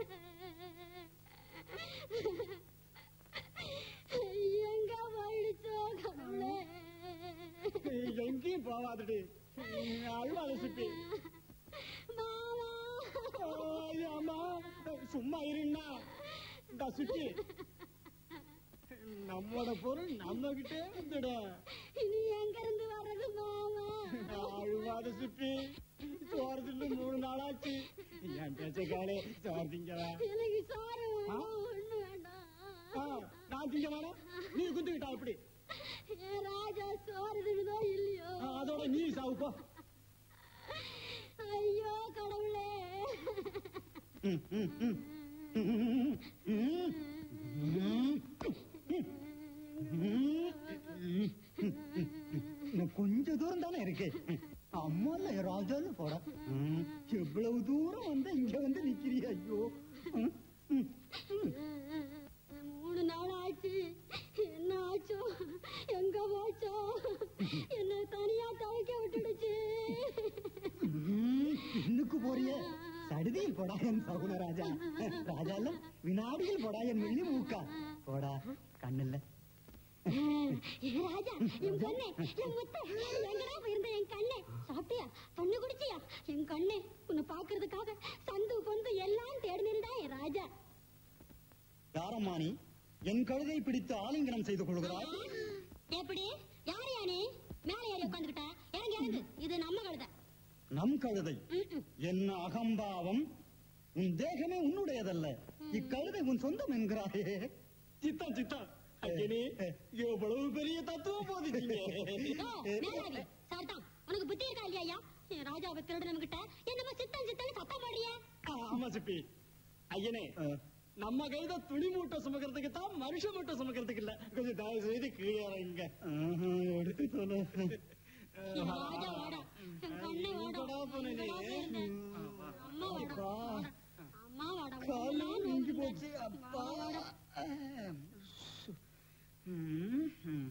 எங்க படிச்சோ கடவுளே எங்கேயும் போவாதடி அழுவாத சுத்தி மாமா அம்மா சும்மா இருன்னா இந்த சுத்தி நம்மளோட பொருள் நம்ம கிட்டே வந்துட இனி எங்க இருந்து வர்றது மாமா அழுவாத சுத்தி சோறதுன்னு மூணு நாளாச்சு என் பேச்ச காலே சோறு திங்கவா எனக்கு சோறு ஆ? வேண்டாம் ஒண்ணு வேண்டாம் நான் திங்க வேணாம் நீ குத்துக்கிட்டா இப்படி என் ராஜா சோறு தின்னுதோ இல்லையோ ஆ, அதோட நீ சாவுப்பா ஐயோ கடவுளே இன்னும் கொஞ்ச தூரம் தானே இருக்கு அம்மா இல்ல ராஜான்னு போட ம், எவ்வளவு தூரம் வந்து இங்க வந்து நிக்கிறிய ஐயோ ம், ம், மூணு நாள் ஆச்சு என்ன ஆச்சோ எங்க போச்சோ என்ன தனியா தவிக்க விட்டுடுச்சு ம், இன்னுக்கு போறிய சடுதியில் போடா என் சகுன ராஜா ராஜா இல்ல வினாடியில் போடா என் வெள்ளி மூக்கா போடா கண்ணில்ல ஏ ராஜா என் கண்ணே என் முத்த எங்கடா போயிருந்த என் கண்ணே சாப்பிட்டியா தண்ணி குடிச்சியா என் கண்ணே உன்னை பாக்குறதுக்காக சந்து பொந்து எல்லாம் தேடினேன்டா என் ராஜா யாரம்மா நீ என் கழுதை பிடித்து ஆலிங்கனம் செய்து கொள்கிறாய் எப்படி யார் யானே மேல ஏறி உட்காந்துக்கிட்ட இறங்கி இறங்கு இது நம்ம கழுதை நம் கழுதை ம்ம். என்ன அகம்பாவம் உன் தேகமே உன்னுடையதல்ல இக்கழுதை உன் சொந்தம் என்கிறாயே சித்தா சித்தா அஜனே எவ்வளவு பெரிய தத்துவம் போதிச்சீங்க இதோ, மேலாவி, சார்தான், உனக்கு புத்தி இருக்கா இல்லையா ஐயா? என் ராஜாவை திருடனும் கிட்ட என்னமோ சித்தன் சித்தன் சத்தம் போடுறிய ஆமா சிப்பி ஐயனே நம்ம கைத துணி மூட்டை சுமக்கிறதுக்கு தான் மனுஷ மூட்டை சுமக்கிறதுக்கு இல்ல கொஞ்சம் தயவு செய்து கீழே இறங்குங்க எடுத்து சொல்லு என் ராஜா வாடா என் கண்ணை வாடா எங்கடா போன நீ? எங்கடா போயிருந்த? அம்மா வாடா அப்பா. அம்மா வாடா காலு நான் நீங்கி நோக்குறேன். போச்சு அப்பா அம்மா வாடா. ம், ம்.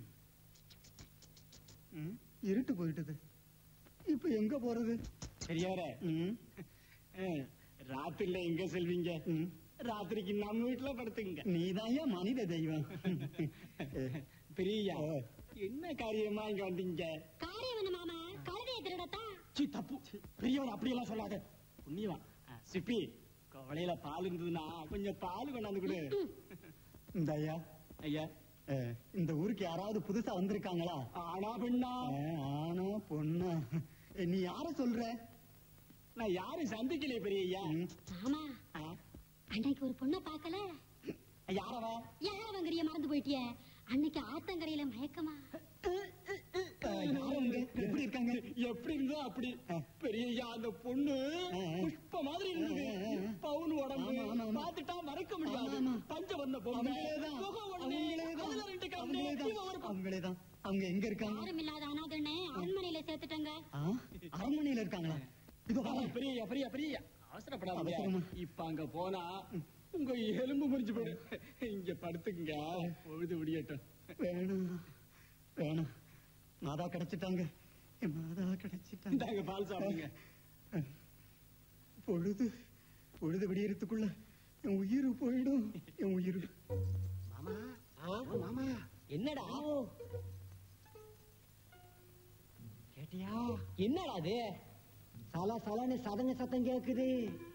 ம், இருட்டு போயிட்டது இப்ப எங்க போறது பெரியவரே ம், ராத்திரில எங்க செல்வீங்க ம். ராத்திரிக்கு நம்ம வீட்டுல படுத்துங்க நீதான்யா மனித தெய்வம் பெரியா என்ன காரியமா இங்க வந்தீங்க காரியம் என்ன மாமா கழுதையை திருடத்தான் சி தப்பு பெரியவன் அப்படியெல்லாம் சொல்லாத புண்ணியவா சிப்பி கவலையில பால் இருந்ததுன்னா கொஞ்சம் பால் கொண்டாந்து கொடு இந்த ஐயா ஐயா அஹ், இந்த ஊருக்கு யாராவது புதுசா வந்திருக்காங்களா ஆனா பெண்ணா அஹ், ஆனா பொண்ணா அஹ், நீ யார சொல்ற நான் யாரும் சந்திக்கலையே பெரிய ஐயா ம், மாமா ஆ, அன்னைக்கு ஒரு பொண்ணை பார்க்கல யாரவா யார வங்கறிய மறந்து போயிட்டிய அன்னைக்கு ஆத்தங்கரையில மயக்கமா அஹ், யார் அவங்க? எப்படி இருக்காங்க எப்படி இருந்தோ அப்படி ஆ. பெரிய ஐயா அந்த பொண்ணு ஆ, ஆ. புஷ்ப மாதிரி இருந்தது ஆ, ஆ, ஆ. பவுன் உடம்பு ஆமா, ஆமா, ஆமா. பார்த்துட்டா வர மறக்க முடியாது ஆமா. பஞ்ச வந்த பொண்ணு அவங்களேதான் முகம் ஒண்ணு, அவங்களேதான் அதுல ரெண்டு கண்ணு, அவங்களேதான் இவன் ஒரு பக்கம். அவங்களேதான் அவங்க எங்க இருக்காங்க யாரும் இல்லாத அனாதனை அரண்மனையில சேர்த்துட்டங்க ஆ, அரண்மனையில இருக்காங்களா இதோ ஆ, வரேன். பிரிய பிரிய பிரிய அவசரப்படாதீங்க அவசரமா? இப்ப அங்க போனா உங்க எலும்பு முறிஞ்சு போயிடும் இங்க படுத்துக்குங்க பொழுது விடியட்டும் வேணாம் வேணாம் மாதா கிடைச்சிட்டாங்க என் மாதா கிடைச்சிட்டாங்க இந்தாங்க பால் சாப்பிடுங்க பொழுது பொழுது விடியறதுக்குள்ள என் உயிர் போயிடும் என் உயிர் மாமா மாமா என்னடா கேட்டியா என்னடா அது சல சலன்னு சதங்க சத்தம் கேக்குது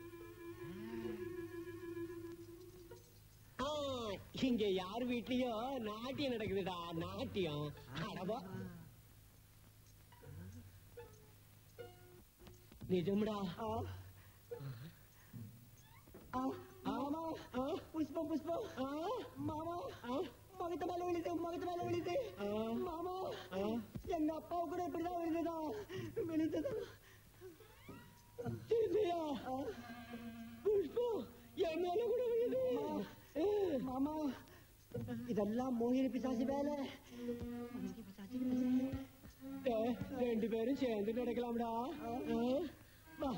ஆ, இங்க யார் வீட்லயும் நாட்டியம் நடக்குதுடா நாட்டியம் அடவா நிஜம்டா மாமா புஷ்பம் புஷ்பம் மாமா மகத்த மேல விழுது மகத்த மேல விழுது மாமா எங்க அப்பா கூட இப்படிதான் விழுந்ததா விழுந்ததா இல்லையா புஷ்பம் என் மேல கூட விழுது மாமா இதெல்லாம் மோகினி பிசாசு வேலை மோகினி பிசாசு வேலை. டேய், ரெண்டு பேரும் சேர்ந்து நடக்கலாம்டா ஆ, வா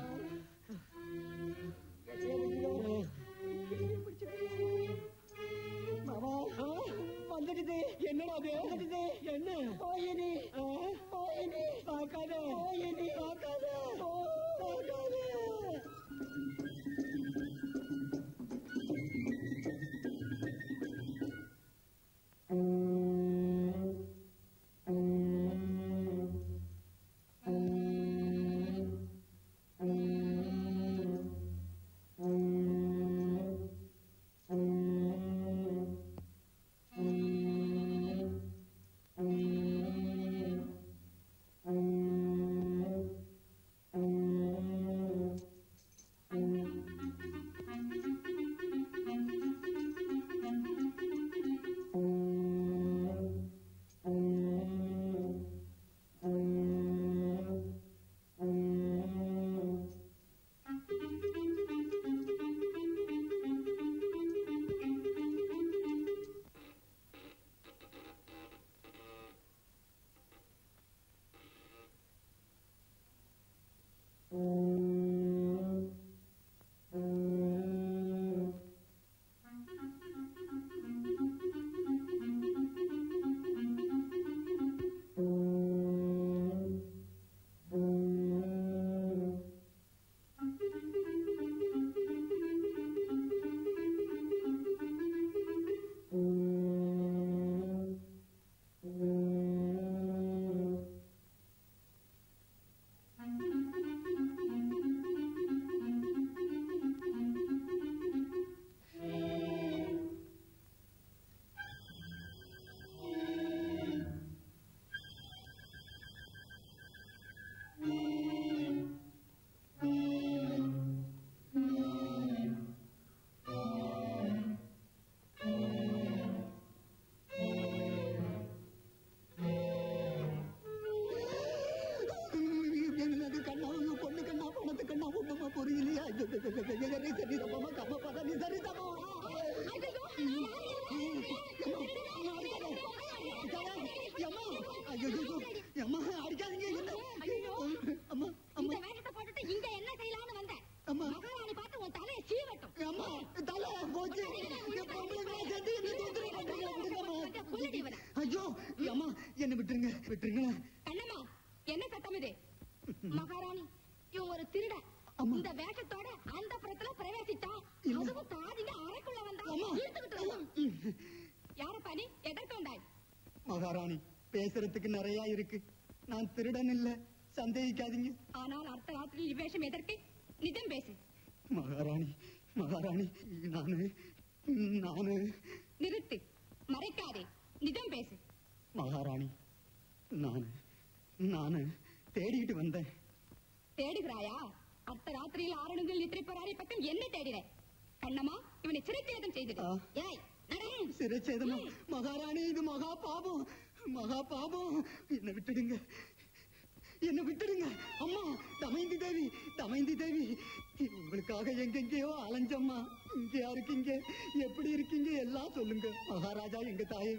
மாமா வந்துடுது என்னடா அது வந்துடுது என்ன போயினி போயினி பார்க்காத போயினி பார்க்காத பார்க்காத என்னது கண்ணா ஐயோ, பொண்ணு கண்ணா பணத்து கண்ணா ஒண்ணுமா புரியலையா ஐயோ, ஐயோ, ஐயோ, ஐயோ, ஐயோ, நீ சரி தப்பமா கம்ம பார்த்தா நீ சரி தப்பமா அம்மா அடிக்காதீங்க என்ன அம்மா இந்த அம்மா வேஷத்தை போட்டுட்டு இங்க என்ன செய்யலாம்னு வந்தேன் அம்மா. மகாராணி பார்த்து உன் தலையை சீவட்டும் அம்மா தலை போச்சு என் பொம்பளைங்களா சேர்ந்து என்ன தொந்தரவு பண்றீங்களா? விடுங்கம்மா. கொஞ்சம் கொல்லுடி இவனை. ஐயோ அம்மா என்ன விட்டுருங்க விட்டுருங்களேன் கண்ணம்மா என்ன சத்தம் இது மகாராணி இவன் ஒரு திருடன் அம்மா. இந்த வேஷத்தோட அந்த புறத்துல பிரவேசிச்சான் இல்ல. அதுவும் காதிங்க அறைக்குள்ள வந்தான் அம்மா. இழுத்துக்கிட்டு வந்தான். யாரப்பா நீ எதற்கு வந்தாய் மகாராணி பேசுறதுக்கு நிறைய இருக்கு நான் திருடன் இல்ல சந்தேகிக்காதீங்க ஆனால் அர்த்த ராத்திரியில் இவ்வேஷம் எதற்கு நிஜம் பேசு மகாராணி மகாராணி நானு நானு நிறுத்து மறைக்காதே நிஜம் பேசு மகாராணி நானு நானு தேடிக்கிட்டு வந்தேன் தேடுகிறாயா அர்த்த ராத்திரியில் ஆரணங்கள் நித்திரை போராடி பக்கம் என்ன தேடின கண்ணம்மா இவனை சிறைச்சேதம் செய்தது ஆ. ஏய் நட சிறைச்சேதமா மகாராணி இது மகா பாபம் மகா பாபம் என்னை விட்டுடுங்க என்ன விட்டுடுங்க அம்மா தமைந்தி தேவி தமைந்தி தேவி உங்களுக்காக எங்கெங்கேயோ அலைஞ்சம்மா இங்க இருக்கீங்க எப்படி இருக்கீங்க எல்லாம் சொல்லுங்க மகாராஜா எங்க தாயே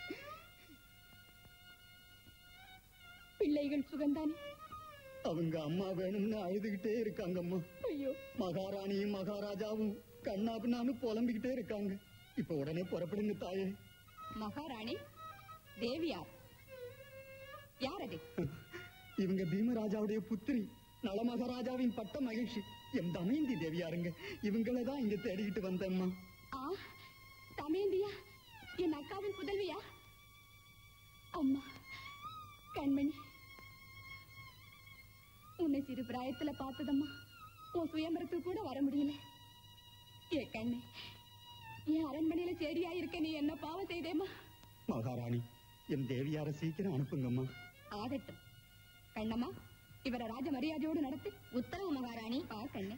பிள்ளைகள் சுகந்தானே அவங்க அம்மா வேணும்னு அழுதுகிட்டே இருக்காங்கம்மா ஐயோ மகாராணியும் மகாராஜாவும் கண்ணாபின்னான்னு புலம்பிக்கிட்டே இருக்காங்க இப்ப உடனே புறப்படுங்க தாயே மகாராணி தேவியார் யார் அது இவங்க பீமராஜாவுடைய புத்திரி நலமகாராஜாவின் பட்ட மகிழ்ச்சி எம் தமயந்தி தேவியாருங்க இவங்கள தான் இங்க தேடிக்கிட்டு வந்தேம்மா ஆ தமேந்தியா என் அக்காவின் புதல்வியா அம்மா கண்மணி உன்னை சிறு பிராயத்துல பார்த்ததம்மா உன் சுயம்பரத்துக்கு கூட வர முடியல ஏ கண்ணு என் அரண்மனையில சேரியா இருக்க நீ என்ன பாவம் செய்தேம்மா மகாராணி என் தேவியார சீக்கிரம் அனுப்புங்கம்மா ஆகட்டும் கண்ணம்மா இவரை ராஜ மரியாதையோடு நடத்து உத்தரவு மகாராணி ஆ கண்ணு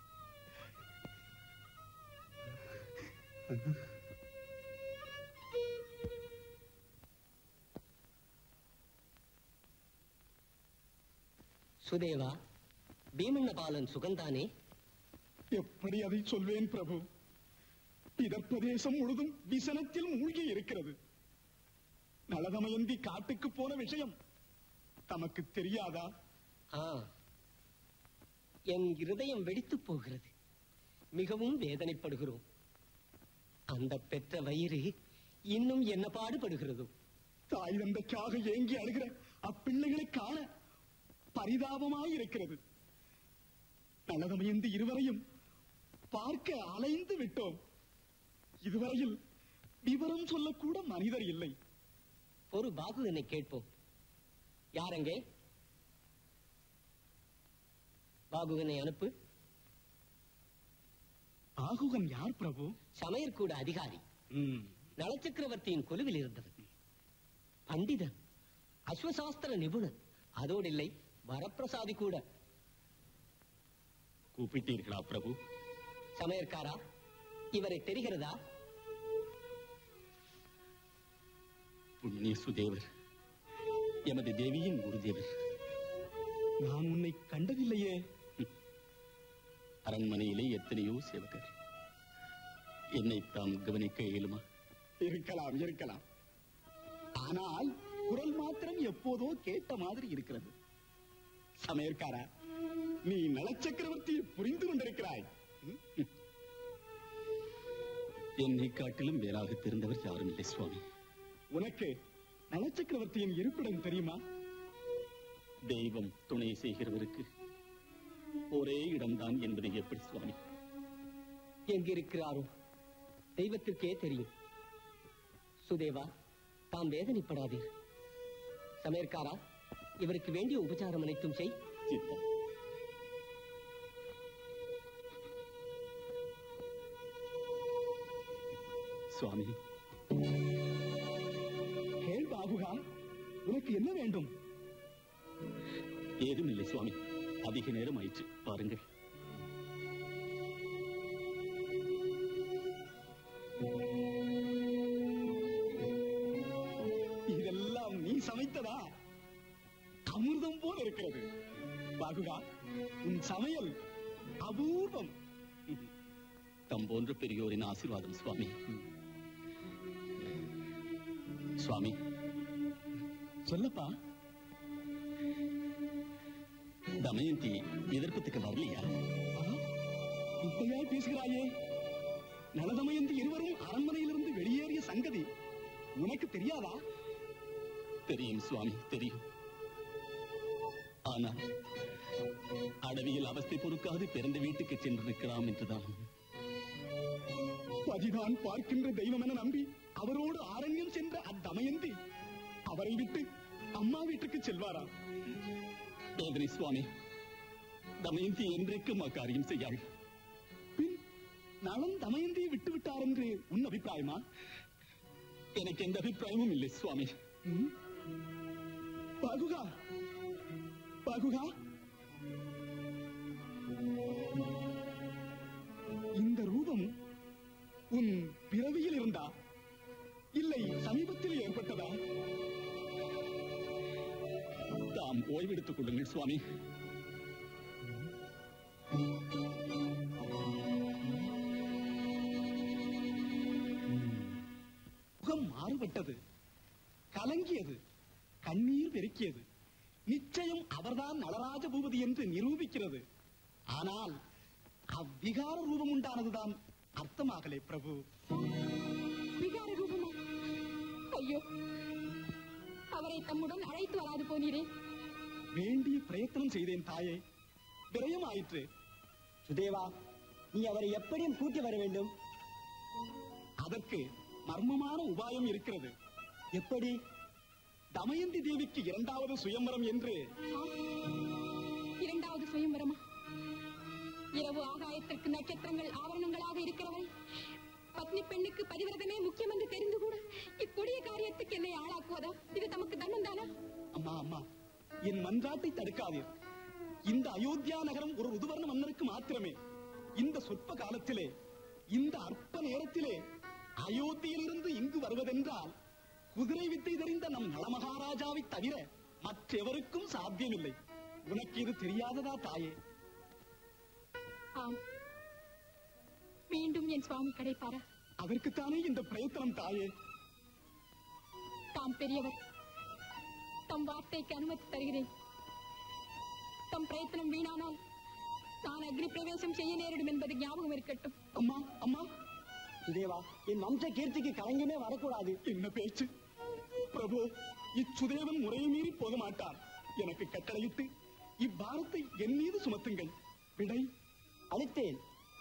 சுதேவா பீமண்ண பாலன் சுகந்தானே எப்படி அதை சொல்வேன் பிரபு இதற்பிரதேசம் முழுதும் விசனத்தில் மூழ்கி இருக்கிறது நலதமயந்தி காட்டுக்கு போன விஷயம் தமக்கு தெரியாதா ஆ என் இருதயம் வெடித்துப் போகிறது மிகவும் வேதனைப்படுகிறோம் அந்த பெற்ற வயிறு இன்னும் என்ன பாடுபடுகிறதோ தாய் தந்தைக்காக ஏங்கி அழுகிற அப்பிள்ளைகளை காண பரிதாபமாய் இருக்கிறது நலதமயந்தி இருவரையும் பார்க்க அலைந்து விட்டோம் இதுவரையில் விவரம் சொல்லக்கூட மனிதர் இல்லை ஒரு பாகுகனை கேட்போம் யாரங்கே பாகுகனை அனுப்பு ஆகுகன் யார் பிரபு சமையற்கூட அதிகாரி ம், நலச்சக்கரவர்த்தியின் குழுவில் இருந்தவர் பண்டிதன் அஸ்வசாஸ்திர நிபுணன் அதோடு இல்லை வரப்பிரசாதி கூட கூப்பிட்டீர்களா பிரபு சமையற்காரா இவரை தெரிகிறதா புண்ணிய சுதேவர் எமது தேவியின் குருதேவர் நான் உன்னை கண்டதில்லையே அரண்மனையிலே எத்தனையோ சேவகர் என்னை தாம் கவனிக்க இயலுமா இருக்கலாம் இருக்கலாம் ஆனால் குரல் மாத்திரம் எப்போதோ கேட்ட மாதிரி இருக்கிறது சமையற்காரா நீ நலச்சக்கரவர்த்தியை புரிந்து கொண்டிருக்கிறாய் ம்? என்னை காட்டிலும் மேலாக தெரிந்தவர் யாரும் இல்லை சுவாமி உனக்கு நலச்சக்கரவர்த்தியின் இருப்பிடம் தெரியுமா தெய்வம் துணை செய்கிறவருக்கு ஒரே இடம்தான் என்பது எப்படி சுவாமி எங்கிருக்கிறாரோ தெய்வத்திற்கே தெரியும் சுதேவா தாம் வேதனைப்படாதீர் சமையற்காரா இவருக்கு வேண்டிய உபச்சாரம் அனைத்தும் செய் சித்தம் சுவாமி கேள் பாகுகா உனக்கு என்ன வேண்டும் ஏதுமில்லை சுவாமி அதிக நேரம் ஆயிற்று பாருங்கள் இதெல்லாம் நீ சமைத்ததா அமிர்தம் போல இருக்கிறது பாகுகா உன் சமையல் அபூர்வம் தம் போன்ற பெரியோரின் ஆசீர்வாதம் சுவாமி சுவாமி சொல்லப்பா தமயந்தி எதிர்ப்பத்துக்கு வரலையா ஆ, இப்படியாய் பேசுகிறாயே நலதமயந்தி இருவரும் அரண்மனையிலிருந்து வெளியேறிய சங்கதி உனக்கு தெரியாதா தெரியும் சுவாமி தெரியும் ஆனால் அடவியில் அவஸ்தை பொறுக்காது பிறந்த வீட்டுக்கு சென்றிருக்கலாம் என்றுதான் பதிதான் பார்க்கின்ற தெய்வம் என நம்பி அவரோடு ஆரண்யம் சென்ற அத்தமயந்தி அவரை விட்டு அம்மா வீட்டுக்கு செல்வாரா வேதனை சுவாமி தமயந்தி என்றைக்கும் அக்காரியம் செய்யாள் பின் நலம் தமயந்தியை விட்டு விட்டார் என்று உன் அபிப்பிராயமா எனக்கு எந்த அபிப்பிராயமும் இல்லை சுவாமி ம்? பாகுகா பாகுகா இந்த ரூபம் உன் பிறவியில் இருந்தா இல்லை சமீபத்தில் ஏற்பட்டதா தாம் கொஞ்சம் ஓய்வெடுத்துக் கொள்ளுங்கள் சுவாமி முகம் மாறுபட்டது கலங்கியது கண்ணீர் பெருக்கியது நிச்சயம் அவர்தான் நளராஜ பூபதி என்று நிரூபிக்கிறது ஆனால் அவ்விகார ரூபம் உண்டானதுதான் அர்த்தமாகலே பிரபு விகார ரூபமா ஐயோ அவரை தம்முடன் அழைத்து வராது போனீரே வேண்டிய பிரயத்தனம் செய்தேன் தாயே விரயமாயிற்று சுதேவா நீ அவரை எப்படியும் கூட்டி வர வேண்டும் அதற்கு மர்மமான உபாயம் இருக்கிறது எப்படி தமயந்தி தேவிக்கு இரண்டாவது சுயம்பரம் என்று ஆ, இரண்டாவது சுயம்பரமா இரவு ஆகாயத்திற்கு நட்சத்திரங்கள் ஆவரணங்களாக இருக்கிறவரை பத்னி பெண்ணுக்கு பதிவிரதமே முக்கியம் என்று தெரிந்து கூட இக்கொடிய காரியத்துக்கு என்னை ஆளாக்குவதா இது தமக்கு தர்மம் தானா அம்மா அம்மா என் மன்றாட்டை தடுக்காதீர் இந்த அயோத்தியா நகரம் ஒரு ருதுவர்ண மன்னருக்கு மாத்திரமே இந்த சொற்ப காலத்திலே இந்த அற்ப நேரத்திலே அயோத்தியிலிருந்து இங்கு வருவதென்றால் குதிரை வித்தை தெரிந்த நம் நலமகாராஜாவை தவிர மற்றெவருக்கும் சாத்தியமில்லை உனக்கு இது தெரியாததா தாயே ஆம் மீண்டும் என் சுவாமி கிடைப்பாரா அதற்குத்தானே இந்த பிரயத்தனம் தாயே தாம் பெரியவர் தம் வார்த்தைக்கு அனுமதி தருகிறேன் தம் பிரயத்தனம் வீணானால் நான் அக்னி பிரவேசம் செய்ய நேரிடும் என்பது ஞாபகம் இருக்கட்டும் அம்மா அம்மா சுதேவா என் வம்ச கீர்த்திக்கு களங்கமே வரக்கூடாது என்ன பேச்சு பிரபு இச்சுதேவன் முறையை மீறி போக மாட்டார் எனக்கு கட்டளையிட்டு இவ்பாரத்தை என் மீது சுமத்துங்கள் விடை அளித்தேன்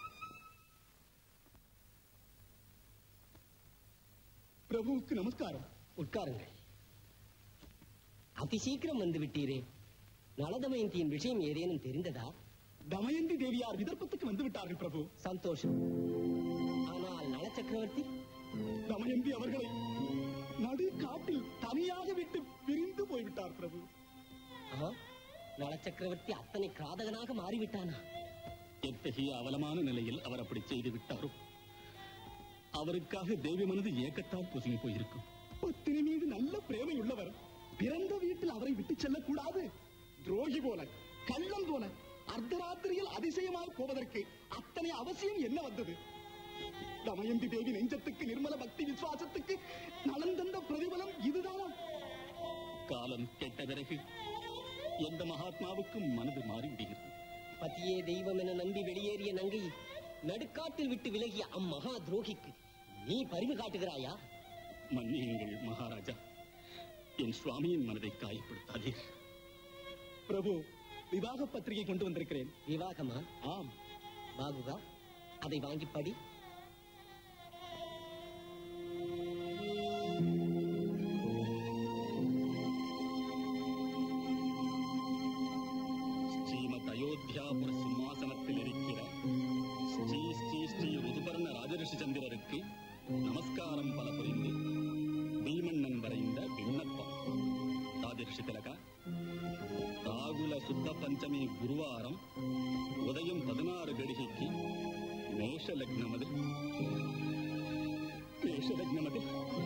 பிரபுவுக்கு நமஸ்காரம் உட்காருங்கள் அதி சீக்கிரம் வந்து விட்டீரே நலதமயந்தியின் விஷயம் ஏதேனும் தெரிந்ததா தமயந்தி தேவியார் விதர்ப்பத்துக்கு வந்து விட்டார்கள் பிரபு சந்தோஷம் ஆனால் நல சக்கரவர்த்தி தமயந்தி அவர்களை நடு காட்டில் தனியாக விட்டு பிரிந்து போய்விட்டார் பிரபு ஆ, நல சக்கரவர்த்தி அத்தனை கிராதகனாக மாறிவிட்டானா எத்தகைய அவலமான நிலையில் அவர் அப்படி செய்து விட்டாரோ அவருக்காக தேவி மனது ஏக்கத்தால் பொசுங்கி போயிருக்கும் பத்தினி மீது நல்ல பிரேமை உள்ளவர் பிறந்த வீட்டில் அவரை விட்டு செல்லக்கூடாது துரோகி போல கள்ளம் போல அர்த்தராத்திரியில் அதிசயமாய் போவதற்கு அத்தனை அவசியம் என்ன வந்தது தமயந்தி தேவி நெஞ்சத்துக்கு நிர்மல பக்தி விசுவாசத்துக்கு நலன் தந்த பிரதிபலம் இதுதானா காலம் கெட்ட பிறகு எந்த மகாத்மாவுக்கும் மனது மாறிவிடுகிறது பத்தியே தெய்வம் என நம்பி வெளியேறிய நங்கை நடுக்காட்டில் விட்டு விலகிய அம்மகா துரோகிக்கு நீ பரிவு காட்டுகிறாயா மன்னியுங்கள் மகாராஜா என் சுவாமியின் மனதை காயப்படுத்தாதீர் பிரபு விவாக பத்திரிகை கொண்டு வந்திருக்கிறேன் விவாகமா ஆம் பாகுகா அதை வாங்கி படி ஸ்ரீமத் அயோத்தியாபுர சிம்மாசனத்தில் இருக்கிற ஸ்ரீ ஸ்ரீ ஸ்ரீ ருதுபர்ண ராஜரிஷி சந்திரருக்கு நமஸ்காரம் பல புரிந்து பீமண்ணன் வரைந்த விண்ணப்பம் ராஜரிஷி திலகா ராகுல சுத்த பஞ்சமி குருவாரம் உதயம் பதினாறு கடிகைக்கு மேஷ லக்னமது மேஷ லக்னமது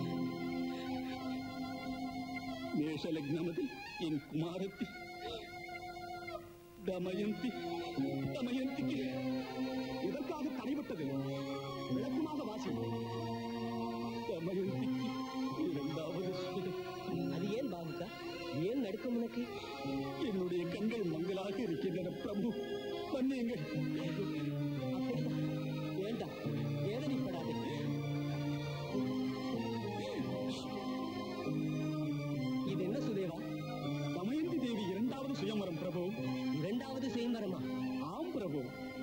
மேஷ லக்னமது என் குமாரத்தி தமயந்தி தமயந்திக்கு இதற்காக தடைபட்டது விளக்கமாக வாசி தமயந்திக்கு இரண்டாவது சுதம் அது ஏன் பாகுகா ஏன் நடுக்கம் உனக்கு என்னுடைய கண்கள் மங்களாக இருக்கின்றன பிரபு மன்னியுங்கள் அப்படியா? வேண்டாம் வேதனைப்படாதே இது என்ன சுதேவா தமயந்தி தேவி இரண்டாவது சுயம்பரம் பிரபு இரண்டாவது சுயம்பரமா ஆம் பிரபு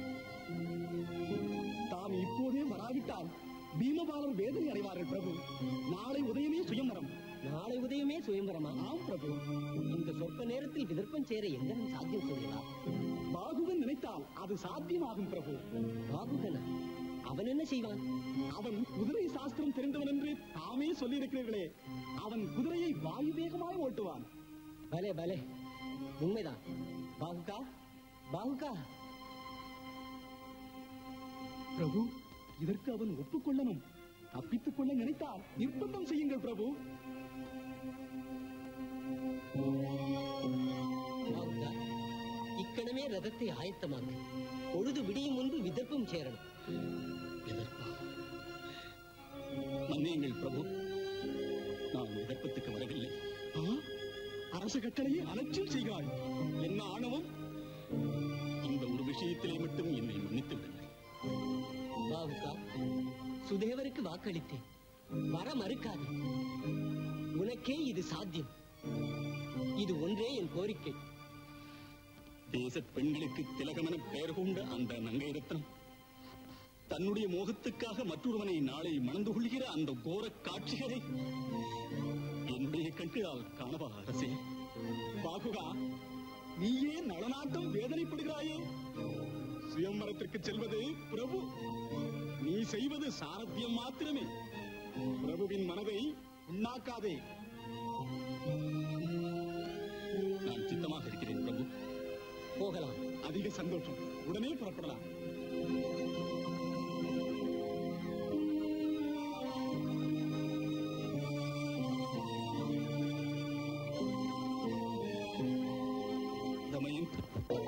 தாம் இப்போதே வராவிட்டால் பீமபாலர் வேதனை அடைவார்கள் பிரபு நாளை உதயமே சுயம்பரம் நாளை உதயமே சுயம்பரமா ஆம் பிரபு இந்த சொற்ப நேரத்தில் விதர்ப்பம் சேர எங்கனும் சாத்தியம் சுதேவா பாகுவன் நினைத்தால் அது சாத்தியமாகும் பிரபு பாகுகனா அவன் என்ன செய்வான் அவன் குதிரை சாஸ்திரம் தெரிந்தவன் என்று தாமே சொல்லியிருக்கிறீர்களே அவன் குதிரையை வாயு வேகமாய் ஓட்டுவான் பலே பலே உண்மைதான் பாகுகா பாகுகா பிரபு இதற்கு அவன் ஒப்புக்கொள்ளணும் தப்பித்துக் கொள்ள நினைத்தால் நிர்பந்தம் செய்யுங்கள் பிரபு ரதத்தை ஆயத்தமாக்கு பொழுது விடியும் முன்பு விதர்ப்பம் சேரணும் எதற்பா மன்னியுங்கள் பிரபு நான் விதர்ப்பத்துக்கு வரவில்லை ஆ? அரசு கட்டளையை அலட்சியம் செய்கிறாய் என்ன ஆணவம் இந்த ஒரு விஷயத்திலே மட்டும் என்னை மன்னித்து விடுங்கள் பாவுக்கா சுதேவருக்கு வாக்களித்தேன் வர மறுக்காது உனக்கே இது சாத்தியம் இது ஒன்றே என் கோரிக்கை தேச பெண்களுக்கு திலகமென பெயர் கொண்ட அந்த நங்கை ரத்னம் தன்னுடைய மோகத்துக்காக மற்றொருவனை நாளை மணந்து கொள்கிற அந்த கோர காட்சிகளை என்னுடைய கண்களால் காணவா அரசே பாகுகா நீயே நலநாட்டம் வேதனைப்படுகிறாயே சுயம்பரத்திற்கு செல்வது பிரபு நீ செய்வது சாரத்தியம் மாத்திரமே பிரபுவின் மனதை உண்ணாக்காதே நான் சித்தமாக இருக்கிறேன் பிரபு போகலாம் அதிக சந்தோஷம் உடனே புறப்படலாம் தமயந்தி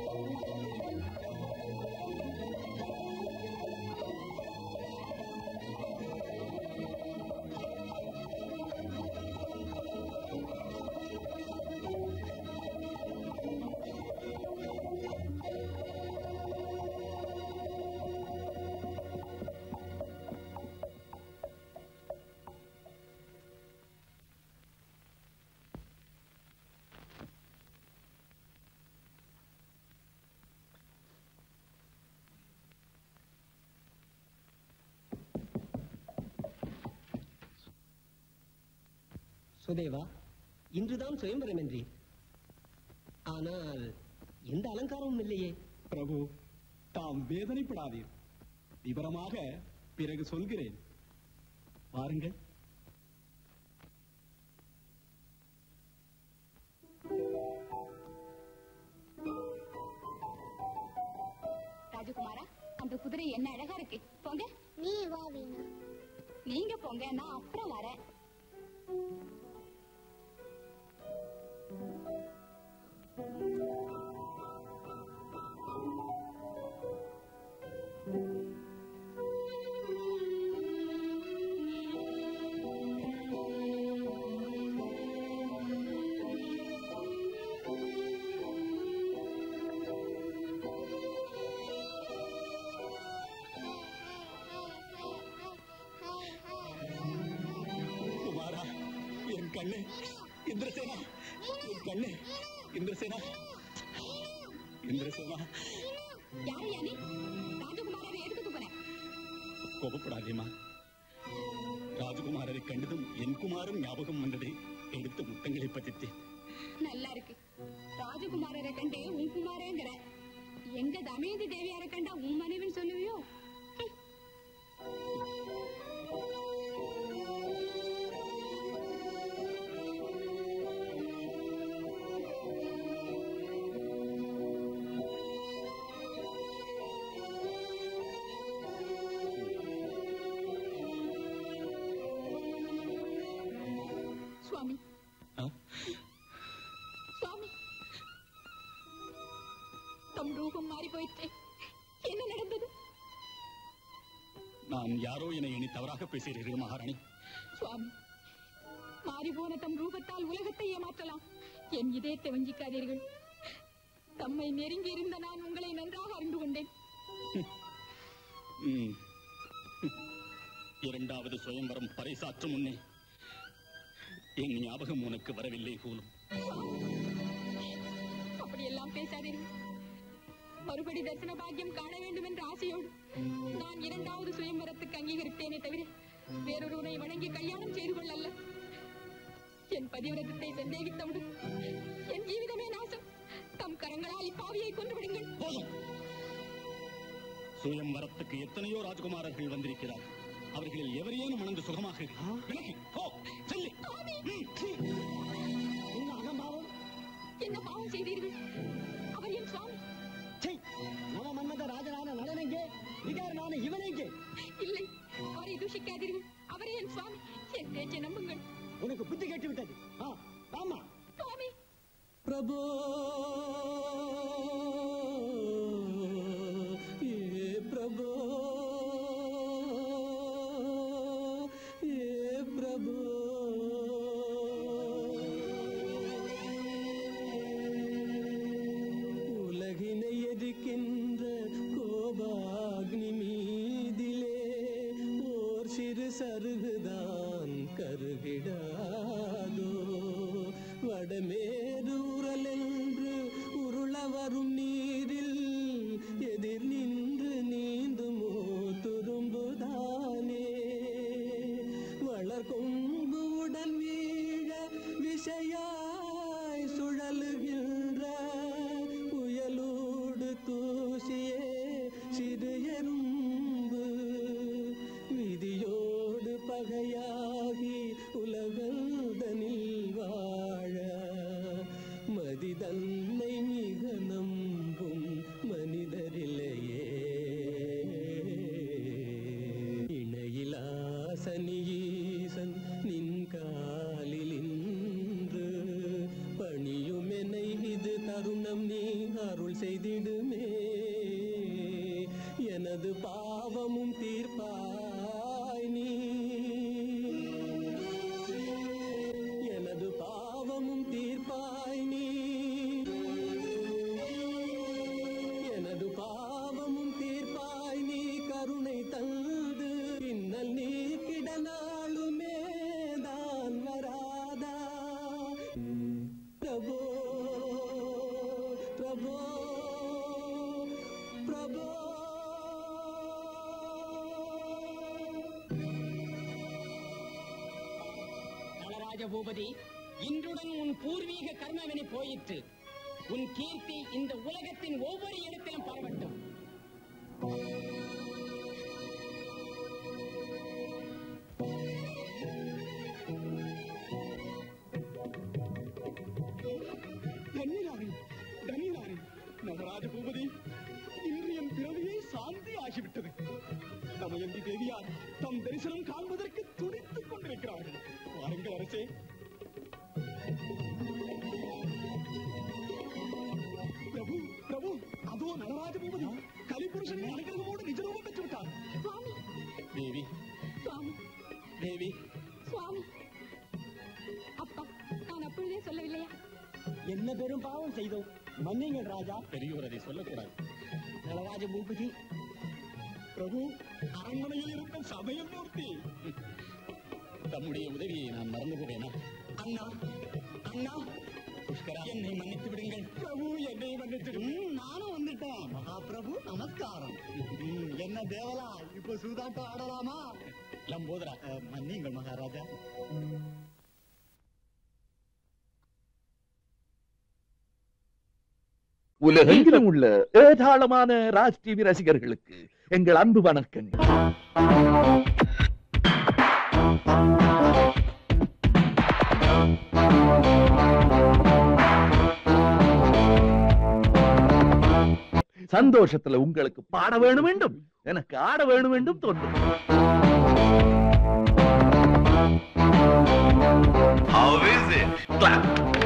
சுதேவா இன்றுதான் சுயம்பரம் என்றேன் ஆனால் எந்த அலங்காரமும் இல்லையே பிரபு தாம் வேதனைப்படாதீர் விவரமாக பிறகு சொல்கிறேன் பாருங்கள் ராஜகுமாரா அந்த குதிரை என்ன அழகா இருக்கு போங்க நீ வா வீணா நீங்க போங்க நான் அப்புறம் வரேன் குமாரா என் கண்ணு இந்திரசேனா என் கண்ணு இந்திரசேனா இந்திரசேனா யாரு யானி ராஜகுமாரரை எதுக்கு தூக்குறேன் கோபப்படாதேமா ராஜகுமாரரை கண்டதும் என் குமாரன் ஞாபகம் வந்தது எடுத்த முத்தங்களை பதித்தேன் நல்லா இருக்கு ராஜகுமாரரை கண்டே உன் குமாரங்கிற எங்க தமயந்தி தேவியாரை கண்டா உன் மனைவின்னு சொல்லுவியோ ஹம். சுவாமி ஆ? சுவாமி தம் ரூபம் மாறி போயிற்றே என்ன நடந்தது நான் யாரோ என எண்ணி தவறாக பேசுகிறீர்கள் மகாராணி சுவாமி மாறி போன தம் ரூபத்தால் உலகத்தை ஏமாற்றலாம் என் இதயத்தை வஞ்சிக்காதீர்கள் தம்மை நெருங்கி இருந்த நான் உங்களை நன்றாக அறிந்து கொண்டேன் ம். இரண்டாவது சுயம்பரம் பறைசாற்றும் முன்னே என் ஞாபகம் உனக்கு வரவில்லை போலும் அப்படியெல்லாம் பேசாதீர்கள் மறுபடி தரிசன பாக்கியம் காண வேண்டும் என்ற ஆசையோடு நான் இரண்டாவது சுயம்பரத்துக்கு அங்கீகரித்தேனே தவிர வேறொருவனை வணங்கி கல்யாணம் செய்து கொள்ளல்ல என் பதிவிரதத்தை சந்தேகித்தவுடன் என் ஜீவிதமே நாசம் தம் கரங்களால் இப்பாவியை கொண்டு விடுங்கள் போதும் சுயம்பரத்துக்கு எத்தனையோ ராஜகுமாரர்கள் வந்திருக்கிறார்கள் அவர்களில் எவரையேனும் மணந்து சுகமாக இரு. விலகி, போ, செல்லு. ம், ம். என்ன அகம்பாவம் என்ன பாவம் செய்தீர்கள் அவர் என் சுவாமி ச்சை, நவ மன்மத ராஜனான நலனெங்கே விகாரனான இவனெங்கே இல்லை அவரை தூஷிக்காதீர்கள் அவரே என் சுவாமி என் பேச்சை நம்புங்கள் உனக்கு புத்தி கேட்டு விட்டது ஆ, ஆமா சுவாமி பிரபோ சருகுதான் கருகிடாதோ வடமேறு உரலென்று உருள வரும் நீரில் எதிர் நின்று நீந்துமோ துரும்புதானே வளர் கொம்பு உடன் வீழ விஷயாய் சுழலுகின்ற புயலோடு தூசியே சிறு எறும்பு விதியோடு பகையாகி உலகந்தனில் வாழ மதிதன்னை மிக நம்பும் மனிதரில்லையே இணையிலாசனீசன் நின் காலில் இன்று பணியுமெனை இது தருணம் நீ அருள் செய்திடுமே எனது பாவமும் தீர்ப்பாய் நீ எனது பாவமும் தீர்ப்பாய் நீ எனது பாவமும் தீர்ப்பாய் நீ கருணை தந்து பின்னல் நீ கிடநாளுமே தான் வராதா பிரபோ பிரபோ பிரபோ நளராஜ பூபதி இன்றுடன் உன் பூர்வீக கர்மவினை போயிற்று உன் கீர்த்தி இந்த உலகத்தின் ஒவ்வொரு இடத்திலும் பரவட்டும் தன்னினாரே தன்னினாரே நவராஜ பூபதி இன்று என் பிறவியை சாந்தி ஆகிவிட்டது தமயந்தி தேவியார் தம் தரிசனம் காண்பதற்கு துடித்துக் கொண்டிருக்கிறார்கள் வாருங்கள் அரசே பிரபு பிரபு அதோ நடராஜ பூபதி கலிபுருஷனை அனுகிரகமோடு நிஜரூபம் பெற்று விட்டார் சுவாமி தேவி சுவாமி தேவி சுவாமி அப்பா நான் அப்பொழுதே சொல்லவில்லையா என்ன பெரும் பாவம் செய்தோம் மன்னிங்கள் ராஜா பெரியோர் அதை சொல்லக்கூடாது நளராஜ பூபதி பிரபு அரண்மனையில் இருந்த சமயமூர்த்தி தம்முடைய உதவியை நான் மறந்து போவேனா அண்ணா அண்ணா புஷ்கரா என்னை மன்னித்து விடுங்கள் பிரபு என்னை மன்னித்து நானும் வந்துட்டேன் மகாபிரபு நமஸ்காரம் ம், என்ன தேவலா இப்போ சூதாட்டம் ஆடலாமா லம்போதரா அஹ், மன்னியுங்கள் மகாராஜா உலகெங்கிலும் உள்ள ஏராளமான ராஜ் டிவி ரசிகர்களுக்கு எங்கள் அன்பு வணக்கங்கள் சந்தோஷத்துல உங்களுக்கு பாட வேணும் வேண்டும் எனக்கு ஆட வேணும் வேண்டும் தோன்றும் How is it? Clap.